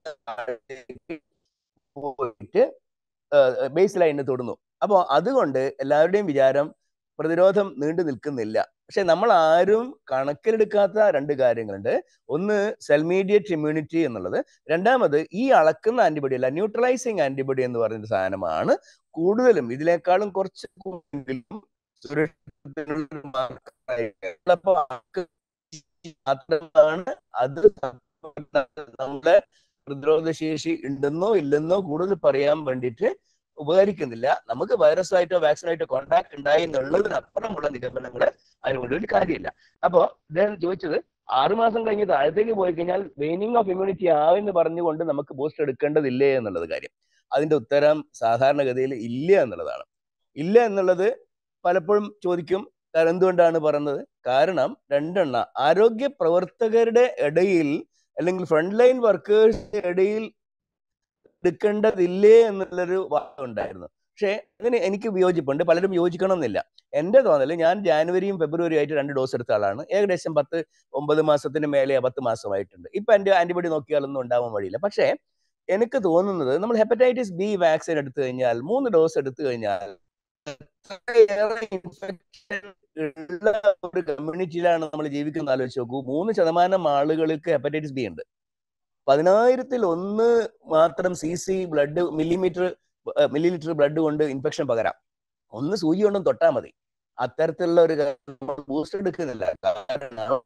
പോയിട്ട് ബേസ് ലൈനിന് തൊടുന്നു അപ്പോൾ അതുകൊണ്ട് എല്ലാവരുടെയും വിചാരം പ്രതിരോധം നീണ്ടു നിൽക്കുന്നില്ല പക്ഷെ നമ്മൾ ആരും കണക്കിലെടുക്കാത്ത രണ്ട് കാര്യങ്ങളുണ്ട് ഒന്ന് സെൽമീഡിയറ്റ് ഇമ്മ്യൂണിറ്റി എന്നുള്ളത് രണ്ടാമത് ഈ അളക്കുന്ന ആന്റിബോഡി അല്ല ന്യൂട്രലൈസിങ് ആന്റിബോഡി എന്ന് പറയുന്ന സാധനമാണ് കൂടുതലും ഇതിനേക്കാളും കുറച്ച് കൂടുതലും സുരക്ഷിതത്തിനുള്ള മാർക്കറായിട്ട് ഉള്ളപ്പോ ആൾക്ക് മാത്രമാണ് അത് നമ്മുടെ പ്രതിരോധ ശേഷി ഉണ്ടെന്നോ ഇല്ലെന്നോ കൂടുതൽ പറയാൻ വേണ്ടിയിട്ട് ഉപകരിക്കുന്നില്ല നമുക്ക് വൈറസായിട്ടോ വാക്സിനായിട്ടോ കോണ്ടാക്ട് ഉണ്ടായി എന്നുള്ളതിനപ്പുറമുള്ള നിഗമനങ്ങൾ അതിനുകൊണ്ട് ഒരു കാര്യമില്ല അപ്പോ ഇദ്ദേഹം ചോദിച്ചത് ആറുമാസം കഴിഞ്ഞ് താഴത്തേക്ക് പോയി കഴിഞ്ഞാൽ വെയിനിങ് ഓഫ് ഇമ്മ്യൂണിറ്റി ആവെന്ന് പറഞ്ഞുകൊണ്ട് നമുക്ക് ബൂസ്റ്റർ എടുക്കേണ്ടതില്ലേ എന്നുള്ളത് കാര്യം അതിന്റെ ഉത്തരം സാധാരണഗതിയിൽ ഇല്ല എന്നുള്ളതാണ് ഇല്ല എന്നുള്ളത് പലപ്പോഴും ചോദിക്കും കാരണം എന്തുകൊണ്ടാണ് പറയുന്നത് കാരണം രണ്ടെണ്ണ ആരോഗ്യ പ്രവർത്തകരുടെ ഇടയിൽ അല്ലെങ്കിൽ ഫ്രണ്ട് ലൈൻ വർക്കേഴ്സിന്റെ ഇടയിൽ എടുക്കേണ്ടതില്ലേ എന്നുള്ളൊരു വാദം ഉണ്ടായിരുന്നു പക്ഷേ അതിന് എനിക്ക് വിയോജിപ്പുണ്ട് പലരും യോജിക്കണം എന്നില്ല എന്റെ തോന്നല് ഞാൻ ജാനുവരിയും ഫെബ്രുവരിയും ആയിട്ട് രണ്ട് ഡോസ് എടുത്ത ആളാണ് ഏകദേശം പത്ത് ഒമ്പത് മാസത്തിന് മേലെ പത്ത് മാസമായിട്ടുണ്ട് ഇപ്പൊ എന്റെ ആന്റിബോഡി നോക്കിയാലൊന്നും ഉണ്ടാവാൻ വഴിയില്ല പക്ഷേ എനിക്ക് തോന്നുന്നത് നമ്മൾ ഹെപ്പറ്റൈറ്റിസ് ബി വാക്സിൻ എടുത്തു കഴിഞ്ഞാൽ മൂന്ന് ഡോസ് എടുത്തു കഴിഞ്ഞാൽ ഇൻഫെക്ഷൻ ഉള്ള ഒരു കമ്മ്യൂണിറ്റിയിലാണ് നമ്മൾ ജീവിക്കുന്നത് ആലോചിച്ച് നോക്കൂ മൂന്ന് ശതമാനം ആളുകൾക്ക് ഹെപ്പറ്റൈറ്റിസ് ബി ഉണ്ട് പതിനായിരത്തിൽ ഒന്ന് മാത്രം C C blood millimetre millilitre blood കൊണ്ട് ഇൻഫെക്ഷൻ പകരാം ഒന്ന് സൂചി കൊണ്ടും തൊട്ടാൽ മതി അത്തരത്തിലുള്ള ഒരു ബൂസ്റ്റർ എടുക്കുന്നില്ല കാരണം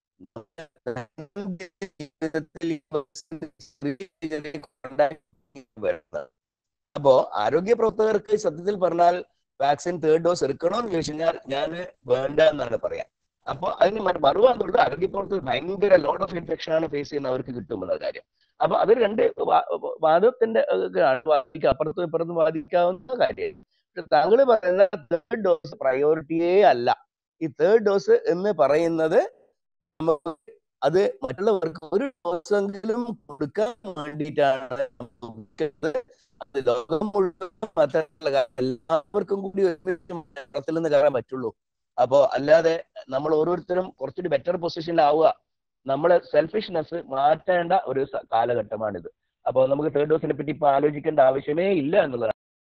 അപ്പോ ആരോഗ്യ പ്രവർത്തകർക്ക് സത്യത്തിൽ പറഞ്ഞാൽ വാക്സിൻ തേർഡ് ഡോസ് എടുക്കണോ എന്ന് ചോദിച്ചു കഴിഞ്ഞാൽ ഞാൻ വേണ്ട എന്നാണ് പറയാം അപ്പൊ അതിന് മറുവാന്നുള്ളത് ആരോഗ്യ പ്രവർത്തകർ ഭയങ്കര ലോഡ് ഓഫ് ഇൻഫെക്ഷൻ ആണ് ഫേസ് ചെയ്യുന്ന അവർക്ക് കിട്ടുമെന്ന കാര്യം അപ്പൊ അത് രണ്ട് വാദത്തിന്റെ അപ്പുറത്തും ഇപ്പുറത്തും വാദിക്കാവുന്ന കാര്യമായിരുന്നു പക്ഷെ താങ്കൾ പറയുന്ന തേർഡ് ഡോസ് പ്രയോറിറ്റിയേ അല്ല ഈ തേർഡ് ഡോസ് എന്ന് പറയുന്നത് നമുക്ക് അത് മറ്റുള്ളവർക്ക് ഒരു ഡോസെങ്കിലും കൊടുക്കാൻ വേണ്ടിയിട്ടാണ് അത് ലോകം മുഴുവൻ മാത്രമല്ല എല്ലാവർക്കും കൂടി ഒരുമിച്ച് നിന്ന് കയറാൻ പറ്റുള്ളൂ അപ്പോ അല്ലാതെ നമ്മൾ ഓരോരുത്തരും കുറച്ചുകൂടി ബെറ്റർ പൊസിഷനിലാവുക നമ്മളെ സെൽഫിഷ്നെസ് മാറ്റേണ്ട ഒരു കാലഘട്ടമാണിത് അപ്പോൾ നമുക്ക് തേർഡ് ഡോസിനെ പറ്റി ഇപ്പൊ ആലോചിക്കേണ്ട ആവശ്യമേ ഇല്ല എന്നുള്ളതാണ്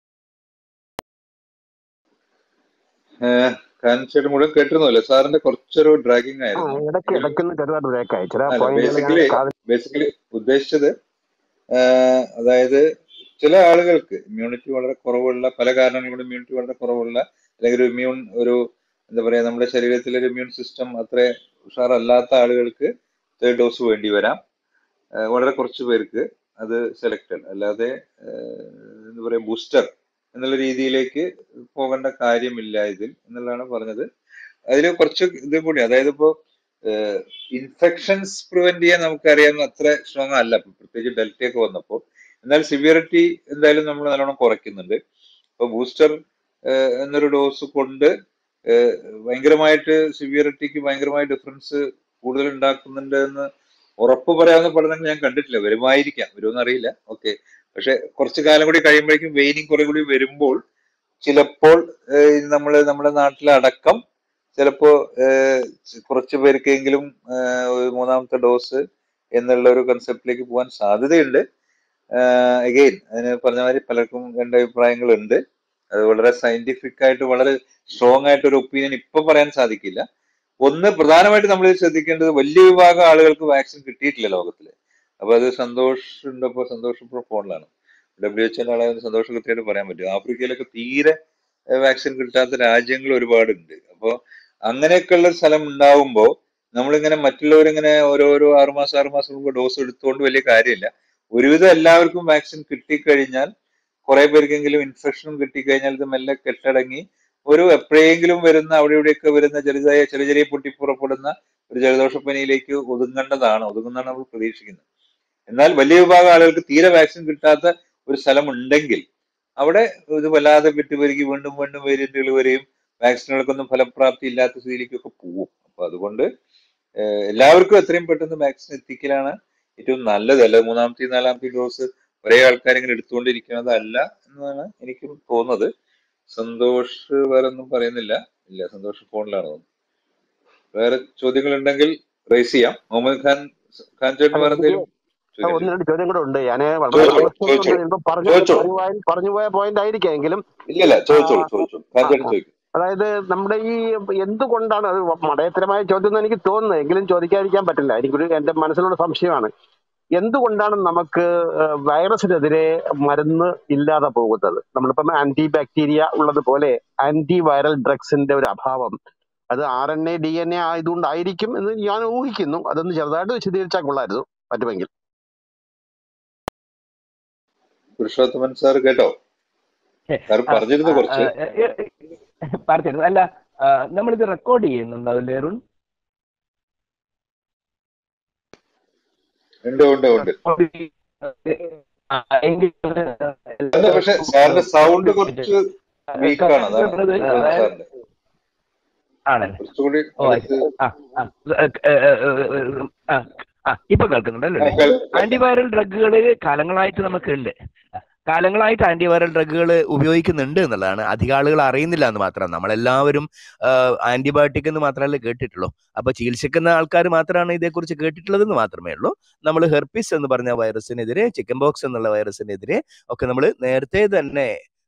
കാൻസേഡ് മുഴുവൻ കേട്ടിരുന്നല്ലോ സാറിന്റെ കുറച്ചൊരു ഡ്രാഗിങ് ഇടയ്ക്ക് ഇടയ്ക്കൊന്ന് ചെറുതായിട്ട് ബ്രേക്ക് ആയി ചില അല്ല ബേസിക്കലി പോയിന്റുകൾ ബേസിക്കലി ഉദ്ദേശിച്ചത് അതായത് ചില ആളുകൾക്ക് ഇമ്മ്യൂണിറ്റി വളരെ കുറവുള്ള പല കാരണങ്ങൾ കൊണ്ട് ഇമ്മ്യൂണിറ്റി വളരെ കുറവുള്ള അല്ലെങ്കിൽ ഒരു ഇമ്മ്യൂൺ ഒരു എന്താ പറയാ നമ്മുടെ ശരീരത്തിലെ ഒരു ഇമ്മ്യൂൺ സിസ്റ്റം അത്ര ഉഷാറല്ലാത്ത ആളുകൾക്ക് തേർഡ് ഡോസ് വേണ്ടി വരാം വളരെ കുറച്ച് പേർക്ക് അത് സെലക്റ്റഡ് അല്ലാതെ എന്താ പറയാ ബൂസ്റ്റർ എന്നുള്ള രീതിയിലേക്ക് പോകേണ്ട കാര്യമില്ല ഇതിൽ എന്നുള്ളതാണ് പറഞ്ഞത് അതിൽ കുറച്ച് ഇത് കൂടി അതായത് ഇപ്പോ ഇൻഫെക്ഷൻസ് പ്രിവെന്റ് ചെയ്യാൻ നമുക്കറിയാം അത്ര സ്ട്രോങ് അല്ല പ്രത്യേകിച്ച് ഡെൽറ്റയൊക്കെ വന്നപ്പോൾ എന്നാൽ സിവിയറിറ്റി എന്തായാലും നമ്മൾ നല്ലോണം കുറയ്ക്കുന്നുണ്ട് ഇപ്പൊ ബൂസ്റ്റർ എന്നൊരു ഡോസ് കൊണ്ട് ഭയങ്കരമായിട്ട് സിവിയറിറ്റിക്ക് ഭയങ്കരമായ ഡിഫറൻസ് കൂടുതൽ ഉണ്ടാക്കുന്നുണ്ട് എന്ന് ഉറപ്പ് പറയാവുന്ന പഠനങ്ങൾ ഞാൻ കണ്ടിട്ടില്ല വരുമായിരിക്കാം വരുമെന്ന് അറിയില്ല ഓക്കെ പക്ഷെ കുറച്ചു കാലം കൂടി കഴിയുമ്പോഴേക്കും വെയിനിങ് കുറെ കൂടി വരുമ്പോൾ ചിലപ്പോൾ നമ്മൾ നമ്മുടെ നാട്ടിലടക്കം ചിലപ്പോ കുറച്ചു പേർക്കെങ്കിലും മൂന്നാമത്തെ ഡോസ് എന്നുള്ള ഒരു കൺസെപ്റ്റിലേക്ക് പോകാൻ സാധ്യതയുണ്ട് അഗെയിൻ അതിന് പറഞ്ഞ മാതിരി പലർക്കും രണ്ട് അഭിപ്രായങ്ങളുണ്ട് അത് വളരെ സയന്റിഫിക് ആയിട്ട് വളരെ സ്ട്രോങ് ആയിട്ട് ഒരു ഒപ്പീനിയൻ ഇപ്പൊ പറയാൻ സാധിക്കില്ല ഒന്ന് പ്രധാനമായിട്ട് നമ്മൾ ശ്രദ്ധിക്കേണ്ടത് വലിയ വിഭാഗം ആളുകൾക്ക് വാക്സിൻ കിട്ടിയിട്ടില്ല ലോകത്തില് അപ്പൊ അത് സന്തോഷ് ഉണ്ടപ്പോ സന്തോഷ് ഇപ്പോൾ ഫോണിലാണ് ഡബ്ല്യു എച്ച് ആളെ സന്തോഷം കൃത്യമായിട്ട് പറയാൻ പറ്റും ആഫ്രിക്കയിലൊക്കെ തീരെ വാക്സിൻ കിട്ടാത്ത രാജ്യങ്ങൾ ഒരുപാടുണ്ട് അപ്പോൾ അങ്ങനെയൊക്കെയുള്ള സ്ഥലം ഉണ്ടാവുമ്പോൾ നമ്മളിങ്ങനെ മറ്റുള്ളവരിങ്ങനെ ഓരോരോ ആറുമാസം ആറുമാസം മുമ്പ് ഡോസ് എടുത്തുകൊണ്ട് വലിയ കാര്യമില്ല ഒരുവിധം എല്ലാവർക്കും വാക്സിൻ കിട്ടിക്കഴിഞ്ഞാൽ കുറെ പേർക്കെങ്കിലും ഇൻഫെക്ഷനും കിട്ടിക്കഴിഞ്ഞാൽ ഇത് മെല്ലെ കെട്ടടങ്ങി ഒരു എപ്പോഴെങ്കിലും വരുന്ന അവിടെ ഇവിടെയൊക്കെ വരുന്ന ചെറുതായ ചെറിയ ചെറിയ പൊട്ടിപ്പുറപ്പെടുന്ന ഒരു ജലദോഷപ്പനിയിലേക്ക് ഒതുങ്ങേണ്ടതാണ് ഒതുങ്ങുന്നതാണ് നമ്മൾ പ്രതീക്ഷിക്കുന്നത് എന്നാൽ വലിയ വിഭാഗം ആളുകൾക്ക് തീരെ വാക്സിൻ കിട്ടാത്ത ഒരു സ്ഥലം ഉണ്ടെങ്കിൽ അവിടെ ഇത് വല്ലാതെ വിട്ടുപെരുകി വീണ്ടും വീണ്ടും വേരിയന്റുകൾ വരെയും വാക്സിനുകൾക്കൊന്നും ഫലപ്രാപ്തി ഇല്ലാത്ത സ്ഥിതിയിലേക്കൊക്കെ പോവും അപ്പൊ അതുകൊണ്ട് ഏഹ് എല്ലാവർക്കും എത്രയും പെട്ടെന്ന് വാക്സിൻ എത്തിക്കലാണ് ഏറ്റവും നല്ലത് അല്ല മൂന്നാമത്തെയും നാലാമത്തെയും ഡോസ് ഒരേ ആൾക്കാർ ഇങ്ങനെ എടുത്തുകൊണ്ടിരിക്കുന്നത് അല്ല എന്നാണ് എനിക്ക് തോന്നുന്നത് സന്തോഷ് വേറെ ഒന്നും പറയുന്നില്ല ഇല്ല സന്തോഷ് ഫോണിലാണ് തോന്നുന്നു വേറെ ചോദ്യങ്ങൾ ഉണ്ടെങ്കിൽ റേസ് ചെയ്യാം മുഹമ്മദ് ഖാൻ ഖാൻ ചേട്ടൻ വേറെ എനിക്ക് എന്തെങ്കിലും ആ, ഒന്ന് ചോദിക്കാൻ രണ്ട് ചോദ്യം കൂടെ ഉണ്ട് ഞാൻ വളരെ ചോദിച്ചോളൂ ആവശ്യമുണ്ട് ചോദിച്ചോളൂ ചിലപ്പോൾ പറഞ്ഞു ചോദിച്ചോളൂ പറഞ്ഞു പോയ പറഞ്ഞു പോയ പോയിന്റ് ആയിരിക്കാം എങ്കിലും ഇല്ലല്ല ആ, ചോദിച്ചോളൂ ചോദിച്ചോളൂ ഖാൻ ആ, ചേട്ടൻ ആ. ചോദിക്കും അതായത് നമ്മുടെ ഈ എന്തുകൊണ്ടാണ് അത് മടയത്തരമായ ചോദ്യം എന്ന് എനിക്ക് തോന്നുന്നത് എങ്കിലും ചോദിക്കാതിരിക്കാൻ പറ്റില്ല എനിക്കൊരു എന്റെ മനസ്സിലുള്ള സംശയമാണ് എന്തുകൊണ്ടാണ് നമുക്ക് ഏഹ്, വൈറസിനെതിരെ മരുന്ന് ഇല്ലാതെ പോകുന്നത് നമ്മളിപ്പം ആന്റി ബാക്ടീരിയ ഉള്ളതുപോലെ ആന്റി വൈറൽ ഡ്രഗ്സിന്റെ ഒരു അഭാവം അത് R N A D N A ആയതുകൊണ്ടായിരിക്കും എന്ന് ഞാൻ ഊഹിക്കുന്നു അതൊന്ന് ചെറുതായിട്ട് വിശദീകരിച്ചാൽ കൊള്ളായിരുന്നു പറ്റുമെങ്കിൽ പുരുഷോത്തമൻ സാർ കേട്ടോ സാർ ആ, പറഞ്ഞിരുന്നു ആ, ആ, കുറച്ച് ഏ, ഏ, പറഞ്ഞിരുന്നു അല്ല ആ, നമ്മളിത് റെക്കോർഡ് ചെയ്യുന്നുണ്ടോ അതിൽ അരുൺ ഉണ്ട് ഉണ്ട് ഉണ്ട് ആ, എങ്കിൽ അല്ല പക്ഷെ സാറിന്റെ സൗണ്ട് കുറച്ച് വീക്കാണ് അതാണ് പറഞ്ഞത് അരുൺ അതായത് സാറിന്റെ ആണല്ലേ കുറച്ചുകൂടി ഓ അടുത്ത് ആ ആ ഏ, ഏ, ഏ, ആ ആ ഇപ്പൊ കേൾക്കുന്നുണ്ടല്ലോ ആ, അല്ലേ കേൾ- കേൾക്കാം ആന്റിവൈറൽ ഡ്രഗുകൾ കാലങ്ങളായിട്ട് നമുക്കുണ്ട് കാലങ്ങളായിട്ട് ആന്റിവൈറൽ ഡ്രഗുകൾ ഉപയോഗിക്കുന്നുണ്ട് എന്നുള്ളതാണ് അധികം ആളുകൾ അറിയുന്നില്ല എന്ന് മാത്രം നമ്മളെല്ലാവരും ആന്റിബയോട്ടിക് എന്ന് മാത്രമല്ല കേട്ടിട്ടുള്ളൂ അപ്പൊ ചികിത്സിക്കുന്ന ആൾക്കാർ മാത്രമാണ് ഇതേക്കുറിച്ച് കേട്ടിട്ടുള്ളത് എന്ന് മാത്രമേ ഉള്ളൂ നമ്മൾ ഹെർപ്പിസ് എന്ന് പറഞ്ഞ വൈറസിനെതിരെ ചിക്കൻ ബോക്സ് എന്നുള്ള വൈറസിനെതിരെ ഒക്കെ നമ്മൾ നേരത്തെ തന്നെ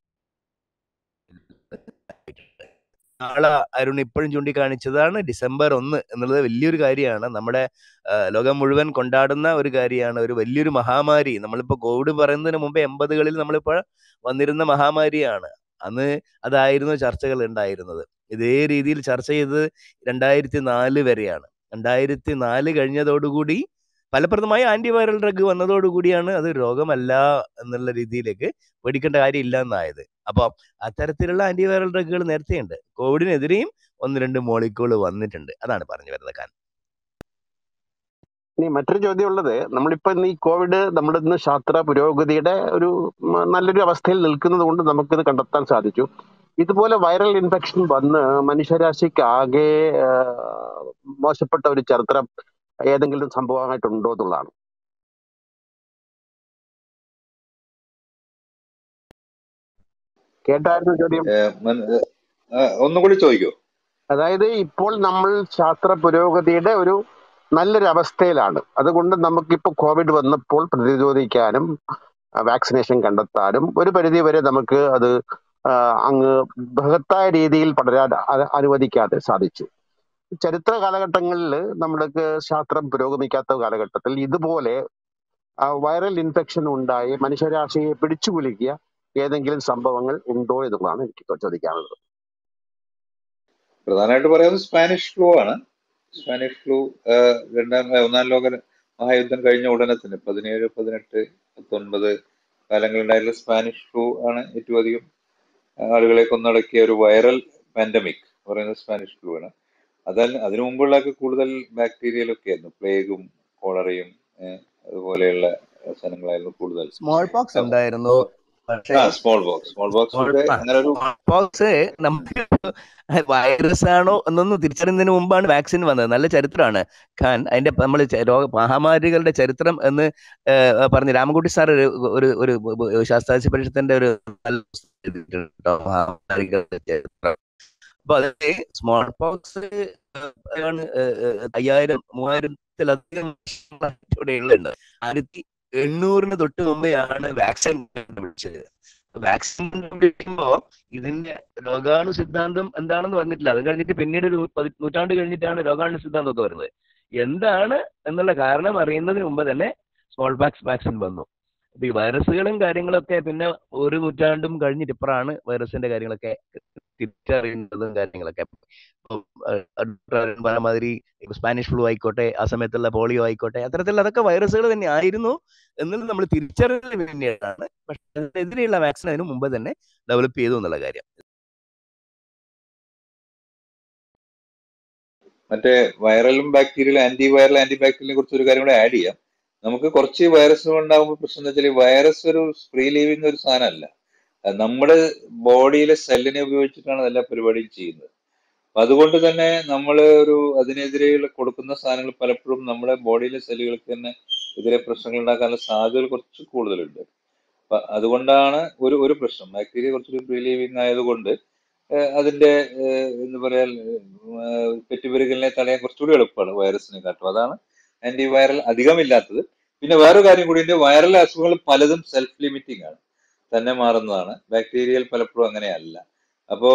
നാളെ അരുൺ ഇപ്പോഴും ചൂണ്ടിക്കാണിച്ചതാണ് ഡിസംബർ ഒന്ന് എന്നുള്ളത് വലിയൊരു കാര്യമാണ് നമ്മുടെ ആ, ലോകം മുഴുവൻ കൊണ്ടാടുന്ന ഒരു കാര്യമാണ് ഒരു വലിയൊരു മഹാമാരി നമ്മളിപ്പോൾ കോവിഡ് പറയുന്നതിന് മുമ്പ് എൺപതുകളിൽ നമ്മളിപ്പോൾ വന്നിരുന്ന മഹാമാരിയാണ് അന്ന് അതായിരുന്നു ചർച്ചകൾ ഉണ്ടായിരുന്നത് ഇതേ രീതിയിൽ ചർച്ച ചെയ്തത് രണ്ടായിരത്തി നാല് വരെയാണ് രണ്ടായിരത്തി നാല് കഴിഞ്ഞതോടുകൂടി ഫലപ്രദമായ ആന്റിവൈറൽ ഡ്രഗ് വന്നതോടുകൂടിയാണ് അത് രോഗമല്ല എന്നുള്ള രീതിയിലേക്ക് പേടിക്കേണ്ട കാര്യമില്ല എന്നായത് അപ്പോൾ അത്തരത്തിലുള്ള ആന്റിവൈറൽ ഡ്രഗുകൾ നേരത്തെയുണ്ട് കോവിഡിനെതിരെയും ഒന്ന് രണ്ട് മോളിക്കൂൾ വന്നിട്ടുണ്ട് അതാണ് പറഞ്ഞു വരുന്നത് ഖാൻ ഇനി മറ്റൊരു ചോദ്യം ഉള്ളത് നമ്മളിപ്പോ ഇന്ന് ഈ കോവിഡ് നമ്മുടെ ഇന്ന് ശാസ്ത്ര പുരോഗതിയുടെ ഒരു ഉം, നല്ലൊരു അവസ്ഥയിൽ നിൽക്കുന്നത് കൊണ്ട് നമുക്കിത് കണ്ടെത്താൻ സാധിച്ചു ഇതുപോലെ വൈറൽ ഇൻഫെക്ഷൻ വന്ന് മനുഷ്യരാശിക്ക് ആകെ ആ, മോശപ്പെട്ട ഒരു ചരിത്രം ഏതെങ്കിലും സംഭവമായിട്ടുണ്ടോ എന്നുള്ളതാണ് കേട്ടായിരുന്നു ചോദ്യം ഏഹ് മൻ- ഏഹ് ഒന്നും കൂടി ചോദിക്കോ അതായത് ഇപ്പോൾ നമ്മൾ ശാസ്ത്ര പുരോഗതിയുടെ ഒരു നല്ലൊരു അവസ്ഥയിലാണ് അതുകൊണ്ട് നമുക്കിപ്പോൾ കോവിഡ് വന്നപ്പോൾ പ്രതിരോധിക്കാനും വാക്സിനേഷൻ കണ്ടെത്താനും ഒരു പരിധി വരെ നമുക്ക് അത് ആ, അങ്ങ് ബൃഹത്തായ രീതിയിൽ പടരാൻ അ- അനുവദിക്കാതെ സാധിച്ചു ചരിത്ര കാലഘട്ടങ്ങളിൽ നമ്മൾക്ക് ശാസ്ത്രം പുരോഗമിക്കാത്ത കാലഘട്ടത്തിൽ ഇതുപോലെ ആ, വൈറൽ ഇൻഫെക്ഷൻ ഉണ്ടായി മനുഷ്യരാശിയെ പിടിച്ചു കുലുക്കിയ ഏതെങ്കിലും സംഭവങ്ങൾ ഉണ്ടോ എന്നുള്ളതാണ് എനിക്ക് ചോദിക്കാനുള്ളത് പ്രധാനമായിട്ട് പറയുന്നത് സ്പാനിഷ് ഫ്ലൂ ആണ് സ്പാനിഷ് ഫ്ലൂ രണ്ടാം ഏഹ് ഒന്നാം ലോക മഹായുദ്ധം കഴിഞ്ഞ ഉടനെ തന്നെ പതിനേഴ് പതിനെട്ട് പത്തൊൻപത് കാലങ്ങളുണ്ടായിട്ടുള്ള സ്പാനിഷ് ഫ്ലൂ ആണ് ഏറ്റവും അധികം ആളുകളെ കൊന്നടക്കിയ ഒരു വൈറൽ പാൻഡമിക് പറയുന്നത് സ്പാനിഷ് ഫ്ലൂ ആണ് അതല്ല അതിനു മുമ്പുള്ളതൊക്കെ കൂടുതൽ ബാക്ടീരിയലൊക്കെ ആയിരുന്നു പ്ലേഗും കോളറയും ഏഹ് അതുപോലെയുള്ള സാധനങ്ങളായിരുന്നു കൂടുതൽ സ്മോൾ പോക്സ് ഉണ്ടായിരുന്നു പക്ഷേ ആ smallpox smallpox small ഒക്കെ അങ്ങനെ ഒരു പോക്സ് നമുക്ക് വൈറസ് ആണോ എന്നൊന്ന് തിരിച്ചറിയുന്നതിന് മുമ്പാണ് വാക്സിൻ വന്നത് നല്ല ചരിത്രമാണ് ഖാൻ അതിന്റെ നമ്മൾ രോഗ മഹാമാരികളുടെ ചരിത്രം എന്ന് ഏഹ്, പറഞ്ഞ് രാമൻകുട്ടി സാർ ഒരു ഒരു ഒരു ശാസ്ത്രാസ്യ പരിഷത്തിന്റെ ഒരു നല്ല പുസ്തകം എഴുതിയിട്ടുണ്ട് കേട്ടോ മഹാമാരികളുടെ ചരിത്രം അപ്പൊ അതിൽ സ്മോൾ പോക്സ് ആണ് ഏഹ്, ഏഹ്, അയ്യായിരം മൂവായിരത്തിലധികം ഇവിടെയുള്ളുണ്ട് ആയിരത്തി എണ്ണൂറിന് തൊട്ട് മുമ്പെയാണ് വാക്സിൻ കണ്ടുപിടിച്ചത് വാക്സിൻ കണ്ടുപിടിക്കുമ്പോ ഇതിന്റെ രോഗാണു സിദ്ധാന്തം എന്താണെന്ന് പറഞ്ഞിട്ടില്ല അത് കഴിഞ്ഞിട്ട് പിന്നീട് ഒരു പതി- നൂറ്റാണ്ട് കഴിഞ്ഞിട്ടാണ് രോഗാണു സിദ്ധാന്തം ഒക്കെ വരുന്നത് എന്താണ് എന്നുള്ള കാരണം അറിയുന്നതിന് മുമ്പ് തന്നെ സ്മോൾ പാക്സ് വാക്സിൻ വന്നു അപ്പൊ ഈ വൈറസുകളും കാര്യങ്ങളൊക്കെ പിന്നെ ഒരു നൂറ്റാണ്ടും കഴിഞ്ഞിട്ട് ഇപ്പറാണ് വൈറസിന്റെ കാര്യങ്ങളൊക്കെ തിരിച്ചറിയേണ്ടതും കാര്യങ്ങളൊക്കെ ഇപ്പം, ഏഹ്, ഡോക്ടർ അരുൺ പറഞ്ഞ മാതിരി ഇപ്പൊ സ്പാനിഷ് ഫ്ലൂ ആയിക്കോട്ടെ ആ സമയത്തുള്ള പോളിയോ ആയിക്കോട്ടെ അത്തരത്തിലുള്ള അതൊക്കെ വൈറസുകൾ തന്നെ ആയിരുന്നു എന്നുള്ളത് നമ്മൾ തിരിച്ചറിയൽ വേണ്ടിയിട്ടാണ് പക്ഷെ അതിനെതിരെയുള്ള വാക്സിൻ അതിന് മുമ്പ് തന്നെ ഡെവലപ്പ് ചെയ്തു എന്നുള്ള കാര്യം മറ്റേ വൈറലും ബാക്ടീരിയലും ആന്റി വൈറൽ ആന്റി ബാക്ടീരിയലിനെ കുറിച്ച് ഒരു കാര്യം കൂടെ ആഡ് ചെയ്യാം നമുക്ക് കുറച്ച് വൈറസ് ഉണ്ടാകുമ്പോൾ പ്രശ്നം എന്ന് വെച്ചാൽ വൈറസ് ഒരു ഫ്രീ ലീവിങ് ഒരു സാധനമല്ല അത് നമ്മുടെ ബോഡിയിലെ സെല്ലിനെ ഉപയോഗിച്ചിട്ടാണ് എല്ലാ പരിപാടിയും ചെയ്യുന്നത് അപ്പൊ അതുകൊണ്ട് തന്നെ നമ്മൾ ഒരു അതിനെതിരെയുള്ള കൊടുക്കുന്ന സാധനങ്ങൾ പലപ്പോഴും നമ്മുടെ ബോഡിയിലെ സെല്ലുകൾക്ക് തന്നെ എതിരെ പ്രശ്നങ്ങൾ ഉണ്ടാക്കാനുള്ള സാധ്യതകൾ കുറച്ച് കൂടുതലുണ്ട് അപ്പൊ അതുകൊണ്ടാണ് ഒരു ഒരു പ്രശ്നം ബാക്ടീരിയ കുറച്ചൊരു ഫ്രീ ലീവിങ് ആയതുകൊണ്ട് ഏഹ് അതിന്റെ ഏഹ് എന്താ പറയാ ഏഹ് പെറ്റുപെരുകലിനെ തടയാൻ കുറച്ചുകൂടി എളുപ്പമാണ് വൈറസിനെ കാട്ടും അതാണ് ആന്റി വൈറൽ അധികമില്ലാത്തത് പിന്നെ വേറൊരു കാര്യം കൂടി ഉണ്ട് വൈറൽ അസുഖങ്ങൾ പലതും സെൽഫ് ലിമിറ്റിംഗ് ആണ് തന്നെ മാറുന്നതാണ് ബാക്ടീരിയൽ പലപ്പോഴും അങ്ങനെയല്ല അപ്പോ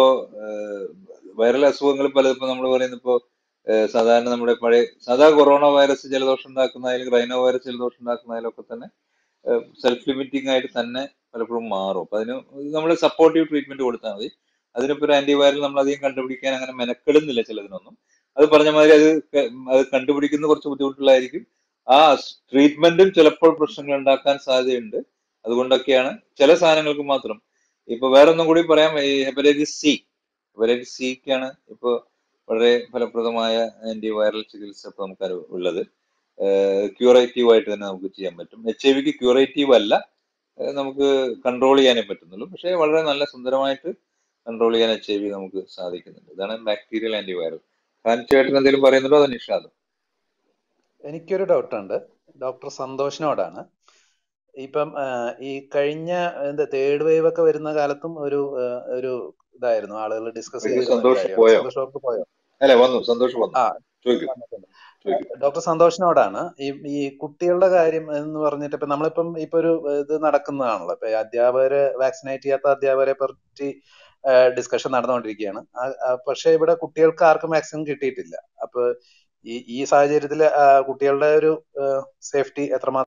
വൈറൽ അസുഖങ്ങൾ പലതും ഇപ്പൊ നമ്മൾ പറയുന്ന ഇപ്പോ ഏഹ് സാധാരണ നമ്മുടെ പഴയ സാധാ കൊറോണ വൈറസ് ജലദോഷം ഉണ്ടാക്കുന്നതായാലും റൈനോ വൈറസ് ജലദോഷം ഉണ്ടാക്കുന്നതായാലും ഒക്കെ തന്നെ സെൽഫ് ലിമിറ്റിംഗ് ആയിട്ട് തന്നെ പലപ്പോഴും മാറും അപ്പൊ അതിന് നമ്മൾ സപ്പോർട്ടീവ് ട്രീറ്റ്മെന്റ് കൊടുത്താൽ മതി അതിനിപ്പോ ഒരു ആന്റിവൈറൽ നമ്മൾ അധികം കണ്ടുപിടിക്കാൻ അങ്ങനെ മെനക്കെടുന്നില്ല ചിലതിനൊന്നും അത് പറഞ്ഞ മാതിരി അത് ക- അത് കണ്ടുപിടിക്കുന്ന കുറച്ച് ബുദ്ധിമുട്ടുള്ളതായിരിക്കും ആ ട്രീറ്റ്മെന്റും ചിലപ്പോൾ പ്രശ്നങ്ങൾ ഉണ്ടാക്കാൻ സാധ്യതയുണ്ട് അതുകൊണ്ടൊക്കെയാണ് ചില സാധനങ്ങൾക്ക് മാത്രം ഇപ്പൊ വേറൊന്നും കൂടി പറയാം ഈ ഹെപ്പറ്റൈറ്റിസ് സി ഹെപ്പറ്റൈറ്റിസ് സിക്കാണ് ഇപ്പൊ വളരെ ഫലപ്രദമായ ആന്റിവൈറൽ ചികിത്സ ഇപ്പൊ നമുക്ക് അറിവ് ഉള്ളത് ക്യൂറേറ്റീവ് ആയിട്ട് തന്നെ നമുക്ക് ചെയ്യാൻ പറ്റും എച്ച് ഐ വിക്ക് ക്യൂറേറ്റീവ് അല്ല ഏഹ് നമുക്ക് കൺട്രോൾ ചെയ്യാനേ പറ്റുന്നുള്ളൂ പക്ഷേ വളരെ നല്ല സുന്ദരമായിട്ട് കൺട്രോൾ ചെയ്യാൻ എച്ച് ഐ വി നമുക്ക് സാധിക്കുന്നുണ്ട് ഇതാണ് ബാക്ടീരിയൽ ആന്റിവൈറൽ കാഞ്ചേട്ടൻ എന്തെങ്കിലും പറയുന്നുണ്ടോ അതോ നിഷാദ് എനിക്കൊരു ഡൗട്ടുണ്ട് ഡോക്ടർ സന്തോഷിനോടാണ് ഇപ്പം ആ, ഈ കഴിഞ്ഞ എന്താ തേർഡ് വേവ് ഒക്കെ വരുന്ന കാലത്തും ഒരു ആ, ഒരു ഇതായിരുന്നു ആളുകൾ ഡിസ്കസ് അയ്യോ ചെയ്തിരുന്ന ഒരു സന്തോഷ് കാര്യമാണ് പോയോ സന്തോഷ് ഡോക്ടർ പോയോ അല്ല വന്നു സന്തോഷ് വന്നു ആ ചോദിക്കൂ വന്നിട്ടുണ്ട് ചോദിക്കൂ ഡോക്ടർ സന്തോഷിനോടാണ് ഈ ഈ കുട്ടികളുടെ കാര്യം എന്ന് പറഞ്ഞിട്ട് ഇപ്പൊ നമ്മളിപ്പം ഇപ്പൊ ഒരു ഇത് നടക്കുന്നതാണല്ലോ ഇപ്പൊ ഈ അധ്യാപകരെ വാക്സിനേറ്റ് ചെയ്യാത്ത അധ്യാപകരെ പറ്റി ഡിസ്കഷൻ നടന്നുകൊണ്ടിരിക്കുകയാണ് ആ- ആ പക്ഷേ ഇവിടെ കുട്ടികൾക്ക് ആർക്കും വാക്സിൻ കിട്ടിയിട്ടില്ല അപ്പൊ ഈ ഈ സാഹചര്യത്തിൽ കുട്ടികളുടെ ഒരു സേഫ്റ്റി എത്രമാത്രം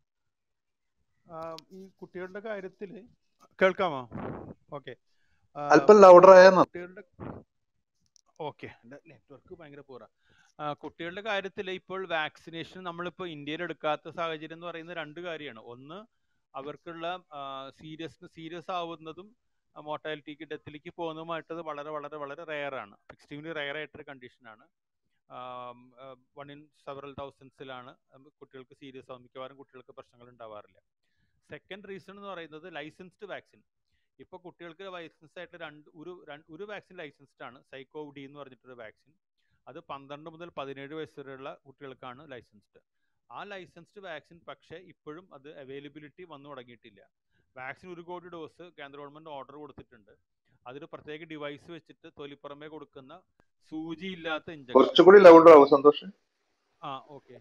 ആ, ഈ കുട്ടികളുടെ കാര്യത്തിൽ കേൾക്കാമോ ഓക്കെ അല്പം ലൗഡർ ആയ നന്നാ- കുട്ടികളുടെ ഓക്കെ നെറ്റ്വർക്ക് ഭയങ്കര പൂറാ കുട്ടികളുടെ കാര്യത്തിൽ ഇപ്പോൾ വാക്സിനേഷൻ നമ്മളിപ്പോൾ ഇന്ത്യയിൽ എടുക്കാത്ത സാഹചര്യം എന്ന് പറയുന്നത് രണ്ട് കാര്യമാണ് ഒന്ന് അവർക്കുള്ള സീരിയസ് സീരിയസ് ആവുന്നതും മോർട്ടാലിറ്റിക്ക് ഡെത്തിലേക്ക് പോകുന്നതുമായിട്ടത് വളരെ വളരെ വളരെ റെയർ ആണ് എക്സ്ട്രീംലി റെയർ ആയിട്ടൊരു കണ്ടീഷനാണ് വൺ ഇൻ സെവറൽ തൗസൻഡ്സിലാണ് കുട്ടികൾക്ക് സീരിയസ് ആവും മിക്കവാറും കുട്ടികൾക്ക് പ്രശ്നങ്ങൾ ഉണ്ടാവാറില്ല സെക്കൻഡ് റീസൺ എന്ന് പറയുന്നത് ലൈസൻസ്ഡ് വാക്സിൻ ഇപ്പോൾ കുട്ടികൾക്ക് ലൈസൻസ് ആയിട്ട് രണ്ട് ഒരു രണ്ട് ഒരു വാക്സിൻ ലൈസൻസ്ഡ് ആണ് സൈക്കോവ് ഡി എന്ന് പറഞ്ഞിട്ടൊരു വാക്സിൻ അത് പന്ത്രണ്ട് മുതൽ പതിനേഴ് വയസ്സ് വരെയുള്ള കുട്ടികൾക്കാണ് ലൈസൻസ്ഡ് ആ ലൈസൻസ്ഡ് വാക്സിൻ പക്ഷേ ഇപ്പോഴും അത് അവൈലബിലിറ്റി വന്നു തുടങ്ങിയിട്ടില്ല വാക്സിൻ ഒരു കോടി ഡോസ് കേന്ദ്ര ഗവൺമെന്റ് ഓർഡർ കൊടുത്തിട്ടുണ്ട് അതൊരു പ്രത്യേക ഡിവൈസ് വെച്ചിട്ട് തൊലിപ്പുറമേ കൊടുക്കുന്ന സൂചി ഇല്ലാത്ത ഇഞ്ചക്ഷൻ കുറച്ചുകൂടി ലൗഡർ ആവും സന്തോഷ് ആ ഓക്കെ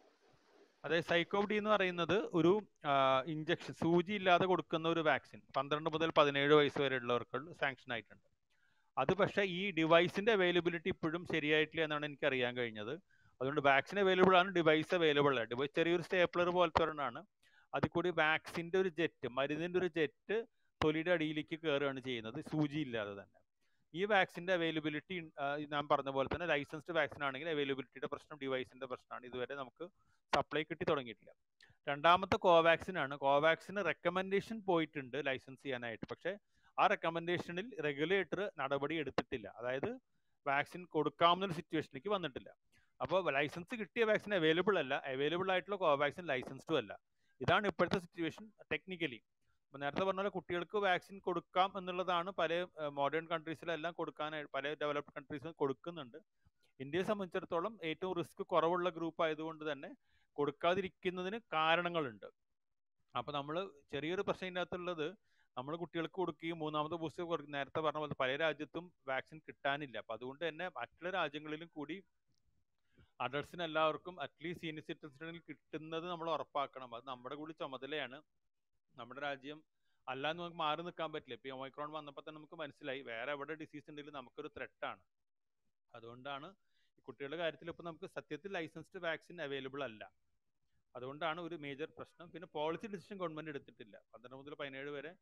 അതായത് സൈക്കോവ് ഡി എന്ന് പറയുന്നത് ഒരു ഇഞ്ചക്ഷൻ സൂചി ഇല്ലാതെ കൊടുക്കുന്ന ഒരു വാക്സിൻ പന്ത്രണ്ട് മുതൽ പതിനേഴ് വയസ്സ് വരെ ഉള്ളവർക്ക് സാങ്ഷൻ ആയിട്ടുണ്ട് അത് പക്ഷേ ഈ ഡിവൈസിന്റെ അവൈലബിലിറ്റി ഇപ്പോഴും ശരിയായിട്ടില്ല എന്നാണ് എനിക്ക് അറിയാൻ കഴിഞ്ഞത് അതുകൊണ്ട് വാക്സിൻ അവൈലബിൾ ആണ് ഡിവൈസ് അവൈലബിൾ ആണ് ഡിവൈസ് ചെറിയൊരു സ്റ്റേപ്ലർ പോലത്തെ ഒരെണ്ണമാണ് അതിൽ കൂടി വാക്സിന്റെ ഒരു ജെറ്റ് മരുന്നിന്റെ ഒരു ജെറ്റ് തൊലിയുടെ അടിയിലേക്ക് കയറുകയാണ് ചെയ്യുന്നത് സൂചി ഇല്ലാതെ തന്നെ ഈ വാക്സിന്റെ അവൈലബിലിറ്റി ഞാൻ പറഞ്ഞ പോലെ തന്നെ ലൈസൻസ്ഡ് വാക്സിൻ ആണെങ്കിൽ അവൈലബിലിറ്റിയുടെ പ്രശ്നം ഡിവൈസിന്റെ പ്രശ്നമാണ് ഇതുവരെ നമുക്ക് സപ്ലൈ കിട്ടി തുടങ്ങിയിട്ടില്ല രണ്ടാമത്തെ കോവാക്സിൻ ആണ് കോവാക്സിന് റെക്കമെൻഡേഷൻ പോയിട്ടുണ്ട് ലൈസൻസ് ചെയ്യാനായിട്ട് പക്ഷേ ആ റെക്കമെൻഡേഷനിൽ റെഗുലേറ്റർ നടപടി എടുത്തിട്ടില്ല അതായത് വാക്സിൻ കൊടുക്കാവുന്ന ഒരു സിറ്റുവേഷനിലേക്ക് വന്നിട്ടില്ല അപ്പോൾ ലൈസൻസ് കിട്ടിയ വാക്സിൻ അവൈലബിൾ അല്ല അവൈലബിൾ ആയിട്ടുള്ള കോവാക്സിൻ ലൈസൻസ്ഡും അല്ല ഇതാണ് ഇപ്പോഴത്തെ സിറ്റുവേഷൻ ടെക്നിക്കലി ഇപ്പൊ നേരത്തെ പറഞ്ഞ പോലെ കുട്ടികൾക്ക് വാക്സിൻ കൊടുക്കാം എന്നുള്ളതാണ് പല മോഡേൺ കൺട്രീസിലെല്ലാം കൊടുക്കാനായി പല ഡെവലപ്ഡ് കൺട്രീസിലും കൊടുക്കുന്നുണ്ട് ഇന്ത്യയെ സംബന്ധിച്ചിടത്തോളം ഏറ്റവും റിസ്ക് കുറവുള്ള ഗ്രൂപ്പ് ആയതുകൊണ്ട് തന്നെ കൊടുക്കാതിരിക്കുന്നതിന് കാരണങ്ങളുണ്ട് അപ്പൊ നമ്മൾ ചെറിയൊരു പ്രശ്നം ഇതിൻ്റെ അകത്തുള്ളത് നമ്മൾ കുട്ടികൾക്ക് കൊടുക്കുകയും മൂന്നാമത്തെ ബൂസ്റ്റർ കൊടുക്കും നേരത്തെ പറഞ്ഞ പോലെ പല രാജ്യത്തും വാക്സിൻ കിട്ടാനില്ല അപ്പൊ അതുകൊണ്ട് തന്നെ മറ്റുള്ള രാജ്യങ്ങളിലും കൂടി അഡൾട്ട്സിന് എല്ലാവർക്കും അറ്റ്ലീസ്റ്റ് സീനിയർ സിറ്റിസണിൽ കിട്ടുന്നത് നമ്മൾ ഉറപ്പാക്കണം അത് നമ്മുടെ കൂടി ചുമതലയാണ് നമ്മുടെ രാജ്യം അല്ലാന്ന് നമുക്ക് മാറി നിൽക്കാൻ പറ്റില്ല ഇപ്പൊ ഒമൈക്രോൺ വന്നപ്പോൾ തന്നെ നമുക്ക് മനസ്സിലായി വേറെ എവിടെ ഡിസീസ് ഉണ്ടെങ്കിലും നമുക്കൊരു ത്രെട്ടാണ് അതുകൊണ്ടാണ് ഈ കുട്ടികളുടെ കാര്യത്തിൽ ഇപ്പൊ നമുക്ക് സത്യത്തിൽ ലൈസൻസ്ഡ് വാക്സിൻ അവൈലബിൾ അല്ല അതുകൊണ്ടാണ് ഒരു മേജർ പ്രശ്നം പിന്നെ പോളിസി ഡിസിഷൻ ഗവൺമെന്റ് എടുത്തിട്ടില്ല പന്ത്രണ്ട് മുതൽ പതിനേഴ് വരെ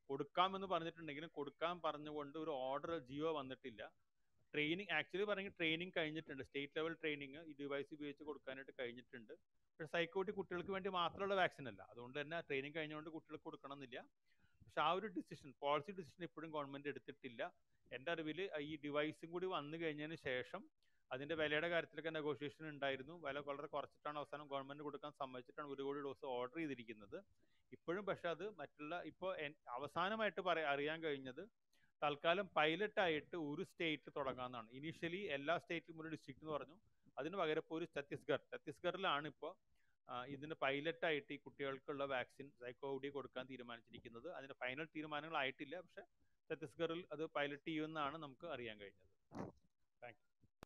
കൊടുക്കാമെന്ന് പറഞ്ഞിട്ടുണ്ടെങ്കിലും കൊടുക്കാൻ പറഞ്ഞുകൊണ്ട് ഒരു ഓർഡർ ജിയോ വന്നിട്ടില്ല ട്രെയിനിങ് ആക്ച്വലി പറയുന്നത് ട്രെയിനിങ് കഴിഞ്ഞിട്ടുണ്ട് സ്റ്റേറ്റ് ലെവൽ ട്രെയിനിങ് ഈ ഡിവൈസ് ഉപയോഗിച്ച് കൊടുക്കാനായിട്ട് കഴിഞ്ഞിട്ടുണ്ട് പക്ഷേ സൈക്കോട്ടി കുട്ടികൾക്ക് വേണ്ടി മാത്രമുള്ള വാക്സിൻ അല്ല അതുകൊണ്ട് തന്നെ ട്രെയിനിങ് കഴിഞ്ഞുകൊണ്ട് കുട്ടികൾക്ക് കൊടുക്കണമെന്നില്ല പക്ഷെ ആ ഒരു ഡിസിഷൻ പോളിസി ഡിസിഷൻ ഇപ്പോഴും ഗവൺമെന്റ് എടുത്തിട്ടില്ല എൻ്റെ അറിവിൽ ഈ ഡിവൈസും കൂടി വന്നു കഴിഞ്ഞതിന് ശേഷം അതിന്റെ വിലയുടെ കാര്യത്തിലൊക്കെ നെഗോഷിയേഷൻ ഉണ്ടായിരുന്നു വില വളരെ കുറച്ചിട്ടാണ് അവസാനം ഗവൺമെന്റ് കൊടുക്കാൻ സമ്മതിച്ചിട്ടാണ് ഒരു കോടി ഡോസ് ഓർഡർ ചെയ്തിരിക്കുന്നത് ഇപ്പോഴും പക്ഷെ അത് മറ്റുള്ള ഇപ്പോൾ അവസാനമായിട്ട് പറയാ അറിയാൻ കഴിഞ്ഞത് തൽക്കാലം പൈലറ്റ് ആയിട്ട് ഒരു സ്റ്റേറ്റ് തുടങ്ങാമെന്നാണ് ഇനീഷ്യലി എല്ലാ സ്റ്റേറ്റിലും ഒരു ഡിസ്ട്രിക്ട് എന്ന് പറഞ്ഞു അതിന് പകരം ഇപ്പോൾ ഒരു ഛത്തീസ്ഗഡ് ഛത്തീസ്ഗഡിലാണ് ഇപ്പോൾ ഇതിന് പൈലറ്റ് ആയിട്ട് ഈ കുട്ടികൾക്കുള്ള വാക്സിൻ സൈക്കോഡി കൊടുക്കാൻ തീരുമാനിച്ചിരിക്കുന്നത് അതിന്റെ ഫൈനൽ തീരുമാനങ്ങൾ ആയിട്ടില്ല പക്ഷെ ഛത്തീസ്ഗഡിൽ അത് പൈലറ്റ് ചെയ്യുമെന്നാണ് നമുക്ക് അറിയാൻ കഴിഞ്ഞത് താങ്ക്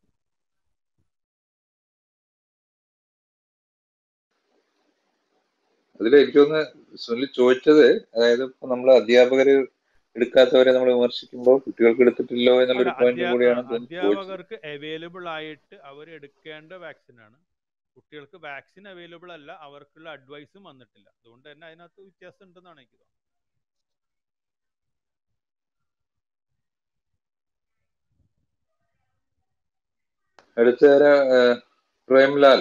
അതിൽ എനിക്ക് തോന്നുന്നു സുനിൽ ചോദിച്ചത് അതായത് ഇപ്പൊ നമ്മൾ അധ്യാപകര് എടുക്കാത്തവരെ നമ്മൾ വിമർശിക്കുമ്പോൾ കുട്ടികൾക്ക് എടുത്തിട്ടില്ലോ എന്നുള്ളൊരു പോയിന്റ് കൂടിയാണ് തോന്നുന്നു ചോദിച്ചത് അധ്യാപകർക്ക് അവൈലബിൾ ആയിട്ട് അവർ എടുക്കേണ്ട വാക്സിൻ ആണ് കുട്ടികൾക്ക് വാക്സിൻ അവൈലബിൾ അല്ല അവർക്കുള്ള അഡ്വൈസും വന്നിട്ടില്ല അതുകൊണ്ട് തന്നെ അതിനകത്ത് വ്യത്യാസം ഉണ്ടെന്നാണ് എനിക്ക് തോന്നുന്നത് അടുത്ത പ്രേംലാൽ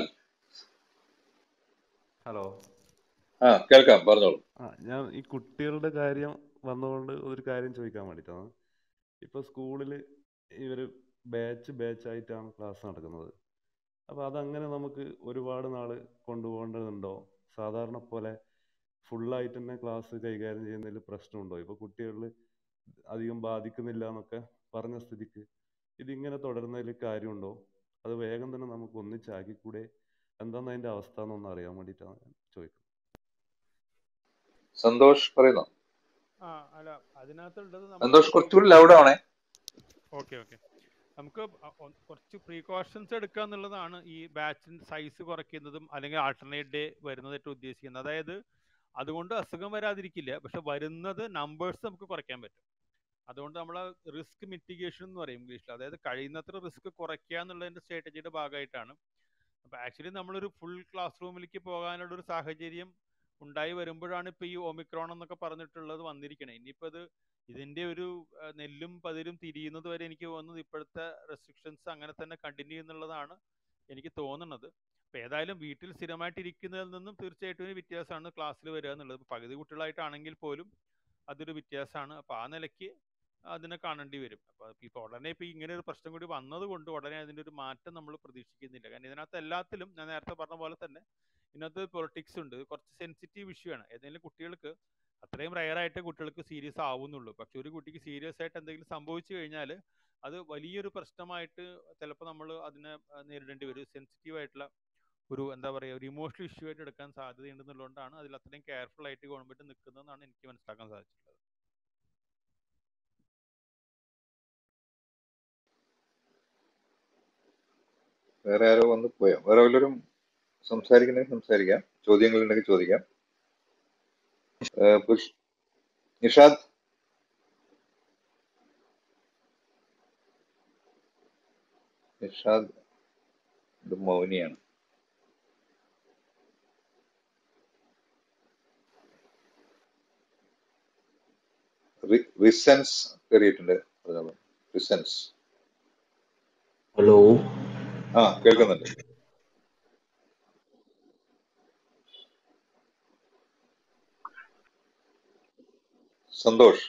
ഹലോ ആ കേൾക്കാം പറഞ്ഞോളൂ ആ ഞാൻ ഈ കുട്ടികളുടെ കാര്യം വന്നുകൊണ്ട് ഒരു കാര്യം ചോദിക്കാൻ വേണ്ടിയിട്ടാണ് ഇപ്പൊ സ്കൂളിൽ ഇവര് ബാച്ച് ബാച്ച് ആയിട്ടാണ് ക്ലാസ് നടക്കുന്നത് അപ്പോൾ അതങ്ങനെ നമുക്ക് ഒരുപാട് നാൾ കൊണ്ടുപോകേണ്ടതുണ്ടോ സാധാരണ പോലെ ഫുള്ളായിട്ട് തന്നെ ക്ലാസ് കൈകാര്യം ചെയ്യുന്നതിൽ പ്രശ്നമുണ്ടോ ഇപ്പോൾ കുട്ടികളിൽ അധികം ബാധിക്കുന്നില്ല എന്നൊക്കെ പറഞ്ഞ സ്ഥിതിക്ക് ഇതിങ്ങനെ തുടരുന്നതിൽ കാര്യമുണ്ടോ അത് വേഗം തന്നെ നമുക്ക് ഒന്നിച്ചാക്കിക്കൂടെ എന്താണ് അതിന്റെ അവസ്ഥ എന്നൊന്ന് അറിയാൻ വേണ്ടിയിട്ടാണ് ഞാൻ ചോദിക്കുന്നത് സന്തോഷ് പറയുന്നു ആ അല്ല അതിനകത്തുള്ളത് സന്തോഷ് കുറച്ചുകൂടി ലൗഡ് ആവണേ ഓക്കെ ഓക്കെ നമുക്ക് കുറച്ച് പ്രീകോഷൻസ് എടുക്കുക എന്നുള്ളതാണ് ഈ ബാച്ചിൻ്റെ സൈസ് കുറയ്ക്കുന്നതും അല്ലെങ്കിൽ ആൾട്ടർനേറ്റ് ഡേ വരുന്നതായിട്ട് ഉദ്ദേശിക്കുന്നത് അതായത് അതുകൊണ്ട് അസുഖം വരാതിരിക്കില്ല പക്ഷെ വരുന്നത് നമ്പേഴ്സ് നമുക്ക് കുറയ്ക്കാൻ പറ്റും അതുകൊണ്ട് നമ്മൾ റിസ്ക് മിറ്റിഗേഷൻ എന്ന് പറയും ഇംഗ്ലീഷിൽ അതായത് കഴിയുന്നത്ര റിസ്ക് കുറയ്ക്കുക എന്നുള്ളതിന്റെ സ്ട്രാറ്റജിയുടെ ഭാഗമായിട്ടാണ് അപ്പൊ ആക്ച്വലി നമ്മളൊരു ഫുൾ ക്ലാസ് റൂമിലേക്ക് പോകാനുള്ള ഒരു സാഹചര്യം ഉണ്ടായി വരുമ്പോഴാണ് ഇപ്പൊ ഈ ഒമിക്രോൺ എന്നൊക്കെ പറഞ്ഞിട്ടുള്ളത് വന്നിരിക്കണേ ഇനിയിപ്പോ അത് ഇതിന്റെ ഒരു നെല്ലും പതിരും തിരിയുന്നത് വരെ എനിക്ക് തോന്നുന്നത് ഇപ്പോഴത്തെ റെസ്ട്രിക്ഷൻസ് അങ്ങനെ തന്നെ കണ്ടിന്യൂ ചെയ്യുന്നുള്ളതാണ് എനിക്ക് തോന്നുന്നത് അപ്പൊ ഏതായാലും വീട്ടിൽ സ്ഥിരമായിട്ട് ഇരിക്കുന്നതിൽ നിന്നും തീർച്ചയായിട്ടും ഒരു വ്യത്യാസമാണ് ക്ലാസ്സിൽ വരിക എന്നുള്ളത് പകുതി കുട്ടികളായിട്ടാണെങ്കിൽ പോലും അതൊരു വ്യത്യാസമാണ് അപ്പൊ ആ നിലയ്ക്ക് അതിനെ കാണേണ്ടി വരും അപ്പൊ ഇപ്പൊ ഉടനെ ഇപ്പൊ ഇങ്ങനെ ഒരു പ്രശ്നം കൂടി വന്നത് കൊണ്ട് ഉടനെ അതിന്റെ ഒരു മാറ്റം നമ്മൾ പ്രതീക്ഷിക്കുന്നില്ല കാരണം ഇതിനകത്ത് എല്ലാത്തിലും ഞാൻ നേരത്തെ പറഞ്ഞ പോലെ തന്നെ ഇതിനകത്ത് പൊളിറ്റിക്സ് ഉണ്ട് കുറച്ച് സെൻസിറ്റീവ് ഇഷ്യൂ ആണ് ഏതെങ്കിലും കുട്ടികൾക്ക് അത്രയും റയർ ആയിട്ട് കുട്ടികൾക്ക് സീരിയസ് ആവുന്നുള്ളൂ പക്ഷെ ഒരു കുട്ടിക്ക് സീരിയസ് ആയിട്ട് എന്തെങ്കിലും സംഭവിച്ചു കഴിഞ്ഞാൽ അത് വലിയൊരു പ്രശ്നമായിട്ട് ചിലപ്പോൾ നമ്മൾ അതിനെ നേരിടേണ്ടി വരും സെൻസിറ്റീവ് ആയിട്ടുള്ള ഒരു എന്താ പറയുക ഒരു ഇമോഷണൽ ഇഷ്യൂ ആയിട്ട് എടുക്കാൻ സാധ്യതയുണ്ടെന്നുള്ളതുകൊണ്ടാണ് അതിൽ അത്രയും കെയർഫുൾ ആയിട്ട് ഗവൺമെന്റ് നിൽക്കുന്നതെന്നാണ് എനിക്ക് മനസ്സിലാക്കാൻ സാധിച്ചിട്ടുള്ളത് വേറെ ആരോ വന്ന് പോയോ വേറെ വല്ലവരും സംസാരിക്കണമെങ്കിൽ സംസാരിക്കാം ചോദ്യങ്ങൾ ഉണ്ടെങ്കിൽ ചോദിക്കാം പുഷ് നിഷാദ് നിഷാദ് ഇത് മൗനിയാണ് റിസൻസ് കയറിയിട്ടുണ്ട് റിസൻസ് ഹലോ ആ കേൾക്കുന്നുണ്ട് സന്തോഷ്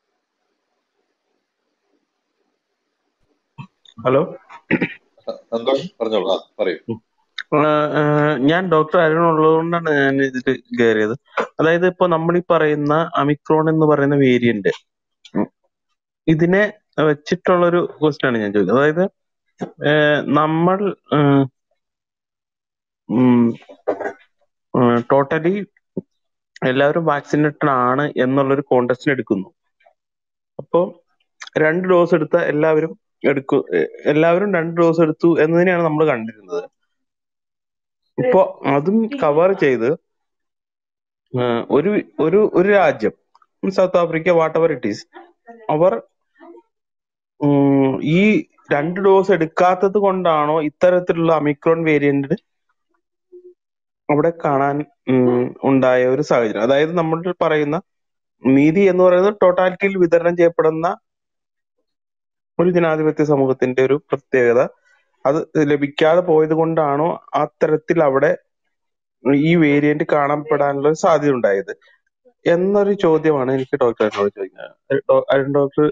ഹലോ സന്തോഷ് പറഞ്ഞോളൂ ആ പറയൂ ഞാൻ ഡോക്ടർ അരുൺ ഉള്ളതുകൊണ്ടാണ് ഞാൻ ഇതിൽ കയറിയത് അതായത് ഇപ്പൊ നമ്മൾ ഈ പറയുന്ന അമിക്രോൺ എന്ന് പറയുന്ന വേരിയന്റ് ഇതിനെ വെച്ചിട്ടുള്ള ഒരു ക്വസ്റ്റ്യൻ ആണ് ഞാൻ ചോദിക്കുന്നത് അതായത് നമ്മൾ ടോട്ടലി എല്ലാവരും വാക്സിനേറ്റഡ് ആണ് എന്നുള്ളൊരു കോണ്ടസ്റ്റിന് എടുക്കുന്നു അപ്പോൾ രണ്ട് ഡോസ് എടുത്ത എല്ലാവരും എടുക്കു എല്ലാവരും രണ്ട് ഡോസ് എടുത്തു എന്നതിനെയാണ് നമ്മൾ കണ്ടിരുന്നത് ഇപ്പോ അതും കവർ ചെയ്ത് ഒരു ഒരു ഒരു രാജ്യം South Africa whatever it is അവർ ഈ രണ്ട് ഡോസ് എടുക്കാത്തത് കൊണ്ടാണോ ഇത്തരത്തിലുള്ള അമിക്രോൺ വേരിയന്റ് അവിടെ കാണാൻ ഉണ്ടായ ഒരു സാഹചര്യം അതായത് നമ്മൾ പറയുന്ന നീതി എന്ന് പറയുന്നത് ടോട്ടാലിറ്റിയിൽ വിതരണം ചെയ്യപ്പെടുന്ന ഒരു ജനാധിപത്യ സമൂഹത്തിന്റെ ഒരു പ്രത്യേകത അത് ലഭിക്കാതെ പോയത് കൊണ്ടാണോ അത്തരത്തിൽ അവിടെ ഈ വേരിയന്റ് കാണപ്പെടാനുള്ള ഒരു സാധ്യത ഉണ്ടായത് എന്നൊരു ചോദ്യമാണ് എനിക്ക് ഡോക്ടറിനോട് ചോദിക്കുന്നത് ഡോ- അരുൺ ഡോക്ടർ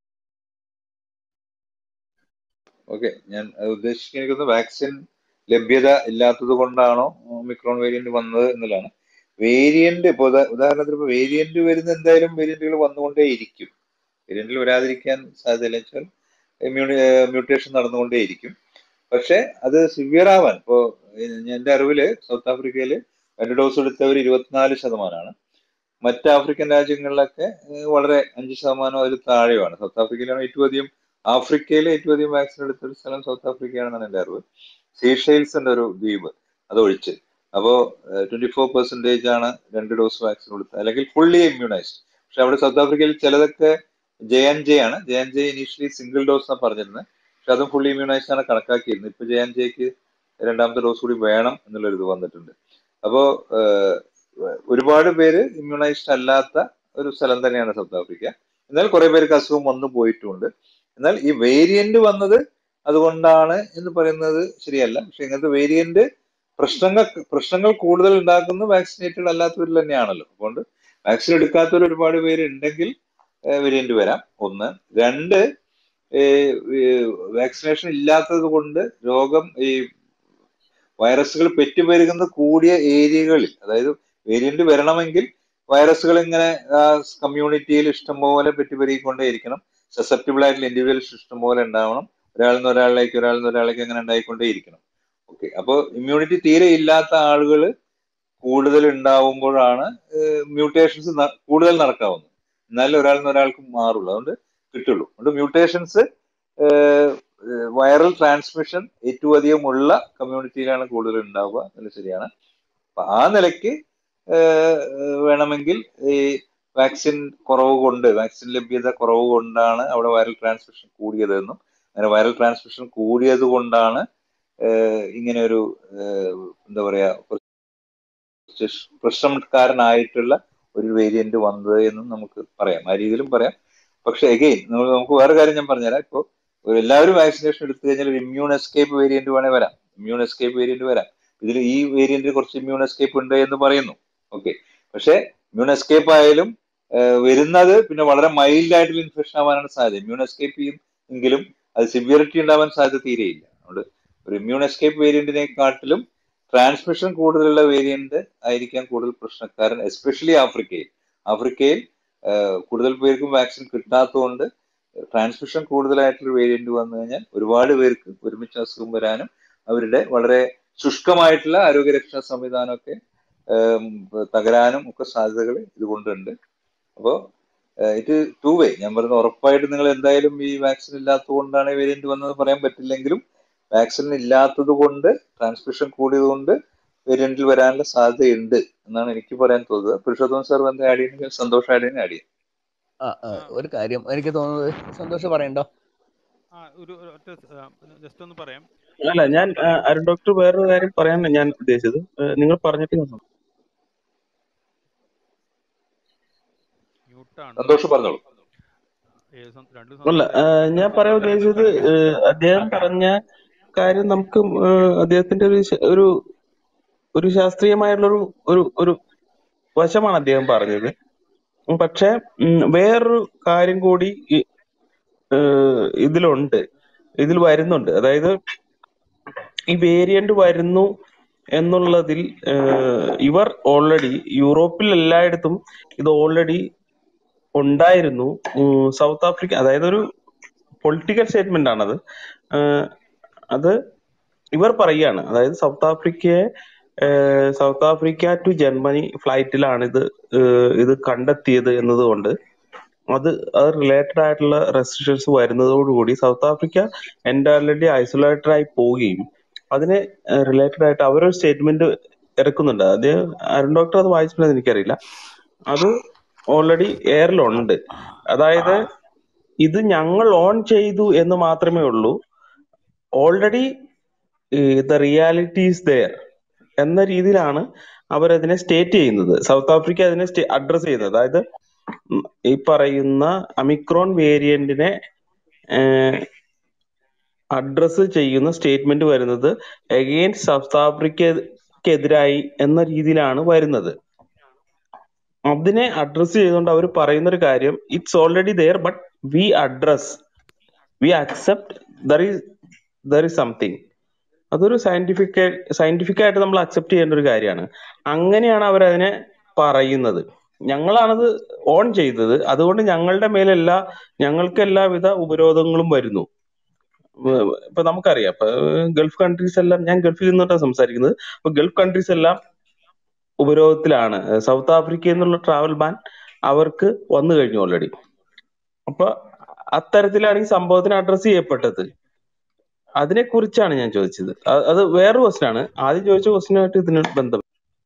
ഓക്കെ ഞാൻ അത് ഉദ്ദേശിക്കുന്നത് വാക്സിൻ ലഭ്യത ഇല്ലാത്തത് കൊണ്ടാണോ ഒമിക്രോൺ വേരിയന്റ് വന്നത് എന്നുള്ളതാണ് വേരിയന്റ് ഇപ്പോൾ ഉദാ- ഉദാഹരണത്തിന് ഇപ്പോൾ വേരിയന്റ് വരുന്ന എന്തായാലും വേരിയന്റുകൾ വന്നുകൊണ്ടേ ഇരിക്കും വേരിയന്റിൽ വരാതിരിക്കാൻ സാധ്യതയില്ല വെച്ചാൽ ഇമ്മ്യൂണി മ്യൂട്ടേഷൻ നടന്നുകൊണ്ടേ ഇരിക്കും പക്ഷെ അത് സിവിയർ ആവാൻ ഇപ്പോൾ എന്റെ അറിവില് സൗത്ത് ആഫ്രിക്കയിൽ രണ്ട് ഡോസ് എടുത്തവർ ഇരുപത്തിനാല് ശതമാനമാണ് മറ്റ് ആഫ്രിക്കൻ രാജ്യങ്ങളിലൊക്കെ ഏഹ് വളരെ അഞ്ച് ശതമാനം അതിൽ താഴെയാണ് സൗത്ത് ആഫ്രിക്കയിലാണ് ഏറ്റവും അധികം ആഫ്രിക്കയിൽ ഏറ്റവും അധികം വാക്സിൻ എടുത്ത ഒരു സ്ഥലം സൗത്ത് ആഫ്രിക്കയാണെന്നാണ് എന്റെ അറിവ് സീഷെയിൽസിന്റെ ഒരു ദ്വീപ് അതൊഴിച്ച് അപ്പോ ട്വന്റി ഫോർ പെർസെന്റേജ് ആണ് രണ്ട് ഡോസ് വാക്സിൻ കൊടുത്തത് അല്ലെങ്കിൽ ഫുള്ളി ഇമ്മ്യൂണൈസ്ഡ് പക്ഷെ അവിടെ സൗത്ത് ആഫ്രിക്കയിൽ ചിലതൊക്കെ ജെ എൻ ജെ ആണ് J N J initially single dose ആണ് പറഞ്ഞിരുന്നത് പക്ഷെ അതും ഫുള്ളി ഇമ്മ്യൂണൈസ്ഡ് ആണ് കണക്കാക്കിയിരുന്നത് ഇപ്പൊ ജെ എൻ ജെക്ക് രണ്ടാമത്തെ ഡോസ് കൂടി വേണം എന്നുള്ളൊരു ഇത് വന്നിട്ടുണ്ട് അപ്പോ ഏഹ്, ഒരുപാട് പേര് ഇമ്മ്യൂണൈസ്ഡ് അല്ലാത്ത ഒരു സ്ഥലം തന്നെയാണ് സൗത്ത് ആഫ്രിക്ക എന്നാൽ കുറെ പേർക്ക് അസുഖം വന്നു പോയിട്ടുണ്ട് എന്നാൽ ഈ വേരിയന്റ് വന്നത് അതുകൊണ്ടാണ് എന്ന് പറയുന്നത് ശരിയല്ല പക്ഷെ ഇങ്ങനത്തെ വേരിയന്റ് പ്രശ്നങ്ങൾ പ്രശ്നങ്ങൾ കൂടുതൽ ഉണ്ടാക്കുന്ന വാക്സിനേറ്റഡ് അല്ലാത്തവരിൽ തന്നെയാണല്ലോ അതുകൊണ്ട് വാക്സിൻ എടുക്കാത്തവർ ഒരുപാട് പേര് ഉണ്ടെങ്കിൽ വേരിയന്റ് വരാം ഒന്ന് രണ്ട് വാക്സിനേഷൻ ഇല്ലാത്തത് കൊണ്ട് രോഗം ഈ വൈറസുകൾ പെറ്റുപെരുകുന്ന കൂടിയ ഏരിയകളിൽ അതായത് വേരിയന്റ് വരണമെങ്കിൽ വൈറസുകൾ ഇങ്ങനെ കമ്മ്യൂണിറ്റിയിൽ ഇഷ്ടംപോലെ പെറ്റുപെരുകിക്കൊണ്ടേയിരിക്കണം സസെപ്റ്റബിൾ ആയിട്ടുള്ള ഇൻഡിവിജ്വൽസ് ഇഷ്ടംപോലെ ഉണ്ടാവണം ഒരാളിൽ നിന്ന് ഒരാളിലേക്ക് ഒരാളിൽ നിന്ന് ഒരാളിലേക്ക് അങ്ങനെ ഉണ്ടായിക്കൊണ്ടേയിരിക്കണം ഓക്കെ അപ്പോൾ ഇമ്മ്യൂണിറ്റി തീരെ ഇല്ലാത്ത ആളുകൾ കൂടുതൽ ഉണ്ടാവുമ്പോഴാണ് മ്യൂട്ടേഷൻസ് കൂടുതൽ നടക്കാവുന്നത് എന്നാലും ഒരാളിൽ നിന്ന് ഒരാൾക്ക് മാറുള്ളൂ അതുകൊണ്ട് കിട്ടുള്ളൂ അതുകൊണ്ട് മ്യൂട്ടേഷൻസ് വൈറൽ ട്രാൻസ്മിഷൻ ഏറ്റവും അധികം ഉള്ള കമ്മ്യൂണിറ്റിയിലാണ് കൂടുതൽ ഉണ്ടാവുക എന്നത് ശരിയാണ് അപ്പൊ ആ നിലയ്ക്ക് ഏഹ്, വേണമെങ്കിൽ ഈ വാക്സിൻ കുറവ് കൊണ്ട് വാക്സിൻ ലഭ്യത കുറവ് കൊണ്ടാണ് അവിടെ വൈറൽ ട്രാൻസ്മിഷൻ കൂടിയതെന്നും അങ്ങനെ വൈറൽ ട്രാൻസ്മിഷൻ കൂടിയത് കൊണ്ടാണ് ഏഹ്, ഇങ്ങനെ ഒരു ഏഹ്, എന്താ പറയാ കുറച്ച് പ്രശ്നക്കാരനായിട്ടുള്ള ഒരു വേരിയന്റ് വന്നത് എന്നും നമുക്ക് പറയാം ആ രീതിയിലും പറയാം പക്ഷെ എഗെയിൻ നമ്മൾ നമുക്ക് വേറെ കാര്യം ഞാൻ പറഞ്ഞുതരാം ഇപ്പോൾ എല്ലാവരും വാക്സിനേഷൻ എടുത്തു കഴിഞ്ഞാൽ ഒരു ഇമ്മ്യൂൺ എസ്കേപ്പ് വേരിയന്റ് വേണേ വരാം ഇമ്മ്യൂൺ എസ്കേപ്പ് വേരിയന്റ് വരാം ഇതിൽ ഈ വേരിയന്റിൽ കുറച്ച് ഇമ്മ്യൂൺ എസ്കേപ്പ് ഉണ്ട് എന്ന് പറയുന്നു ഓക്കെ പക്ഷെ ഇമ്മ്യൂൺ എസ്കേപ്പ് ആയാലും ഏഹ്, വരുന്നത് പിന്നെ വളരെ മൈൽഡ് ആയിട്ടുള്ള ഇൻഫെക്ഷൻ ആവാനാണ് സാധ്യത ഇമ്മ്യൂൺ എസ്കേപ്പ് ചെയ്യും എങ്കിലും അത് സിവിയറിറ്റി ഉണ്ടാവാൻ സാധ്യത തീരെയില്ല അതുകൊണ്ട് ഒരു ഇമ്മ്യൂൺ എസ്കേപ്പ് വേരിയന്റിനെക്കാട്ടിലും ട്രാൻസ്മിഷൻ കൂടുതലുള്ള വേരിയന്റ് ആയിരിക്കാൻ കൂടുതൽ പ്രശ്നക്കാരൻ എസ്പെഷ്യലി ആഫ്രിക്കയിൽ ആഫ്രിക്കയിൽ ഏഹ്, കൂടുതൽ പേർക്കും വാക്സിൻ കിട്ടാത്തതുകൊണ്ട് ട്രാൻസ്മിഷൻ കൂടുതലായിട്ടുള്ള വേരിയന്റ് വന്നു കഴിഞ്ഞാൽ ഒരുപാട് പേർക്ക് ഒരുമിച്ച് അസുഖം വരാനും അവരുടെ വളരെ ശുഷ്കമായിട്ടുള്ള ആരോഗ്യരക്ഷാ സംവിധാനമൊക്കെ ഏം, തകരാനും ഒക്കെ സാധ്യതകൾ ഇതുകൊണ്ടുണ്ട് അപ്പോൾ ഇത് ടൂ വേ ഞാൻ പറയുന്നത് ഉറപ്പായിട്ട് നിങ്ങൾ എന്തായാലും ഈ വാക്സിൻ ഇല്ലാത്തത് കൊണ്ടാണ് വേരിയന്റ് വന്നത് പറയാൻ പറ്റില്ലെങ്കിലും വാക്സിൻ ഇല്ലാത്തത് കൊണ്ട് ട്രാൻസ്മിഷൻ കൂടിയത് കൊണ്ട് വേരിയന്റിൽ വരാനുള്ള സാധ്യതയുണ്ട് എന്നാണ് എനിക്ക് പറയാൻ തോന്നുന്നത് പുരുഷോത്തമൻ സാർ വന്ന് ആഡ് ചെയ്യുന്നെങ്കിൽ സന്തോഷം ആഡ് ചെയ്യുന്ന ആഡ് ചെയ്യാം ആ, ആ, ഒരു കാര്യം എനിക്ക് തോന്നുന്നത് സന്തോഷം പറയണ്ടോ ആ ഒരു ജസ്റ്റ് ഒന്ന് പറയാം അല്ല ഞാൻ ആ, അരുൺ ഡോക്ടർ വേറൊരു കാര്യം പറയാനാണ് ഞാൻ ഉദ്ദേശിച്ചത് ഏ, നിങ്ങൾ പറഞ്ഞിട്ട് ഞാൻ സം- മ്യൂട്ടാണ് സന്തോഷം പറഞ്ഞോളൂ ഏത് സം- രണ്ട് അല്ല സന്തോഷം ആ, ഞാൻ പറയാൻ ഉദ്ദേശിച്ചത് ഏ, അദ്ദേഹം പറഞ്ഞ കാര്യം നമുക്ക് ഏ, അദ്ദേഹത്തിന്റെ ഒരു ശ- ഒരു ഒരു ശാസ്ത്രീയമായിട്ടുള്ള ഒരു ഒരു ഒരു വശമാണ് അദ്ദേഹം പറഞ്ഞത് ഉം, പക്ഷെ ഉം, വേറൊരു കാര്യം കൂടി ഈ, ഏ, ഇതിലുണ്ട് ഇതിൽ വരുന്നുണ്ട് അതായത് ഈ വേരിയന്റ് വരുന്നു എന്നുള്ളതിൽ ഏഹ്, ഇവർ ഓൾറെഡി യൂറോപ്പിൽ എല്ലായിടത്തും ഇത് ഓൾറെഡി ഉണ്ടായിരുന്നു ഉം, സൗത്ത് ആഫ്രിക്ക അതായത് ഒരു പൊളിറ്റിക്കൽ സ്റ്റേറ്റ്മെന്റ് ആണത് ഏഹ്, അത് ഇവർ പറയുകയാണ് അതായത് സൗത്ത് ആഫ്രിക്കയെ ഏഹ്, സൗത്ത് ആഫ്രിക്ക ടു ജർമ്മനി ഫ്ലൈറ്റിലാണ് ഇത് ഏഹ്, ഇത് കണ്ടെത്തിയത് എന്നതുകൊണ്ട് അത് അത് റിലേറ്റഡ് ആയിട്ടുള്ള റെസ്ട്രിക്ഷൻസ് വരുന്നതോടുകൂടി സൗത്ത് ആഫ്രിക്ക എൻറ്റയർലി ഐസൊലേറ്റഡ് ആയി പോവുകയും അതിന് റിലേറ്റഡ് ആയിട്ട് അവരൊരു സ്റ്റേറ്റ്മെന്റ് ഇറക്കുന്നുണ്ട് അത് അരുൺ ഡോക്ടർ അത് വായിച്ചിട്ടുണ്ടെന്ന് എനിക്കറിയില്ല അത് ഓൾറെഡി എയറിലുണ്ട് അതായത് ഇത് ഞങ്ങൾ ഓൺ ചെയ്തു എന്ന് മാത്രമേ ഉള്ളൂ already the reality is there എന്ന രീതിയിലാണ് അവരതിനെ സ്റ്റേറ്റ് ചെയ്യുന്നത് സൗത്ത് ആഫ്രിക്ക അതിനെ അഡ്രസ് ചെയ്യുന്നത് അതായത് ഉം, ഈ പറയുന്ന അമിക്രോൺ വേരിയന്റിനെ അഡ്രസ്സ് ചെയ്യുന്ന സ്റ്റേറ്റ്മെന്റ് വരുന്നത് എഗെയിൻസ്റ്റ് സൗത്ത് ആഫ്രിക്കക്കെതിരായി എന്ന രീതിയിലാണ് വരുന്നത് അതിനെ അഡ്രസ്സ് ചെയ്തുകൊണ്ട് അവർ പറയുന്ന ഒരു കാര്യം it's already there but we address we accept there is there is something അതൊരു സയന്റിഫിക് സയന്റിഫിക് ആയിട്ട് നമ്മൾ അക്സെപ്റ്റ് ചെയ്യേണ്ട ഒരു കാര്യമാണ് അങ്ങനെയാണ് അവർ അതിനെ പറയുന്നത് ഞങ്ങളാണത് ഓൺ ചെയ്തത് അതുകൊണ്ട് ഞങ്ങളുടെ മേലെല്ലാ ഞങ്ങൾക്ക് എല്ലാവിധ ഉപരോധങ്ങളും വരുന്നു ഏർ ഇപ്പൊ നമുക്കറിയാം ഇപ്പൊ ഗൾഫ് കൺട്രീസ് എല്ലാം ഞാൻ ഗൾഫിൽ നിന്നിട്ടാണ് സംസാരിക്കുന്നത് അപ്പൊ ഗൾഫ് കൺട്രീസ് എല്ലാം ഉപരോധത്തിലാണ് സൗത്ത് ആഫ്രിക്ക എന്നുള്ള ട്രാവൽ ബാൻ അവർക്ക് വന്നു കഴിഞ്ഞു ഓൾറെഡി അപ്പൊ അത്തരത്തിലാണ് ഈ സംഭവത്തിന് അഡ്രസ് ചെയ്യപ്പെട്ടത് അതിനെ കുറിച്ചാണ് ഞാൻ ചോദിച്ചത് അ- അത് വേറൊരു ക്വസ്റ്റ്യൻ ആണ് ആദ്യം ചോദിച്ച ക്വസ്റ്റ്യനുമായിട്ട് ഇതിന് ബന്ധം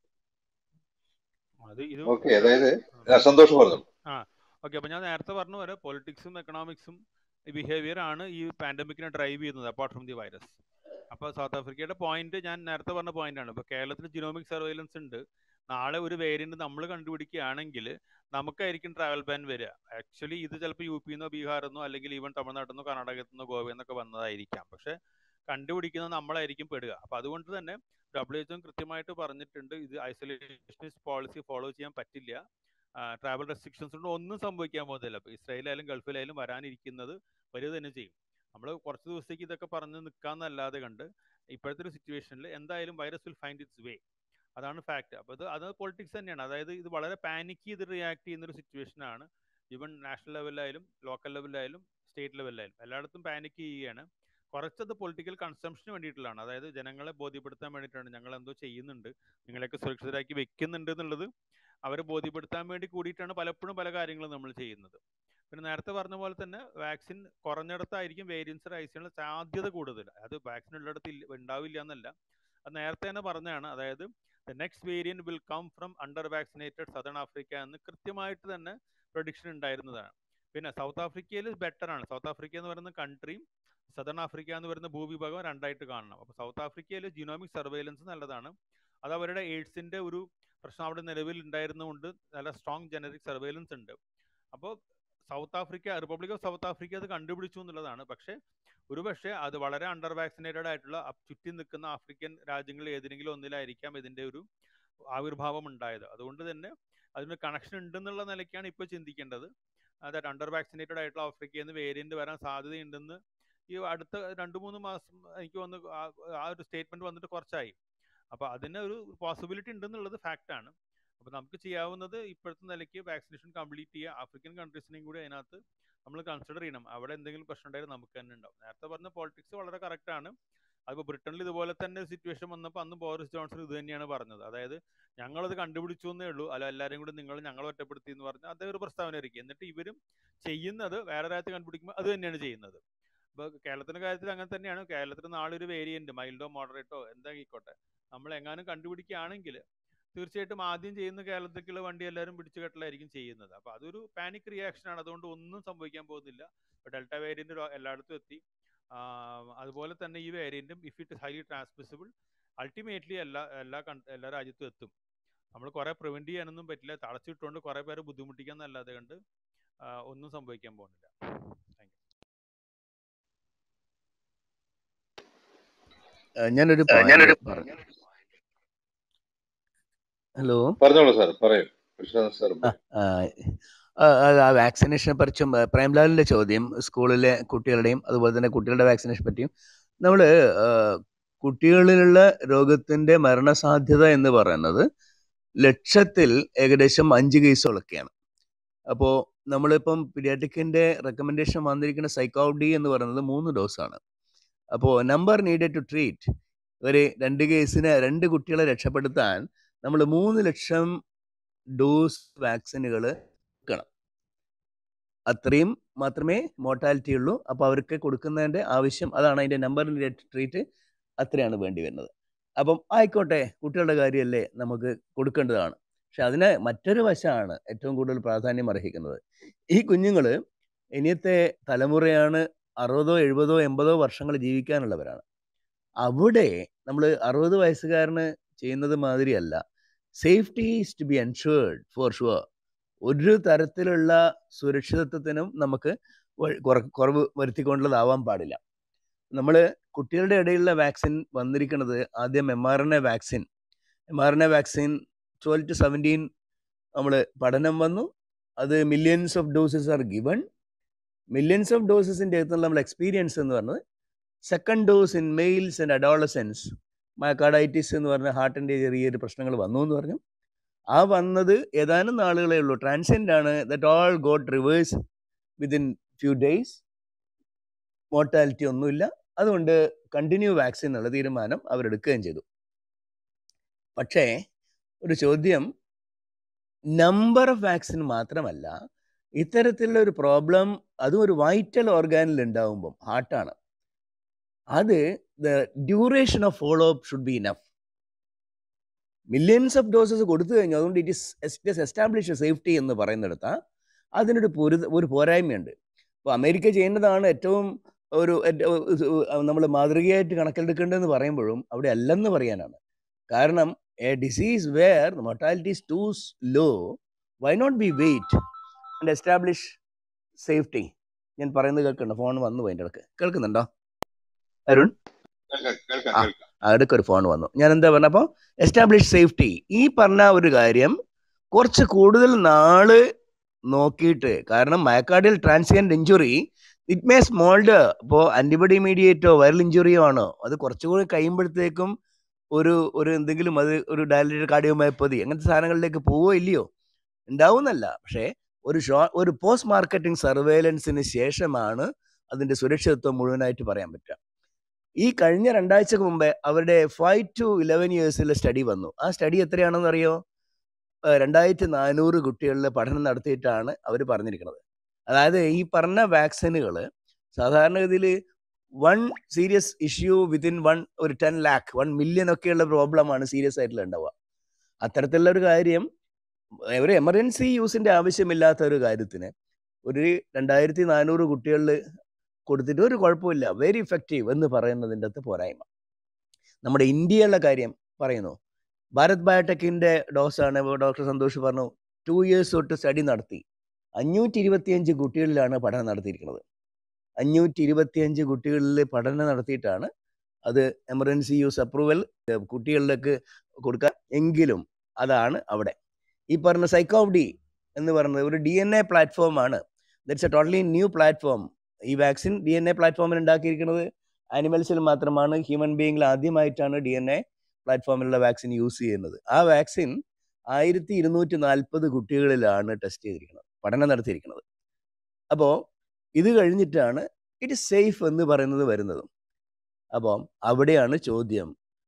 അത് ഇത് ഓക്കെ അതായത് ആ, സന്തോഷം പറഞ്ഞു ആ ഓക്കെ അപ്പോൾ ഞാൻ നേരത്തെ പറഞ്ഞ പോലെ പൊളിറ്റിക്സും എക്കണോമിക്സും ബിഹേവിയർ ആണ് ഈ പാൻഡമിക്കിനെ ഡ്രൈവ് ചെയ്യുന്നത് അപ്പാർട്ട് ഫ്രം ദി വൈറസ് അപ്പോൾ സൗത്ത് ആഫ്രിക്കയുടെ പോയിന്റ് ഞാൻ നേരത്തെ പറഞ്ഞ പോയിന്റ് ആണ് ഇപ്പോൾ കേരളത്തിൽ ജിനോമിക് സർവൈലൻസ് ഉണ്ട് നാളെ ഒരു വേരിയന്റ് നമ്മൾ കണ്ടുപിടിക്കുകയാണെങ്കിൽ നമുക്കായിരിക്കും ട്രാവൽ ബാൻ വരിക ആക്ച്വലി ഇത് ചിലപ്പോൾ യു പിന്നോ ബീഹാറിൽ നിന്നോ അല്ലെങ്കിൽ ഈവൻ തമിഴ്നാട്ടിൽ നിന്നോ കർണാടകത്തിൽ നിന്നോ ഗോവയിൽ നിന്നൊക്കെ വന്നതായിരിക്കാം പക്ഷെ കണ്ടുപിടിക്കുന്നത് നമ്മളായിരിക്കും പെടുക അപ്പോൾ അതുകൊണ്ട് തന്നെ ഡബ്ല്യു എച്ച് കൃത്യമായിട്ട് പറഞ്ഞിട്ടുണ്ട് ഇത് ഐസൊലേഷനിസ്റ്റ് പോളിസി ഫോളോ ചെയ്യാൻ പറ്റില്ല ട്രാവൽ റെസ്ട്രിക്ഷൻസ് കൊണ്ട് ഒന്നും സംഭവിക്കാൻ പോകുന്നില്ല ഇപ്പോൾ ഇസ്രായേലായാലും ഗൾഫിലായാലും വരാനിരിക്കുന്നത് വരിക തന്നെ ചെയ്യും നമ്മൾ കുറച്ച് ദിവസത്തേക്ക് ഇതൊക്കെ പറഞ്ഞ് നിൽക്കാന്നല്ലാതെ കണ്ട് ഇപ്പോഴത്തെ ഒരു സിറ്റുവേഷനിൽ എന്തായാലും virus will find its way അതാണ് ഫാക്ട് അപ്പോൾ ഇത് അത് പൊളിറ്റിക്സ് തന്നെയാണ് അതായത് ഇത് വളരെ പാനിക് ചെയ്ത് റിയാക്ട് ചെയ്യുന്ന ഒരു സിറ്റുവേഷൻ ആണ് ഈവൻ നാഷണൽ ലെവലിലായാലും ലോക്കൽ ലെവലിലായാലും സ്റ്റേറ്റ് ലെവലിലായാലും എല്ലായിടത്തും പാനിക് ചെയ്യുകയാണ് കുറച്ചത് പൊളിറ്റിക്കൽ കൺസംഷന് വേണ്ടിയിട്ടുള്ളതാണ് അതായത് ജനങ്ങളെ ബോധ്യപ്പെടുത്താൻ വേണ്ടിയിട്ടാണ് ഞങ്ങൾ എന്തോ ചെയ്യുന്നുണ്ട് നിങ്ങളെയൊക്കെ സുരക്ഷിതരാക്കി വെക്കുന്നുണ്ട് എന്നുള്ളത് അവരെ ബോധ്യപ്പെടുത്താൻ വേണ്ടി കൂടിയിട്ടാണ് പലപ്പോഴും പല കാര്യങ്ങളും നമ്മൾ ചെയ്യുന്നത് പിന്നെ നേരത്തെ പറഞ്ഞ പോലെ തന്നെ വാക്സിൻ കുറഞ്ഞിടത്തായിരിക്കും വേരിയൻസ് റൈസ് ചെയ്യാനുള്ള സാധ്യത കൂടുതൽ അത് വാക്സിൻ ഉള്ളിടത്ത് ഇല്ല ഉണ്ടാവില്ല എന്നല്ല അത് നേരത്തെ തന്നെ പറഞ്ഞതാണ് അതായത് the next variant will come from under vaccinated southern Africa എന്ന് കൃത്യമായിട്ട് തന്നെ പ്രൊഡിക്ഷൻ ഉണ്ടായിരുന്നതാണ് പിന്നെ സൗത്ത് ആഫ്രിക്കയിൽ ബെറ്റർ ആണ് സൗത്ത് ആഫ്രിക്ക എന്ന് പറയുന്ന കൺട്രിയും സദൺ ആഫ്രിക്ക എന്ന് പറയുന്ന ഭൂവിഭാഗം രണ്ടായിട്ട് കാണണം അപ്പോൾ സൗത്ത് ആഫ്രിക്കയിൽ ജിനോമിക് സർവൈലൻസ് നല്ലതാണ് അത് അവരുടെ എയ്ഡ്സിന്റെ ഒരു പ്രശ്നം അവിടെ നിലവിൽ ഉണ്ടായിരുന്നുകൊണ്ട് നല്ല സ്ട്രോങ് ജനറിക് സർവൈലൻസ് ഉണ്ട് അപ്പോൾ South Africa Republic of South Africa അത് കണ്ടുപിടിച്ചു എന്നുള്ളതാണ് പക്ഷേ ഒരുപക്ഷെ അത് വളരെ അണ്ടർ വാക്സിനേറ്റഡ് ആയിട്ടുള്ള അപ് ചുറ്റി നിൽക്കുന്ന ആഫ്രിക്കൻ രാജ്യങ്ങളിൽ ഏതെങ്കിലും ഒന്നിലായിരിക്കാം ഇതിന്റെ ഒരു ആവിർഭാവം ഉണ്ടായത് അതുകൊണ്ട് തന്നെ അതിന് കണക്ഷൻ ഉണ്ടെന്നുള്ള നിലയ്ക്കാണ് ഇപ്പോൾ ചിന്തിക്കേണ്ടത് അതായത് അണ്ടർ വാക്സിനേറ്റഡ് ആയിട്ടുള്ള ആഫ്രിക്കയിൽ നിന്ന് വേരിയന്റ് വരാൻ സാധ്യതയുണ്ടെന്ന് ഈ അടുത്ത രണ്ട് മൂന്ന് മാസം എനിക്ക് വന്ന് ആ- ആ ഒരു സ്റ്റേറ്റ്മെന്റ് വന്നിട്ട് കുറച്ചായി അപ്പൊ അതിന് ഒരു പോസിബിലിറ്റി ഉണ്ടെന്നുള്ളത് ഫാക്റ്റ് ആണ് അപ്പൊ നമുക്ക് ചെയ്യാവുന്നത് ഇപ്പോഴത്തെ നിലയ്ക്ക് വാക്സിനേഷൻ കംപ്ലീറ്റ് ചെയ്യുക ആഫ്രിക്കൻ കൺട്രീസിനെയും കൂടി അതിനകത്ത് നമ്മൾ കൺസിഡർ ചെയ്യണം അവിടെ എന്തെങ്കിലും പ്രശ്നം ഉണ്ടായാലും നമുക്ക് തന്നെ ഉണ്ടാവും നേരത്തെ പറഞ്ഞ പോളിറ്റിക്സ് വളരെ കറക്റ്റ് ആണ് അതിപ്പോൾ ബ്രിട്ടനിൽ ഇതുപോലെ തന്നെ സിറ്റുവേഷൻ വന്നപ്പോൾ അന്ന് ബോറിസ് ജോൺസൺ ഇത് തന്നെയാണ് പറഞ്ഞത് അതായത് ഞങ്ങളത് കണ്ടുപിടിച്ചു എന്നേ ഉള്ളൂ അല്ല എല്ലാവരെയും കൂടി നിങ്ങൾ ഞങ്ങൾ ഒറ്റപ്പെടുത്തി എന്ന് പറഞ്ഞ് അതേ ഒരു പ്രസ്താവന ഇറക്കി എന്നിട്ട് ഇവരും ചെയ്യുന്നത് വേറെ രാജ്യത്ത് കണ്ടുപിടിക്കുമ്പോൾ അത് തന്നെയാണ് ചെയ്യുന്നത് ഇപ്പോൾ കേരളത്തിന്റെ കാര്യത്തിൽ അങ്ങനെ തന്നെയാണ് കേരളത്തിൽ നാളെ ഒരു വേരിയന്റ് മൈൽഡോ മോഡറേറ്റോ എന്തായിക്കോട്ടെ നമ്മൾ എങ്ങാനും കണ്ടുപിടിക്കുകയാണെങ്കിൽ തീർച്ചയായിട്ടും ആദ്യം ചെയ്യുന്ന കേരളത്തിലേക്കുള്ള വണ്ടി എല്ലാവരും പിടിച്ചു കെട്ടലായിരിക്കും ചെയ്യുന്നത് അപ്പോൾ അതൊരു പാനിക് റിയാക്ഷൻ ആണ് അതുകൊണ്ട് ഒന്നും സംഭവിക്കാൻ പോകുന്നില്ല ഇപ്പോൾ ഡെൽറ്റ വേരിയന്റ് എല്ലായിടത്തും എത്തി ആഹ് അതുപോലെ തന്നെ ഈ വേരിയന്റും if it highly transmissible ultimately എല്ലാ എല്ലാ കൺ- എല്ലാ രാജ്യത്തും എത്തും നമ്മൾ കുറെ പ്രിവെന്റ് ചെയ്യാനൊന്നും പറ്റില്ല തളച്ചിട്ടുകൊണ്ട് കുറെ പേരെ ബുദ്ധിമുട്ടിക്കാൻ എന്നല്ലാതെ കണ്ട് ആഹ് ഒന്നും സംഭവിക്കാൻ പോകുന്നില്ല താങ്ക് ആ, ഞാനൊരു ഞാനൊരു പോയിന്റ് പറഞ്ഞു ഹലോ പറഞ്ഞോളൂ സാർ പറയൂ കൃഷ്ണദാസ് സാർ ആ, ആ, ആ, ആ വാക്സിനേഷനെ പറിച്ചും ആ, പ്രേംലാലിന്റെ ചോദ്യം സ്കൂളിലെ കുട്ടികളുടെയും അതുപോലെ തന്നെ കുട്ടികളുടെ വാക്സിനേഷൻ പറ്റിയും നമ്മൾ കുട്ടികളിലുള്ള രോഗത്തിന്റെ മരണസാധ്യത എന്ന് പറയുന്നത് ലക്ഷത്തിൽ ഏകദേശം അഞ്ച് കേസുകളൊക്കെയാണ് അപ്പോൾ നമ്മളിപ്പം പീഡിയാട്രിക്കിന്റെ റെക്കമെൻഡേഷൻ വന്നിരിക്കുന്ന സൈക്കോഡി എന്ന് പറയുന്നത് മൂന്ന് ഡോസാണ് അപ്പോൾ നമ്പർ നീഡഡ് ടു ട്രീറ്റ് ഒരു രണ്ട് കേസിന് രണ്ട് കുട്ടികളെ രക്ഷപ്പെടുത്താൻ നമ്മൾ മൂന്ന് ലക്ഷം ഡോസ് വാക്സിനുകൾ കൊടുക്കണം അത്രയും മാത്രമേ മോർട്ടാലിറ്റി ഉള്ളൂ അപ്പോൾ അവർക്ക് കൊടുക്കുന്നതിൻ്റെ ആവശ്യം അതാണ് അതിൻ്റെ നമ്പർ ട്രീറ്റ് അത്രയാണ് വേണ്ടി വരുന്നത് അപ്പം ആയിക്കോട്ടെ കുട്ടികളുടെ കാര്യമല്ലേ നമുക്ക് കൊടുക്കേണ്ടതാണ് പക്ഷെ അതിന് മറ്റൊരു വശമാണ് ഏറ്റവും കൂടുതൽ പ്രാധാന്യം അർഹിക്കുന്നത് ഈ കുഞ്ഞുങ്ങൾ ഇനിയത്തെ തലമുറയാണ് അറുപതോ എഴുപതോ എൺപതോ വർഷങ്ങൾ ജീവിക്കാനുള്ളവരാണ് അവിടെ നമ്മൾ അറുപത് വയസ്സുകാരന് ചെയ്യുന്നത് മാതിരിയല്ല safety is to be ensured for sure ഒരു തരത്തിലുള്ള സുരക്ഷിതത്വത്തിനും നമുക്ക് വ- കുറ- കുറവ് വരുത്തിക്കൊണ്ടുള്ളതാവാൻ പാടില്ല നമ്മൾ കുട്ടികളുടെ ഇടയിലുള്ള വാക്സിൻ വന്നിരിക്കുന്നത് ആദ്യം M R N A vaccine M R N A vaccine twelve to seventeen നമ്മൾ പഠനം വന്നു അത് millions of doses are given millions of ഡോസസിൻ്റെ അകത്തുള്ള നമ്മൾ എക്സ്പീരിയൻസ് എന്ന് പറഞ്ഞത് second dose in males and adolescents myocarditis എന്ന് പറഞ്ഞ ഹാർട്ടിൻ്റെ ചെറിയൊരു പ്രശ്നങ്ങൾ വന്നു എന്ന് പറഞ്ഞു ആ വന്നത് ഏതാനും നാളുകളേ ഉള്ളൂ ട്രാൻസെൻഡ് ആണ് that all got reverse within few days mortality ഒന്നുമില്ല അതുകൊണ്ട് കണ്ടിന്യൂ വാക്സിൻ എന്നുള്ള തീരുമാനം അവരെടുക്കുകയും ചെയ്തു പക്ഷേ ഒരു ചോദ്യം നമ്പർ ഓഫ് വാക്സിൻ മാത്രമല്ല ഇത്തരത്തിലുള്ള ഒരു പ്രോബ്ലം അതും ഒരു വൈറ്റൽ ഓർഗാനിൽ ഉണ്ടാവുമ്പം ഹാർട്ടാണ് അത് the duration of follow up should be enough millions of doses കൊടുത്തു കഴിഞ്ഞു അതുകൊണ്ട് it is it establish safety എന്ന് പറയുന്നിടത്ത് അതിനൊരു പൊരു ഒരു പോരായ്മയുണ്ട് ഇപ്പോൾ അമേരിക്ക ചെയ്യുന്നതാണ് ഏറ്റവും ഒരു നമ്മൾ മാതൃകയായിട്ട് കണക്കിലെടുക്കേണ്ടതെന്ന് പറയുമ്പോഴും അവിടെ അല്ലെന്ന് പറയാനാണ് കാരണം a disease where mortality is too low why not be wait and establish safety ഞാൻ പറയുന്നത് കേൾക്കണ്ട ഫോൺ വന്നു പോയി എൻ്റെ ഇടക്ക് കേൾക്കുന്നുണ്ടോ അരുൺ കേൾക്കാം കേൾക്കാം ആ കേൾക്കാം അടുക്ക ഒരു ഫോൺ വന്നു ഞാൻ എന്താ പറഞ്ഞപ്പോൾ എസ്റ്റാബ്ലിഷ് സേഫ്റ്റി ഈ പറഞ്ഞ ഒരു കാര്യം കുറച്ച് കൂടുതൽ നാള് നോക്കിയിട്ട് കാരണം myocardial transient injury it may smolder ഇപ്പോൾ ആൻറ്റിബോഡി മീഡിയേറ്റോ വൈറൽ ഇഞ്ചുറിയോ ആണോ അത് കുറച്ചുകൂടി കഴിയുമ്പോഴത്തേക്കും ഒരു ഒരു എന്തെങ്കിലും അത് ഒരു ഡയലറ്റഡ് കാർഡിയോമയോപ്പതി അങ്ങനത്തെ സാധനങ്ങളിലേക്ക് പോവോ ഇല്ലയോ ഉണ്ടാവുന്നല്ല പക്ഷേ ഒരു ഷോ ഒരു പോസ്റ്റ് മാർക്കറ്റിംഗ് സർവേലൻസിന് ശേഷമാണ് അതിൻ്റെ സുരക്ഷിതത്വം മുഴുവനായിട്ട് പറയാൻ പറ്റുക ഈ കഴിഞ്ഞ രണ്ടാഴ്ചക്ക് മുമ്പേ അവരുടെ ഫൈവ് ടു ഇലവൻ ഇയേഴ്സിലെ സ്റ്റഡി വന്നു ആ സ്റ്റഡി എത്രയാണെന്ന് അറിയോ രണ്ടായിരത്തി നാനൂറ് കുട്ടികളിൽ പഠനം നടത്തിയിട്ടാണ് അവർ പറഞ്ഞിരിക്കുന്നത് അതായത് ഈ പറഞ്ഞ വാക്സിനുകൾ സാധാരണഗതിയിൽ one serious issue within one ഒരു ടെൻ ലാക്ക് വൺ മില്യൺ ഒക്കെയുള്ള പ്രോബ്ലമാണ് സീരിയസ് ആയിട്ടുള്ള ഉണ്ടാവുക അത്തരത്തിലുള്ള ഒരു കാര്യം ഒരു എമർജൻസി യൂസിൻ്റെ ആവശ്യമില്ലാത്ത ഒരു കാര്യത്തിന് ഒരു രണ്ടായിരത്തി നാനൂറ് കുട്ടികളിൽ കൊടുത്തിട്ട് ഒരു കുഴപ്പമില്ല വെരി ഇഫക്റ്റീവ് എന്ന് പറയുന്നതിൻ്റെ അകത്ത് പോരായ്മ നമ്മുടെ ഇന്ത്യയുള്ള കാര്യം പറയുന്നു ഭാരത് ബയോടെക്കിൻ്റെ ഡോസാണ് ഡോക്ടർ സന്തോഷ് പറഞ്ഞു ടു ഇയേഴ്സ് തൊട്ട് സ്റ്റഡി നടത്തി അഞ്ഞൂറ്റി ഇരുപത്തിയഞ്ച് കുട്ടികളിലാണ് പഠനം നടത്തിയിരിക്കുന്നത് അഞ്ഞൂറ്റി ഇരുപത്തിയഞ്ച് കുട്ടികളിൽ പഠനം നടത്തിയിട്ടാണ് അത് എമർജൻസി യൂസ് അപ്രൂവൽ കുട്ടികളിലേക്ക് കൊടുക്കാൻ എങ്കിലും അതാണ് അവിടെ ഈ പറഞ്ഞ സൈക്കോഡി എന്ന് പറയുന്നത് ഒരു ഡി എൻ എ പ്ലാറ്റ്ഫോമാണ് that's a totally new platform ഈ വാക്സിൻ ഡി എൻ എ പ്ലാറ്റ്ഫോമിൽ ഉണ്ടാക്കിയിരിക്കുന്നത് ആനിമൽസിൽ മാത്രമാണ് ഹ്യൂമൻ ബീയിങ്ങിൽ ആദ്യമായിട്ടാണ് ഡി എൻ എ പ്ലാറ്റ്ഫോമിലുള്ള വാക്സിൻ യൂസ് ചെയ്യുന്നത് ആ വാക്സിൻ ആയിരത്തി ഇരുന്നൂറ്റി നാൽപ്പത് കുട്ടികളിലാണ് ടെസ്റ്റ് ചെയ്തിരിക്കുന്നത് പഠനം നടത്തിയിരിക്കുന്നത് അപ്പോൾ ഇത് കഴിഞ്ഞിട്ടാണ് ഇറ്റ് ഇസ് സേഫ് എന്ന് പറയുന്നത് വരുന്നതും അപ്പോൾ അവിടെയാണ് ചോദ്യം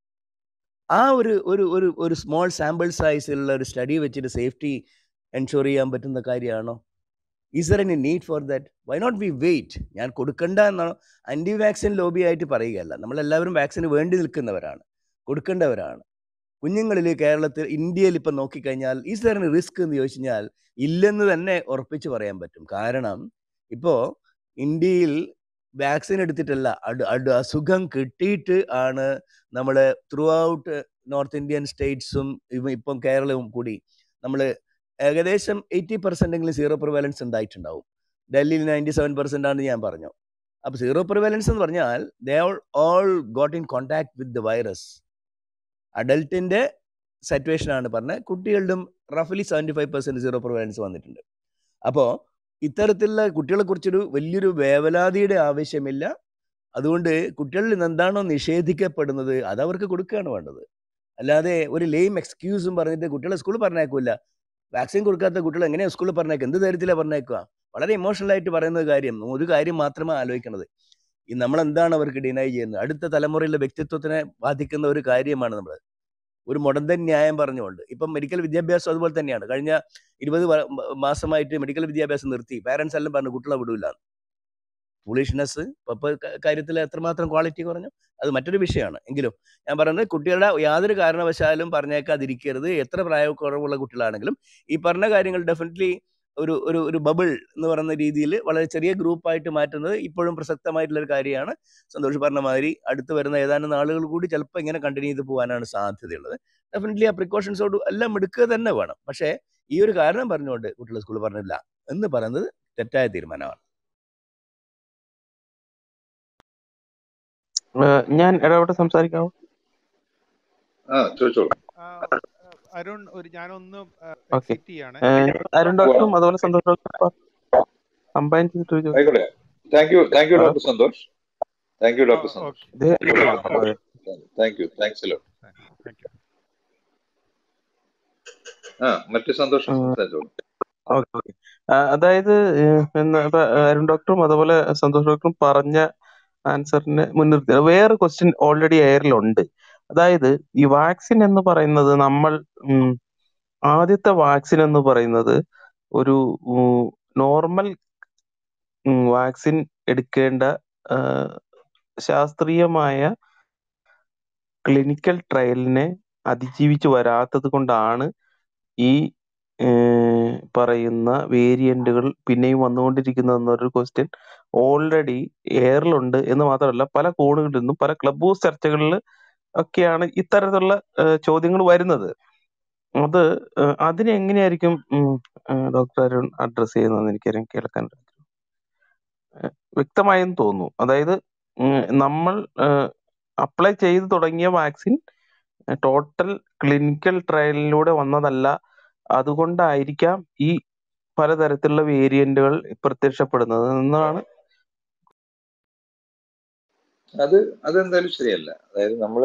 ആ ഒരു ഒരു ഒരു ഒരു സ്മോൾ സാമ്പിൾ സൈസിലുള്ള ഒരു സ്റ്റഡി വെച്ചിട്ട് സേഫ്റ്റി എൻഷുർ ചെയ്യാൻ പറ്റുന്ന കാര്യമാണോ is there any need for that why not be wait ഞാൻ കൊടുക്കണ്ട എന്നാണോ ആൻറ്റി വാക്സിൻ ലോബി ആയിട്ട് പറയുകയല്ല നമ്മളെല്ലാവരും വാക്സിന് വേണ്ടി നിൽക്കുന്നവരാണ് കൊടുക്കേണ്ടവരാണ് കുഞ്ഞുങ്ങളിൽ കേരളത്തിൽ ഇന്ത്യയിൽ ഇപ്പം നോക്കിക്കഴിഞ്ഞാൽ ഈസ് ദർ എനി റിസ്ക് എന്ന് ചോദിച്ചു കഴിഞ്ഞാൽ ഇല്ലെന്ന് തന്നെ ഉറപ്പിച്ച് പറയാൻ പറ്റും കാരണം ഇപ്പോൾ ഇന്ത്യയിൽ വാക്സിൻ എടുത്തിട്ടല്ല അട് അട് അസുഖം കിട്ടിയിട്ട് ആണ് നമ്മൾ ത്രൂ ഔട്ട് നോർത്ത് ഇന്ത്യൻ സ്റ്റേറ്റ്സും ഇപ്പം കേരളവും കൂടി നമ്മൾ ഏകദേശം എയ്റ്റി പെർസെൻറ്റെങ്കിലും സീറോ പ്രിവാലൻസ് ഉണ്ടായിട്ടുണ്ടാവും ഡൽഹിയിൽ നയൻറ്റി സെവൻ പെർസെൻ്റ് ആണ് ഞാൻ പറഞ്ഞു അപ്പോൾ സീറോ പ്രിവാലൻസ് എന്ന് പറഞ്ഞാൽ they all all got in contact with the virus അഡൽട്ടിൻ്റെ സിറ്റുവേഷനാണ് പറഞ്ഞത് കുട്ടികളിലും റഫലി seventy five percent sero prevalence വന്നിട്ടുണ്ട് അപ്പോൾ ഇത്തരത്തിലുള്ള കുട്ടികളെ കുറിച്ചൊരു വലിയൊരു വേവലാതിയുടെ ആവശ്യമില്ല അതുകൊണ്ട് കുട്ടികളിൽ നിന്ന് എന്താണോ നിഷേധിക്കപ്പെടുന്നത് അത് അവർക്ക് കൊടുക്കുകയാണ് വേണ്ടത് അല്ലാതെ ഒരു ലെയിം എക്സ്ക്യൂസും പറഞ്ഞിട്ട് കുട്ടികളെ സ്കൂളിൽ പറഞ്ഞേക്കില്ല വാക്സിൻ കൊടുക്കാത്ത കുട്ടികൾ എങ്ങനെയാണ് സ്കൂളിൽ പറഞ്ഞേക്കുക എന്ത് ധൈര്യത്തിലാണ് പറഞ്ഞേക്കുക വളരെ ഇമോഷണൽ ആയിട്ട് പറയുന്ന കാര്യം ഒരു കാര്യം മാത്രമേ ആലോചിക്കണത് ഈ നമ്മൾ എന്താണ് അവർക്ക് ഡിനൈ ചെയ്യുന്നത് അടുത്ത തലമുറയിലെ വ്യക്തിത്വത്തിനെ ബാധിക്കുന്ന ഒരു കാര്യമാണ് നമ്മൾ ഒരു മുടന്തൻ ന്യായം പറഞ്ഞുകൊണ്ട് ഇപ്പം മെഡിക്കൽ വിദ്യാഭ്യാസം അതുപോലെ തന്നെയാണ് കഴിഞ്ഞ ഇരുപത് മാസമായിട്ട് മെഡിക്കൽ വിദ്യാഭ്യാസം നിർത്തി പാരൻസ് എല്ലാം പറഞ്ഞു കുട്ടികളെ വിടൂല ഫുളിഷ്നെസ് ഇപ്പൊ കാര്യത്തിൽ എത്രമാത്രം ക്വാളിറ്റി കുറഞ്ഞു അത് മറ്റൊരു വിഷയമാണ് എങ്കിലും ഞാൻ പറയുന്നത് കുട്ടികളുടെ യാതൊരു കാരണവശാലും പറഞ്ഞേക്കാതിരിക്കരുത് എത്ര പ്രായക്കുറവുള്ള കുട്ടികളാണെങ്കിലും ഈ പറഞ്ഞ കാര്യങ്ങൾ ഡെഫിനറ്റ്ലി ഒരു ഒരു ഒരു ബബിൾ എന്ന് പറയുന്ന രീതിയിൽ വളരെ ചെറിയ ഗ്രൂപ്പായിട്ട് മാറ്റുന്നത് ഇപ്പോഴും പ്രസക്തമായിട്ടുള്ള ഒരു കാര്യമാണ് സന്തോഷ് പറഞ്ഞ മാതിരി അടുത്ത് വരുന്ന ഏതാനും നാളുകൾ കൂടി ചിലപ്പോൾ ഇങ്ങനെ കണ്ടിന്യൂ ചെയ്ത് പോകാനാണ് സാധ്യതയുള്ളത് ഡെഫിനറ്റ്ലി ആ പ്രിക്കോഷൻസോട് എല്ലാം എടുക്കുക തന്നെ വേണം പക്ഷേ ഈ ഒരു കാരണം പറഞ്ഞുകൊണ്ട് കുട്ടികൾ സ്കൂളിൽ പറഞ്ഞില്ല എന്ന് പറയുന്നത് തെറ്റായ തീരുമാനമാണ് ഏഹ് ഞാൻ ഇടപെട്ട് സംസാരിക്കാമോ ആ ചോദിച്ചോളൂ ആ, അരുൺ ഒരു ഞാനൊന്ന് ഓക്കെ എക്സിറ്റ് ചെയ്യാണ് അരുൺ ഡോക്ടറും അതുപോലെ സന്തോഷ് ഡോക്ടറും കമ്പൈൻ ചെയ്തിട്ട് ഒരു ആയിക്കോട്ടെ thank you thank you hello doctor Santosh thank you doctor Santosh okay ഇത് ആയിക്കോട്ടെ അതെ thank you thanks hello thank you ആ മറ്റു സന്തോഷം ഉം, സംസാരിച്ചോളൂ ഓക്കെ ഓക്കെ ആ, അതായത് ഏഹ്, എന്നാ ഇപ്പൊ അരുൺ ഡോക്ടറും അതുപോലെ സന്തോഷ് ഡോക്ടറും പറഞ്ഞ ആൻസറിനെ മുൻനിർത്തി വേറെ ക്വസ്റ്റ്യൻ ഓൾറെഡി എയറിലുണ്ട് അതായത് ഈ വാക്സിൻ എന്ന് പറയുന്നത് നമ്മൾ ഉം, ആദ്യത്തെ വാക്സിൻ എന്ന് പറയുന്നത് ഒരു നോർമൽ വാക്സിൻ എടുക്കേണ്ട ആ, ശാസ്ത്രീയമായ ക്ലിനിക്കൽ ട്രയലിനെ അതിജീവിച്ച് വരാത്തത് കൊണ്ടാണ് ഈ ഏഹ്, പറയുന്ന വേരിയന്റുകൾ പിന്നെയും വന്നുകൊണ്ടിരിക്കുന്നത് എന്നൊരു ക്വസ്റ്റ്യൻ ഓൾറെഡി എയറിലുണ്ട് എന്ന് മാത്രമല്ല പല കോണുകളിൽ നിന്നും പല ക്ലബ് ഹൗസ് ചർച്ചകളിൽ ഒക്കെയാണ് ഇത്തരത്തിലുള്ള ചോദ്യങ്ങൾ വരുന്നത് അത് ഏഹ്, അതിനെ എങ്ങനെയായിരിക്കും ഉം, ഏഹ്, ഡോക്ടർ അരുൺ അഡ്രസ് ചെയ്യുന്നതെന്ന് എനിക്കറിയാൻ കേൾക്കാൻ ഏഹ്, വ്യക്തമായെന്ന് തോന്നുന്നു അതായത് ഉം, നമ്മൾ അപ്ലൈ ചെയ്ത് തുടങ്ങിയ വാക്സിൻ ടോട്ടൽ ക്ലിനിക്കൽ ട്രയലിലൂടെ വന്നതല്ല അതുകൊണ്ടായിരിക്കാം ഈ പലതരത്തിലുള്ള വേരിയന്റുകൾ പ്രത്യക്ഷപ്പെടുന്നത് എന്നാണ് അത് അതെന്തായാലും ശരിയല്ല അതായത് നമ്മള്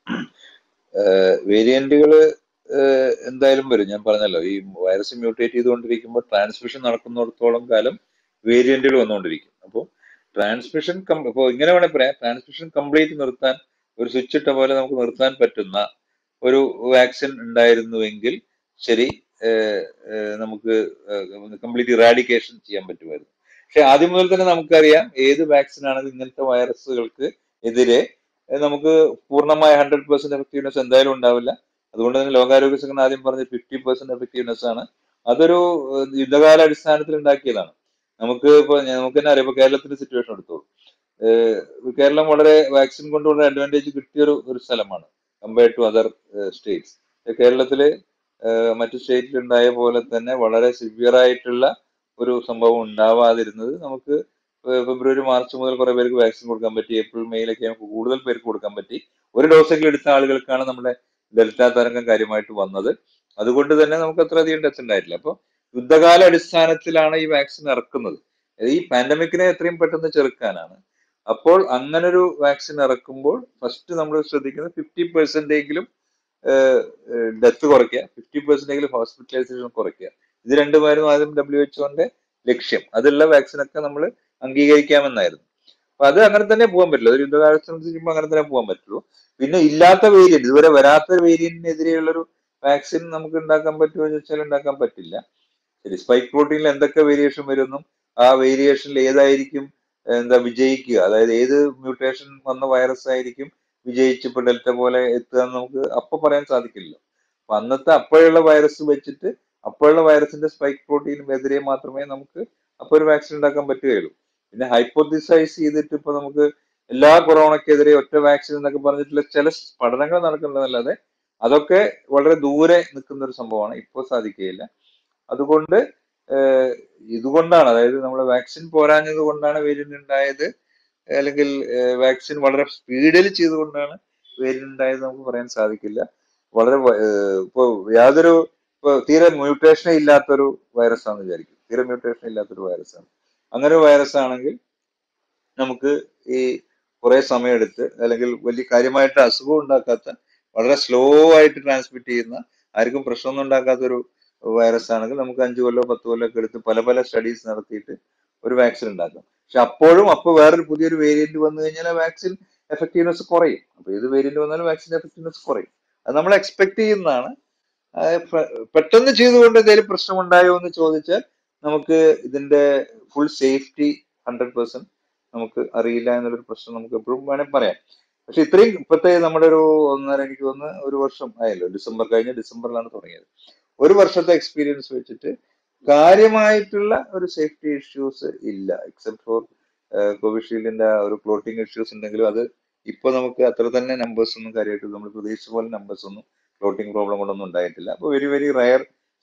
വേരിയന്റുകൾ എന്തായാലും വരും ഞാൻ പറഞ്ഞല്ലോ ഈ വൈറസ് മ്യൂട്ടേറ്റ് ചെയ്തുകൊണ്ടിരിക്കുമ്പോൾ ട്രാൻസ്മിഷൻ നടക്കുന്നിടത്തോളം കാലം വേരിയന്റുകൾ വന്നുകൊണ്ടിരിക്കും അപ്പോൾ ട്രാൻസ്മിഷൻ ഇപ്പോൾ ഇങ്ങനെ വേണേൽ പറയാം ട്രാൻസ്മിഷൻ കംപ്ലീറ്റ് നിർത്താൻ ഒരു സ്വിച്ച് ഇട്ട പോലെ നമുക്ക് നിർത്താൻ പറ്റുന്ന ഒരു വാക്സിൻ ഉണ്ടായിരുന്നുവെങ്കിൽ ശരി ഏഹ്, ഏഹ്, നമുക്ക് കംപ്ലീറ്റ് ഇറാഡിക്കേഷൻ ചെയ്യാൻ പറ്റുമായിരുന്നു പക്ഷെ ആദ്യം മുതൽ തന്നെ നമുക്കറിയാം ഏത് വാക്സിൻ ആണെങ്കിലും ഇങ്ങനത്തെ വൈറസുകൾക്ക് എതിരെ ഏഹ്, നമുക്ക് പൂർണ്ണമായ ഹൺഡ്രഡ് പെർസെന്റ് എഫക്റ്റീവ്നെസ് എന്തായാലും ഉണ്ടാവില്ല അതുകൊണ്ട് തന്നെ ലോകാരോഗ്യ സംഘടന ആദ്യം പറഞ്ഞ ഫിഫ്റ്റി പെർസെന്റ് എഫക്റ്റീവ്നെസ് ആണ് അതൊരു ഏഹ്, യുദ്ധകാല അടിസ്ഥാനത്തിൽ ഉണ്ടാക്കിയതാണ് നമുക്ക് ഇപ്പൊ നമുക്ക് തന്നെ അറിയാം ഇപ്പൊ കേരളത്തിന്റെ സിറ്റുവേഷൻ എടുത്തോളൂ ഏഹ് കേരളം വളരെ വാക്സിൻ കൊണ്ട് വളരെ അഡ്വാൻറ്റേജ് കിട്ടിയ ഒരു ഒരു സ്ഥലമാണ് കമ്പയർഡ് ടു അതർ സ്റ്റേറ്റ്സ് കേരളത്തില് ഏഹ് മറ്റു സ്റ്റേറ്റിൽ ഉണ്ടായ പോലെ തന്നെ വളരെ സിവിയർ ആയിട്ടുള്ള ഒരു സംഭവം ഉണ്ടാവാതിരുന്നത് നമുക്ക് ഫെ- ഫെബ്രുവരി മാർച്ച് മുതൽ കുറെ പേർക്ക് വാക്സിൻ കൊടുക്കാൻ പറ്റി ഏപ്രിൽ മെയ്യിലൊക്കെ നമുക്ക് കൂടുതൽ പേർക്ക് കൊടുക്കാൻ പറ്റി ഒരു ഡോസെങ്കിലും എടുത്ത ആളുകൾക്കാണ് നമ്മുടെ ഡെൽറ്റ തരംഗം കാര്യമായിട്ട് വന്നത് അതുകൊണ്ട് തന്നെ നമുക്ക് അത്രയധികം ഡെത്ത് ഉണ്ടായിട്ടില്ല അപ്പോൾ യുദ്ധകാല അടിസ്ഥാനത്തിലാണ് ഈ വാക്സിൻ ഇറക്കുന്നത് ഈ പാൻഡമിക്കിനെ എത്രയും പെട്ടെന്ന് ചെറുക്കാനാണ് അപ്പോൾ അങ്ങനെ ഒരു വാക്സിൻ ഇറക്കുമ്പോൾ ഫസ്റ്റ് നമ്മൾ ശ്രദ്ധിക്കുന്നത് ഫിഫ്റ്റി പെർസെന്റ് എങ്കിലും ഡെത്ത് കുറയ്ക്കുക ഫിഫ്റ്റി പെർസെന്റ് എങ്കിലും ഹോസ്പിറ്റലൈസേഷൻ കുറയ്ക്കുക ഇത് രണ്ടുമായിരുന്നു ആദ്യം ഡബ്ല്യു എച്ച്ഒന്റെ ലക്ഷ്യം അതുള്ള വാക്സിനൊക്കെ നമ്മൾ അംഗീകരിക്കാമെന്നായിരുന്നു അപ്പൊ അത് അങ്ങനെ തന്നെ പോകാൻ പറ്റില്ല ഒരു യുദ്ധകാലത്ത് സംബന്ധിക്കുമ്പോൾ അങ്ങനെ തന്നെ പോകാൻ പറ്റുള്ളൂ പിന്നെ ഇല്ലാത്ത വേരിയന്റ് ഇതുവരെ വരാത്ത വേരിയന്റിനെതിരെയുള്ളൊരു വാക്സിൻ നമുക്ക് ഉണ്ടാക്കാൻ പറ്റുമോ എന്ന് ചോദിച്ചാൽ ഉണ്ടാക്കാൻ പറ്റില്ല ശരി സ്പൈക്ക് പ്രോട്ടീനിൽ എന്തൊക്കെ വേരിയേഷൻ വരുന്നു ആ വേരിയേഷനിൽ ഏതായിരിക്കും എന്താ വിജയിക്കുക അതായത് ഏത് മ്യൂട്ടേഷൻ വന്ന വൈറസ് ആയിരിക്കും വിജയിച്ച് ഇപ്പൊ ഡെൽറ്റ പോലെ എത്തുക എന്ന് നമുക്ക് അപ്പൊ പറയാൻ സാധിക്കില്ലല്ലോ അപ്പൊ അന്നത്തെ അപ്പോഴുള്ള വൈറസ് വെച്ചിട്ട് അപ്പോഴുള്ള വൈറസിന്റെ സ്പൈക്ക് പ്രോട്ടീനും മാത്രമേ നമുക്ക് അപ്പൊ ഒരു വാക്സിൻ ഉണ്ടാക്കാൻ പറ്റുകയുള്ളൂ പിന്നെ ഹൈപ്പോത്തിസൈസ് ചെയ്തിട്ട് ഇപ്പൊ നമുക്ക് എല്ലാ കൊറോണക്കെതിരെ ഒറ്റ വാക്സിൻ എന്നൊക്കെ പറഞ്ഞിട്ടുള്ള ചില പഠനങ്ങൾ നടക്കുന്നുണ്ടെന്നല്ലാതെ അതൊക്കെ വളരെ ദൂരെ നിൽക്കുന്ന ഒരു സംഭവമാണ് ഇപ്പോൾ സാധിക്കുകയില്ല അതുകൊണ്ട് ഏഹ് ഇതുകൊണ്ടാണ് അതായത് നമ്മൾ വാക്സിൻ പോരാഞ്ഞത് കൊണ്ടാണ് വേരിയന്റ് ഉണ്ടായത് അല്ലെങ്കിൽ വാക്സിൻ വളരെ സ്പീഡിൽ ചെയ്തുകൊണ്ടാണ് വേരിയന്റ് ഉണ്ടായത് നമുക്ക് പറയാൻ സാധിക്കില്ല വളരെ വ- ഏഹ് ഇപ്പൊ യാതൊരു ഇപ്പൊ തീരെ മ്യൂട്ടേഷനേ ഇല്ലാത്തൊരു വൈറസ് ആണെന്ന് വിചാരിക്കും തീരെ മ്യൂട്ടേഷൻ ഇല്ലാത്തൊരു വൈറസ് ആണ് അങ്ങനെ ഒരു വൈറസ് ആണെങ്കിൽ നമുക്ക് ഈ കുറെ സമയമെടുത്ത് അല്ലെങ്കിൽ വലിയ കാര്യമായിട്ട് അസുഖം ഉണ്ടാക്കാത്ത വളരെ സ്ലോ ആയിട്ട് ട്രാൻസ്മിറ്റ് ചെയ്യുന്ന ആർക്കും പ്രശ്നമൊന്നും ഉണ്ടാക്കാത്ത ഒരു വൈറസ് ആണെങ്കിൽ നമുക്ക് അഞ്ചു കൊല്ലോ പത്ത് കൊല്ലോ ഒക്കെ എടുത്ത് പല പല സ്റ്റഡീസ് നടത്തിയിട്ട് ഒരു വാക്സിൻ ഉണ്ടാക്കാം പക്ഷെ അപ്പോഴും അപ്പോൾ വേറൊരു പുതിയൊരു വേരിയന്റ് വന്നു കഴിഞ്ഞാൽ ആ വാക്സിൻ എഫക്റ്റീവ്നെസ് കുറയും അപ്പൊ ഏത് വേരിയന്റ് വന്നാലും വാക്സിൻ എഫക്റ്റീവ്നെസ് കുറയും അത് നമ്മൾ എക്സ്പെക്ട് ചെയ്യുന്നതാണ് ആ, പെ- പെട്ടെന്ന് ചെയ്തുകൊണ്ട് എന്തെങ്കിലും പ്രശ്നമുണ്ടായോ എന്ന് ചോദിച്ചാൽ നമുക്ക് ഇതിന്റെ ഫുൾ സേഫ്റ്റി ഹൺഡ്രഡ് പെർസെന്റ് നമുക്ക് അറിയില്ല എന്നുള്ളൊരു പ്രശ്നം നമുക്ക് എപ്പോഴും വേണേൽ പറയാം പക്ഷെ ഇത്രയും ഇപ്പോഴത്തെ നമ്മുടെ ഒരു ഒന്നര എനിക്ക് തോന്നുന്നു ഒരു വർഷം ആയല്ലോ ഡിസംബർ കഴിഞ്ഞ ഡിസംബറിലാണ് തുടങ്ങിയത് ഒരു വർഷത്തെ എക്സ്പീരിയൻസ് വെച്ചിട്ട് കാര്യമായിട്ടുള്ള ഒരു സേഫ്റ്റി ഇഷ്യൂസ് ഇല്ല എക്സെപ്റ്റ് ഫോർ കോവിഷീൽഡിന്റെ ഒരു ക്ലോട്ടിംഗ് ഇഷ്യൂസ് ഉണ്ടെങ്കിലും അത് ഇപ്പൊ നമുക്ക് അത്ര തന്നെ നമ്പേഴ്സ് ഒന്നും കാര്യമായിട്ട് നമ്മൾ പ്രതീക്ഷിച്ച പോലെ നമ്പേഴ്സ് ഒന്നും ക്ലോട്ടിംഗ് പ്രോബ്ലം കൊണ്ടൊന്നും ഉണ്ടായിട്ടില്ല അപ്പോൾ വെരി വെരി റയർ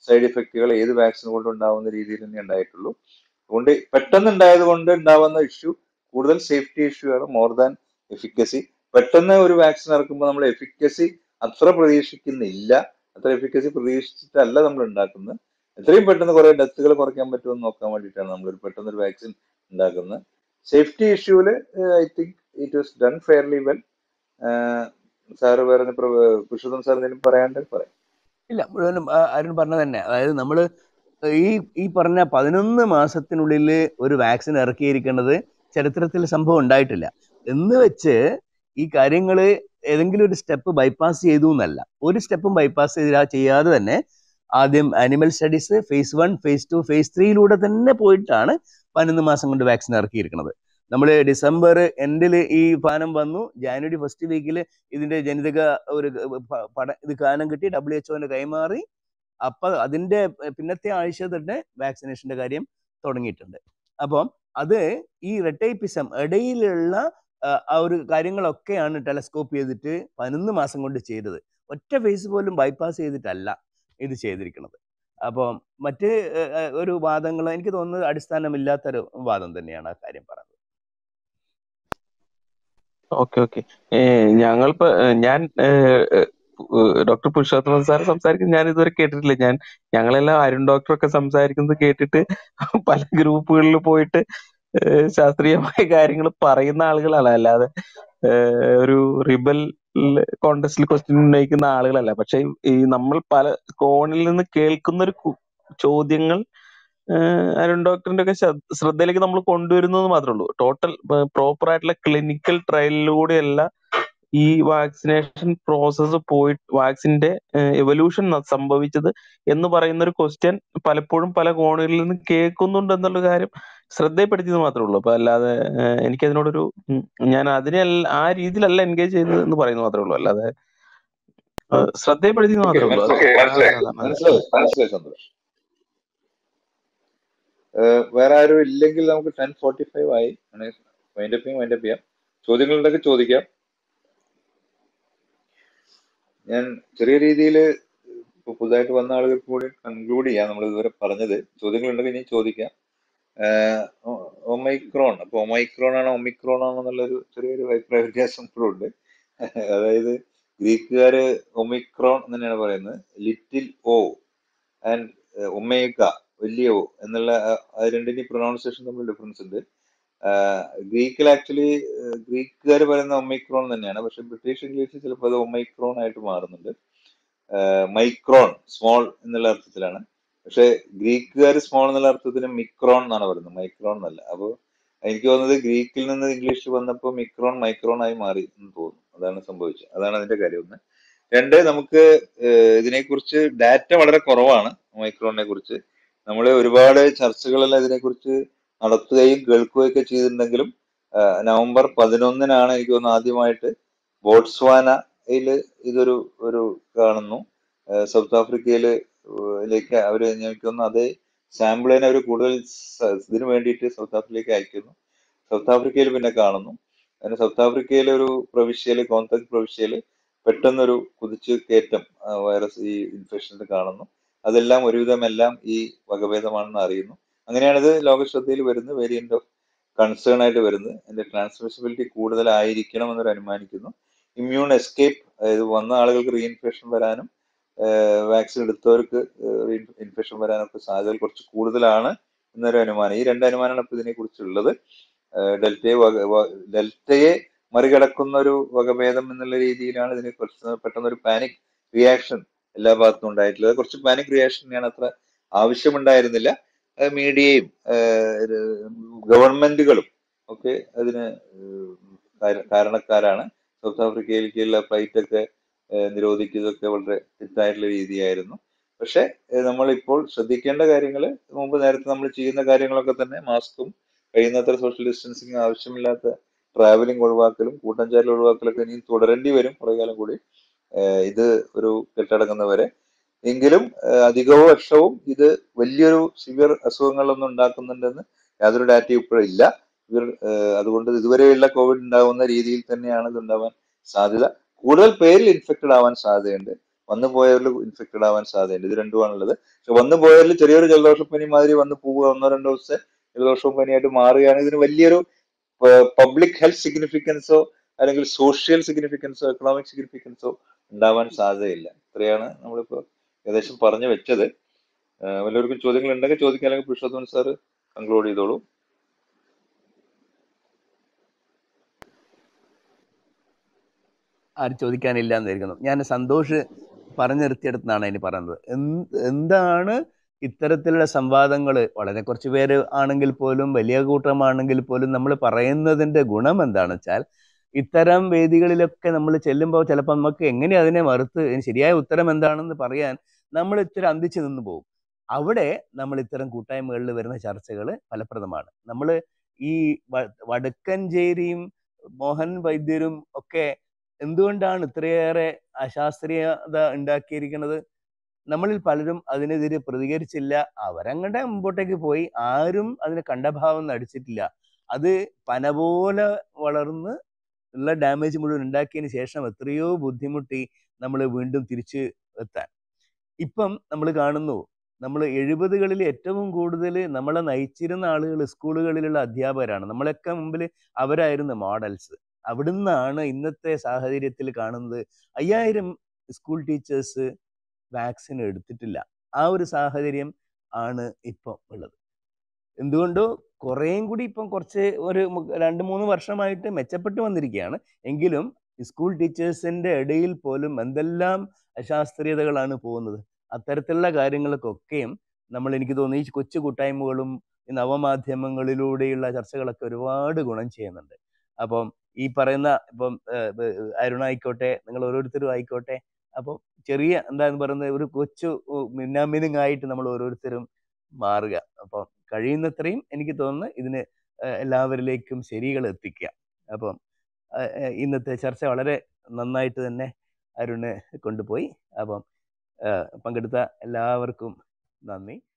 സൈഡ് ഇഫക്റ്റുകൾ ഏത് വാക്സിൻ കൊണ്ട് ഉണ്ടാവുന്ന രീതിയിൽ തന്നെ ഉണ്ടായിട്ടുള്ളൂ അതുകൊണ്ട് പെട്ടെന്ന് ഉണ്ടായത് കൊണ്ട് ഉണ്ടാവുന്ന ഇഷ്യൂ കൂടുതൽ സേഫ്റ്റി ഇഷ്യൂ ആണ് മോർ ദാൻ എഫിക്കസി പെട്ടെന്ന് ഒരു വാക്സിൻ ഇറക്കുമ്പോൾ നമ്മൾ എഫിക്കസി അത്ര പ്രതീക്ഷിക്കുന്നില്ല അത്ര എഫിക്കസി പ്രതീക്ഷിച്ചിട്ടല്ല നമ്മൾ ഉണ്ടാക്കുന്നത് എത്രയും പെട്ടെന്ന് കുറെ ഡെത്തുകൾ കുറയ്ക്കാൻ പറ്റുമെന്ന് നോക്കാൻ വേണ്ടിയിട്ടാണ് നമ്മൾ ഒരു പെട്ടെന്ന് ഒരു വാക്സിൻ ഉണ്ടാക്കുന്നത് സേഫ്റ്റി ഇഷ്യൂല് I think it was done fairly well sir വേറെ പുരുഷോത്തം സാർ എന്തെങ്കിലും പറയാണ്ട് പറയാം ഇല്ല മുഴുവനും ആ, അരുൺ പറഞ്ഞത് തന്നെ അതായത് നമ്മൾ ഈ ഈ പറഞ്ഞ പതിനൊന്ന് മാസത്തിനുള്ളിൽ ഒരു വാക്സിൻ ഇറക്കിയിരിക്കുന്നത് ചരിത്രത്തിൽ സംഭവം ഉണ്ടായിട്ടില്ല എന്ന് വെച്ച് ഈ കാര്യങ്ങൾ ഏതെങ്കിലും ഒരു സ്റ്റെപ്പ് ബൈപ്പാസ് ചെയ്തു എന്നല്ല ഒരു സ്റ്റെപ്പും ബൈപ്പാസ് ചെയ്താ ചെയ്യാതെ തന്നെ ആദ്യം animal studies phase one phase two phase ത്രീയിലൂടെ തന്നെ പോയിട്ടാണ് പതിനൊന്ന് മാസം കൊണ്ട് വാക്സിൻ ഇറക്കിയിരിക്കുന്നത് നമ്മൾ ഡിസംബർ എൻഡിൽ ഈ പാനം വന്നു ജാനുവരി ഫസ്റ്റ് വീക്കിൽ ഇതിന്റെ ജനിതക ഒരു പ- പഠ ഇത് കാനം കിട്ടി ഡബ്ല്യു എച്ച്ഒന്റെ കൈമാറി അപ്പൊ അതിന്റെ പിന്നത്തെ ആഴ്ച തന്നെ വാക്സിനേഷന്റെ കാര്യം തുടങ്ങിയിട്ടുണ്ട് അപ്പം അത് ഈ റെട്ടൈപ്പിസം ഇടയിലുള്ള ആ, ആ ഒരു കാര്യങ്ങളൊക്കെയാണ് ടെലസ്കോപ്പ് ചെയ്തിട്ട് പതിനൊന്ന് മാസം കൊണ്ട് ചെയ്തത് ഒറ്റ ഫേസ് പോലും ബൈപ്പാസ് ചെയ്തിട്ടല്ല ഇത് ചെയ്തിരിക്കുന്നത് അപ്പോൾ മറ്റ് ഏ, ഏ, ഒരു വാദങ്ങൾ എനിക്ക് തോന്നുന്നത് അടിസ്ഥാനമില്ലാത്തൊരു വാദം തന്നെയാണ് ആ കാര്യം പറഞ്ഞത് ഓക്കെ ഓക്കെ ഞങ്ങളിപ്പോ ഏഹ് ഞാൻ ഡോക്ടർ പുരുഷോത്തമൻ സാർ സംസാരിക്കുന്നത് ഞാൻ ഇതുവരെ കേട്ടിട്ടില്ല ഞാൻ ഞങ്ങളെല്ലാം അരുൺ ഡോക്ടറൊക്കെ സംസാരിക്കുന്നത് കേട്ടിട്ട് പല ഗ്രൂപ്പുകളിൽ പോയിട്ട് ഏഹ് ശാസ്ത്രീയമായ കാര്യങ്ങൾ പറയുന്ന ആളുകളല്ല അല്ലാതെ ഏഹ് ഒരു റിബൽ കോൺടെസ്റ്റിൽ ക്വസ്റ്റ്യൻ ഉന്നയിക്കുന്ന ആളുകളല്ല പക്ഷെ ഈ നമ്മൾ പല കോണിൽ നിന്ന് കേൾക്കുന്ന ഒരു കു- ചോദ്യങ്ങൾ ഏഹ് അരുൺ ഡോക്ടറിന്റെ ഒക്കെ ശ്രദ്ധ- ശ്രദ്ധയിലേക്ക് നമ്മൾ കൊണ്ടുവരുന്നത് മാത്രമേ ഉള്ളൂ ടോട്ടൽ പ്രോപ്പർ ആയിട്ടുള്ള ക്ലിനിക്കൽ ട്രയലിലൂടെയല്ല ഈ വാക്സിനേഷൻ പ്രോസസ്സ് പോയി വാക്സിന്റെ എവല്യൂഷൻ സംഭവിച്ചത് എന്ന് പറയുന്ന ഒരു ക്വസ്റ്റ്യൻ പലപ്പോഴും പല കോണുകളിൽ നിന്ന് കേൾക്കുന്നുണ്ട് എന്നുള്ള കാര്യം ശ്രദ്ധയിൽപ്പെടുത്തിയത് മാത്രമേ ഉള്ളൂ അപ്പൊ അല്ലാതെ ഏഹ് എനിക്കതിനോടൊരു ഉം, ഞാൻ അതിനെ അല്ല- ആ രീതിയിലല്ല എൻഗേജ് ചെയ്തത് എന്ന് പറയുന്നത് മാത്രമേ ഉള്ളൂ അല്ലാതെ ഏഹ് ശ്രദ്ധയിൽപ്പെടുത്തിയത് ഓക്കെ മാത്രമേ ഉള്ളൂ അത് മനസ്സിലായി മനസ്സിലായി അതാണ് അതെ മനസ്സിലായി മനസ്സിലായി സന്തോഷ് ഏഹ് വേറെ ആരും ഇല്ലെങ്കിൽ നമുക്ക് ടെൻ ഫോർട്ടി ഫൈവ് ആയി വൈൻഡപ്പ് ചെയ്യാം വൈൻഡപ്പ് ചെയ്യാം ചോദ്യങ്ങളുണ്ടെങ്കിൽ ചോദിക്കാം ഞാൻ ചെറിയ രീതിയിൽ ഇപ്പൊ പുതുതായിട്ട് വന്ന ആളുകൾക്ക് കൂടി കൺക്ലൂഡ് ചെയ്യാം നമ്മൾ ഇതുവരെ പറഞ്ഞത് ചോദ്യങ്ങളുണ്ടെങ്കിൽ ഇനി ചോദിക്കാം ആഹ് ഒ- ഒമൈക്രോൺ അപ്പൊ ഒമൈക്രോൺ ആണോ ഒമിക്രോൺ ആണോ എന്നുള്ളൊരു ചെറിയൊരു അഭിപ്രായ വ്യത്യാസം ഇപ്പോഴും ഉണ്ട് അതായത് ഗ്രീക്കുകാര് ഒമിക്രോൺ എന്ന് തന്നെയാണ് പറയുന്നത് ലിറ്റിൽ ഓ ആൻഡ് ഒമേഗ വലിയ ഓ എന്നുള്ള ആ ആ രണ്ടിന്റെയും പ്രൊനൗൺസിയേഷൻ തമ്മിൽ ഡിഫറൻസ് ഉണ്ട് ഗ്രീക്കിൽ ആക്ച്വലി ഗ്രീക്കുകാർ പറയുന്ന ഒമൈക്രോൺ തന്നെയാണ് പക്ഷെ ബ്രിട്ടീഷ് ഇംഗ്ലീഷിൽ ചിലപ്പോൾ അത് ഒമൈക്രോൺ ആയിട്ട് മാറുന്നുണ്ട് മൈക്രോൺ സ്മോൾ എന്നുള്ള അർത്ഥത്തിലാണ് പക്ഷെ ഗ്രീക്കുകാർ സ്മോൾ എന്നുള്ള അർത്ഥത്തിന് മിക്രോൺ എന്നാണ് പറയുന്നത് മൈക്രോൺ എന്നല്ല അപ്പോൾ എനിക്ക് തോന്നുന്നത് ഗ്രീക്കിൽ നിന്ന് ഇംഗ്ലീഷിൽ വന്നപ്പോൾ മിക്രോൺ മൈക്രോൺ ആയി മാറി എന്ന് തോന്നുന്നു അതാണ് സംഭവിച്ചത് അതാണ് അതിന്റെ കാര്യം ഒന്ന് രണ്ട് നമുക്ക് ഏഹ് ഇതിനെക്കുറിച്ച് ഡാറ്റ വളരെ കുറവാണ് മൈക്രോണിനെ കുറിച്ച് നമ്മൾ ഒരുപാട് ചർച്ചകളെല്ലാം ഇതിനെക്കുറിച്ച് നടത്തുകയും കേൾക്കുകയും ഒക്കെ ചെയ്തിട്ടുണ്ടെങ്കിലും ആഹ് നവംബർ പതിനൊന്നിനാണ് എനിക്ക് തോന്നുന്നു ആദ്യമായിട്ട് ബോട്സ്വാനയിൽ ഇതൊരു ഒരു കാണുന്നു ആഹ് സൗത്ത് ആഫ്രിക്കയിൽ ലേക്ക് അവർ എനിക്ക് തോന്നുന്നു അതേ സാമ്പിളിനെ അവർ കൂടുതൽ സ- ഇതിനു വേണ്ടിയിട്ട് സൗത്ത് ആഫ്രിക്കയിലേക്ക് അയക്കുന്നു സൗത്ത് ആഫ്രിക്കയിൽ പിന്നെ കാണുന്നു അങ്ങനെ സൗത്ത് ആഫ്രിക്കയിലെ ഒരു പ്രവിശ്യയില് കോന്തക് പ്രവിശ്യയില് പെട്ടെന്നൊരു കുതിച്ചു കയറ്റം വൈറസ് ഈ ഇൻഫെക്ഷനിൽ കാണുന്നു അതെല്ലാം ഒരുവിധം എല്ലാം ഈ വകഭേദമാണെന്ന് അറിയുന്നു അങ്ങനെയാണ് ഇത് ലോകശ്രദ്ധയിൽ വരുന്ന വേരിയന്റ് ഓഫ് കൺസേൺ ആയിട്ട് വരുന്നത് അതിന്റെ ട്രാൻസ്മിസിബിലിറ്റി കൂടുതലായിരിക്കണം എന്നൊരു അനുമാനിക്കുന്നു ഇമ്മ്യൂൺ എസ്കേപ്പ് അതായത് വന്ന ആളുകൾക്ക് റീഇൻഫെക്ഷൻ വരാനും വാക്സിൻ എടുത്തവർക്ക് ഇൻഫെക്ഷൻ വരാനൊക്കെ സാധ്യതകൾ കുറച്ച് കൂടുതലാണ് എന്നൊരു അനുമാനം ഈ രണ്ട് അനുമാനമാണ് ഇപ്പൊ ഇതിനെ കുറിച്ചുള്ളത് ഡെൽറ്റയെ വക വ- ഡെൽറ്റയെ മറികടക്കുന്ന ഒരു വകഭേദം എന്നുള്ള രീതിയിലാണ് ഇതിനെ കുറച്ച് പെട്ടെന്ന് ഒരു പാനിക് റിയാക്ഷൻ എല്ലാ ഭാഗത്തും ഉണ്ടായിട്ടുള്ളത് കുറച്ച് പാനിക് റിയാക്ഷൻ തന്നെയാണ് അത്ര ആവശ്യമുണ്ടായിരുന്നില്ല മീഡിയയും ഗവൺമെന്റുകളും ഒക്കെ അതിന് ഏഹ് കാര- കാരണക്കാരാണ് സൗത്ത് ആഫ്രിക്കയിലേക്കുള്ള ഫ്ലൈറ്റ് ഒക്കെ ഏഹ് നിരോധിക്കുന്നതൊക്കെ വളരെ തെറ്റായിട്ടുള്ള രീതിയായിരുന്നു പക്ഷെ നമ്മൾ ഇപ്പോൾ ശ്രദ്ധിക്കേണ്ട കാര്യങ്ങൾ മുമ്പ് നേരത്തെ നമ്മൾ ചെയ്യുന്ന കാര്യങ്ങളൊക്കെ തന്നെ മാസ്കും കഴിയുന്നത്ര സോഷ്യൽ ഡിസ്റ്റൻസിങ് ആവശ്യമില്ലാത്ത ട്രാവലിംഗ് ഒഴിവാക്കലും കൂട്ടം ചേരൽ ഒഴിവാക്കലൊക്കെ ഇനിയും തുടരേണ്ടി വരും കുറെ കാലം കൂടി ഏഹ് ഇത് ഒരു കെട്ടടങ്ങുന്നവരെ എങ്കിലും ഏഹ് അധികവും വർഷവും ഇത് വലിയൊരു സിവിയർ അസുഖങ്ങളൊന്നും ഉണ്ടാക്കുന്നുണ്ടെന്ന് യാതൊരു ഡാറ്റയും ഇപ്പോഴും ഇല്ല ഇവർ ഏഹ് അതുകൊണ്ട് ഇതുവരെയുള്ള കോവിഡ് ഉണ്ടാകുന്ന രീതിയിൽ തന്നെയാണ് ഇത് ഉണ്ടാവാൻ സാധ്യത കൂടുതൽ പേരിൽ ഇൻഫെക്റ്റഡ് ആവാൻ സാധ്യതയുണ്ട് വന്നു പോയവരിൽ ഇൻഫെക്റ്റഡ് ആവാൻ സാധ്യതയുണ്ട് ഇത് രണ്ടുമാണുള്ളത് പക്ഷെ വന്നു പോയവരിൽ ചെറിയൊരു ജലദോഷപ്പനി മാതിരി വന്ന് പോവുക ഒന്നോ രണ്ടോ ദിവസത്തെ ജലദോഷവും പനിയായിട്ട് മാറുകയാണെങ്കിൽ ഇതിന് വലിയൊരു പബ്ലിക് ഹെൽത്ത് സിഗ്നിഫിക്കൻസോ അല്ലെങ്കിൽ സോഷ്യൽ സിഗ്നിഫിക്കൻസോ എക്കണോമിക് സിഗ്നിഫിക്കൻസോ ഉണ്ടാവാൻ സാധ്യതയില്ല ഇത്രയാണ് നമ്മളിപ്പോ ഏകദേശം പറഞ്ഞു വെച്ചത് ആഹ് വല്ലവർക്കും ചോദ്യങ്ങൾ ഉണ്ടെങ്കിൽ ചോദിക്കാൻ അല്ലെങ്കിൽ പുരുഷോത്തമൻ സാർ കൺക്ലൂഡ് ചെയ്തോളൂ ആരും ചോദിക്കാനില്ല എന്നായിരിക്കുന്നു ഞാൻ സന്തോഷ് പറഞ്ഞു നിർത്തിയെടുത്താണ് അതിന് പറയുന്നത് എന്ത് എന്താണ് ഇത്തരത്തിലുള്ള സംവാദങ്ങൾ വളരെ കുറച്ച് പേര് ആണെങ്കിൽ പോലും വലിയ കൂട്ടമാണെങ്കിൽ പോലും നമ്മൾ പറയുന്നതിൻ്റെ ഗുണം എന്താണെന്ന് വെച്ചാൽ ഇത്തരം വേദികളിലൊക്കെ നമ്മൾ ചെല്ലുമ്പോൾ ചിലപ്പോൾ നമുക്ക് എങ്ങനെ അതിനെ മറുത്ത് ഇതിന് ശരിയായ ഉത്തരം എന്താണെന്ന് പറയാൻ നമ്മൾ ഇത്തിരി അന്തിച്ചു നിന്ന് പോകും അവിടെ നമ്മൾ ഇത്തരം കൂട്ടായ്മകളിൽ വരുന്ന ചർച്ചകൾ ഫലപ്രദമാണ് നമ്മൾ ഈ വ- വടക്കഞ്ചേരിയും മോഹൻ വൈദ്യരും ഒക്കെ എന്തുകൊണ്ടാണ് ഇത്രയേറെ അശാസ്ത്രീയത ഉണ്ടാക്കിയിരിക്കുന്നത് നമ്മളിൽ പലരും അതിനെതിരെ പ്രതികരിച്ചില്ല അവരങ്ങടെ മുമ്പോട്ടേക്ക് പോയി ആരും അതിന് കണ്ടഭാവം നടിച്ചിട്ടില്ല അത് പന പോലെ വളർന്ന് ഉള്ള ഡാമേജ് മുഴുവൻ ഉണ്ടാക്കിയതിന് ശേഷം എത്രയോ ബുദ്ധിമുട്ടി നമ്മൾ വീണ്ടും തിരിച്ച് എത്താൻ ഇപ്പം നമ്മൾ കാണുന്നു നമ്മൾ എഴുപതുകളിൽ ഏറ്റവും കൂടുതൽ നമ്മളെ നയിച്ചിരുന്ന ആളുകൾ സ്കൂളുകളിലുള്ള അധ്യാപകരാണ് നമ്മളൊക്കെ മുമ്പിൽ അവരായിരുന്നു മോഡൽസ് അവിടുന്നാണ് ഇന്നത്തെ സാഹചര്യത്തിൽ കാണുന്നത് അയ്യായിരം സ്കൂൾ ടീച്ചേഴ്സ് വാക്സിൻ എടുത്തിട്ടില്ല ആ ഒരു സാഹചര്യം ആണ് ഇപ്പം ഉള്ളത് എന്തുകൊണ്ടോ കുറേയും കൂടി ഇപ്പം കുറച്ച് ഒരു മു- രണ്ട് മൂന്ന് വർഷമായിട്ട് മെച്ചപ്പെട്ടു വന്നിരിക്കുകയാണ് എങ്കിലും സ്കൂൾ ടീച്ചേഴ്സിൻ്റെ ഇടയിൽ പോലും എന്തെല്ലാം അശാസ്ത്രീയതകളാണ് പോകുന്നത് അത്തരത്തിലുള്ള കാര്യങ്ങൾക്കൊക്കെയും നമ്മൾ എനിക്ക് തോന്നുന്നു ഈ കൊച്ചു കൂട്ടായ്മകളും ഈ നവമാധ്യമങ്ങളിലൂടെയുള്ള ചർച്ചകളൊക്കെ ഒരുപാട് ഗുണം ചെയ്യുന്നുണ്ട് അപ്പം ഈ പറയുന്ന ഇപ്പം ഏഹ്, ഏഹ്, അരുണായിക്കോട്ടെ നിങ്ങൾ ഓരോരുത്തരും ആയിക്കോട്ടെ അപ്പം ചെറിയ എന്താന്ന് പറയുന്നത് ഒരു കൊച്ചു മിന്നാമിനുങ് ആയിട്ട് നമ്മൾ ഓരോരുത്തരും മാറുക അപ്പം കഴിയുന്നത്രയും എനിക്ക് തോന്നുന്നു ഇതിന് ഏഹ്, എല്ലാവരിലേക്കും ശരികൾ എത്തിക്കുക അപ്പം ഏഹ്, ഏഹ്, ഇന്നത്തെ ചർച്ച വളരെ നന്നായിട്ട് തന്നെ അരുണ് കൊണ്ടുപോയി അപ്പം ഏഹ്, പങ്കെടുത്ത എല്ലാവർക്കും നന്ദി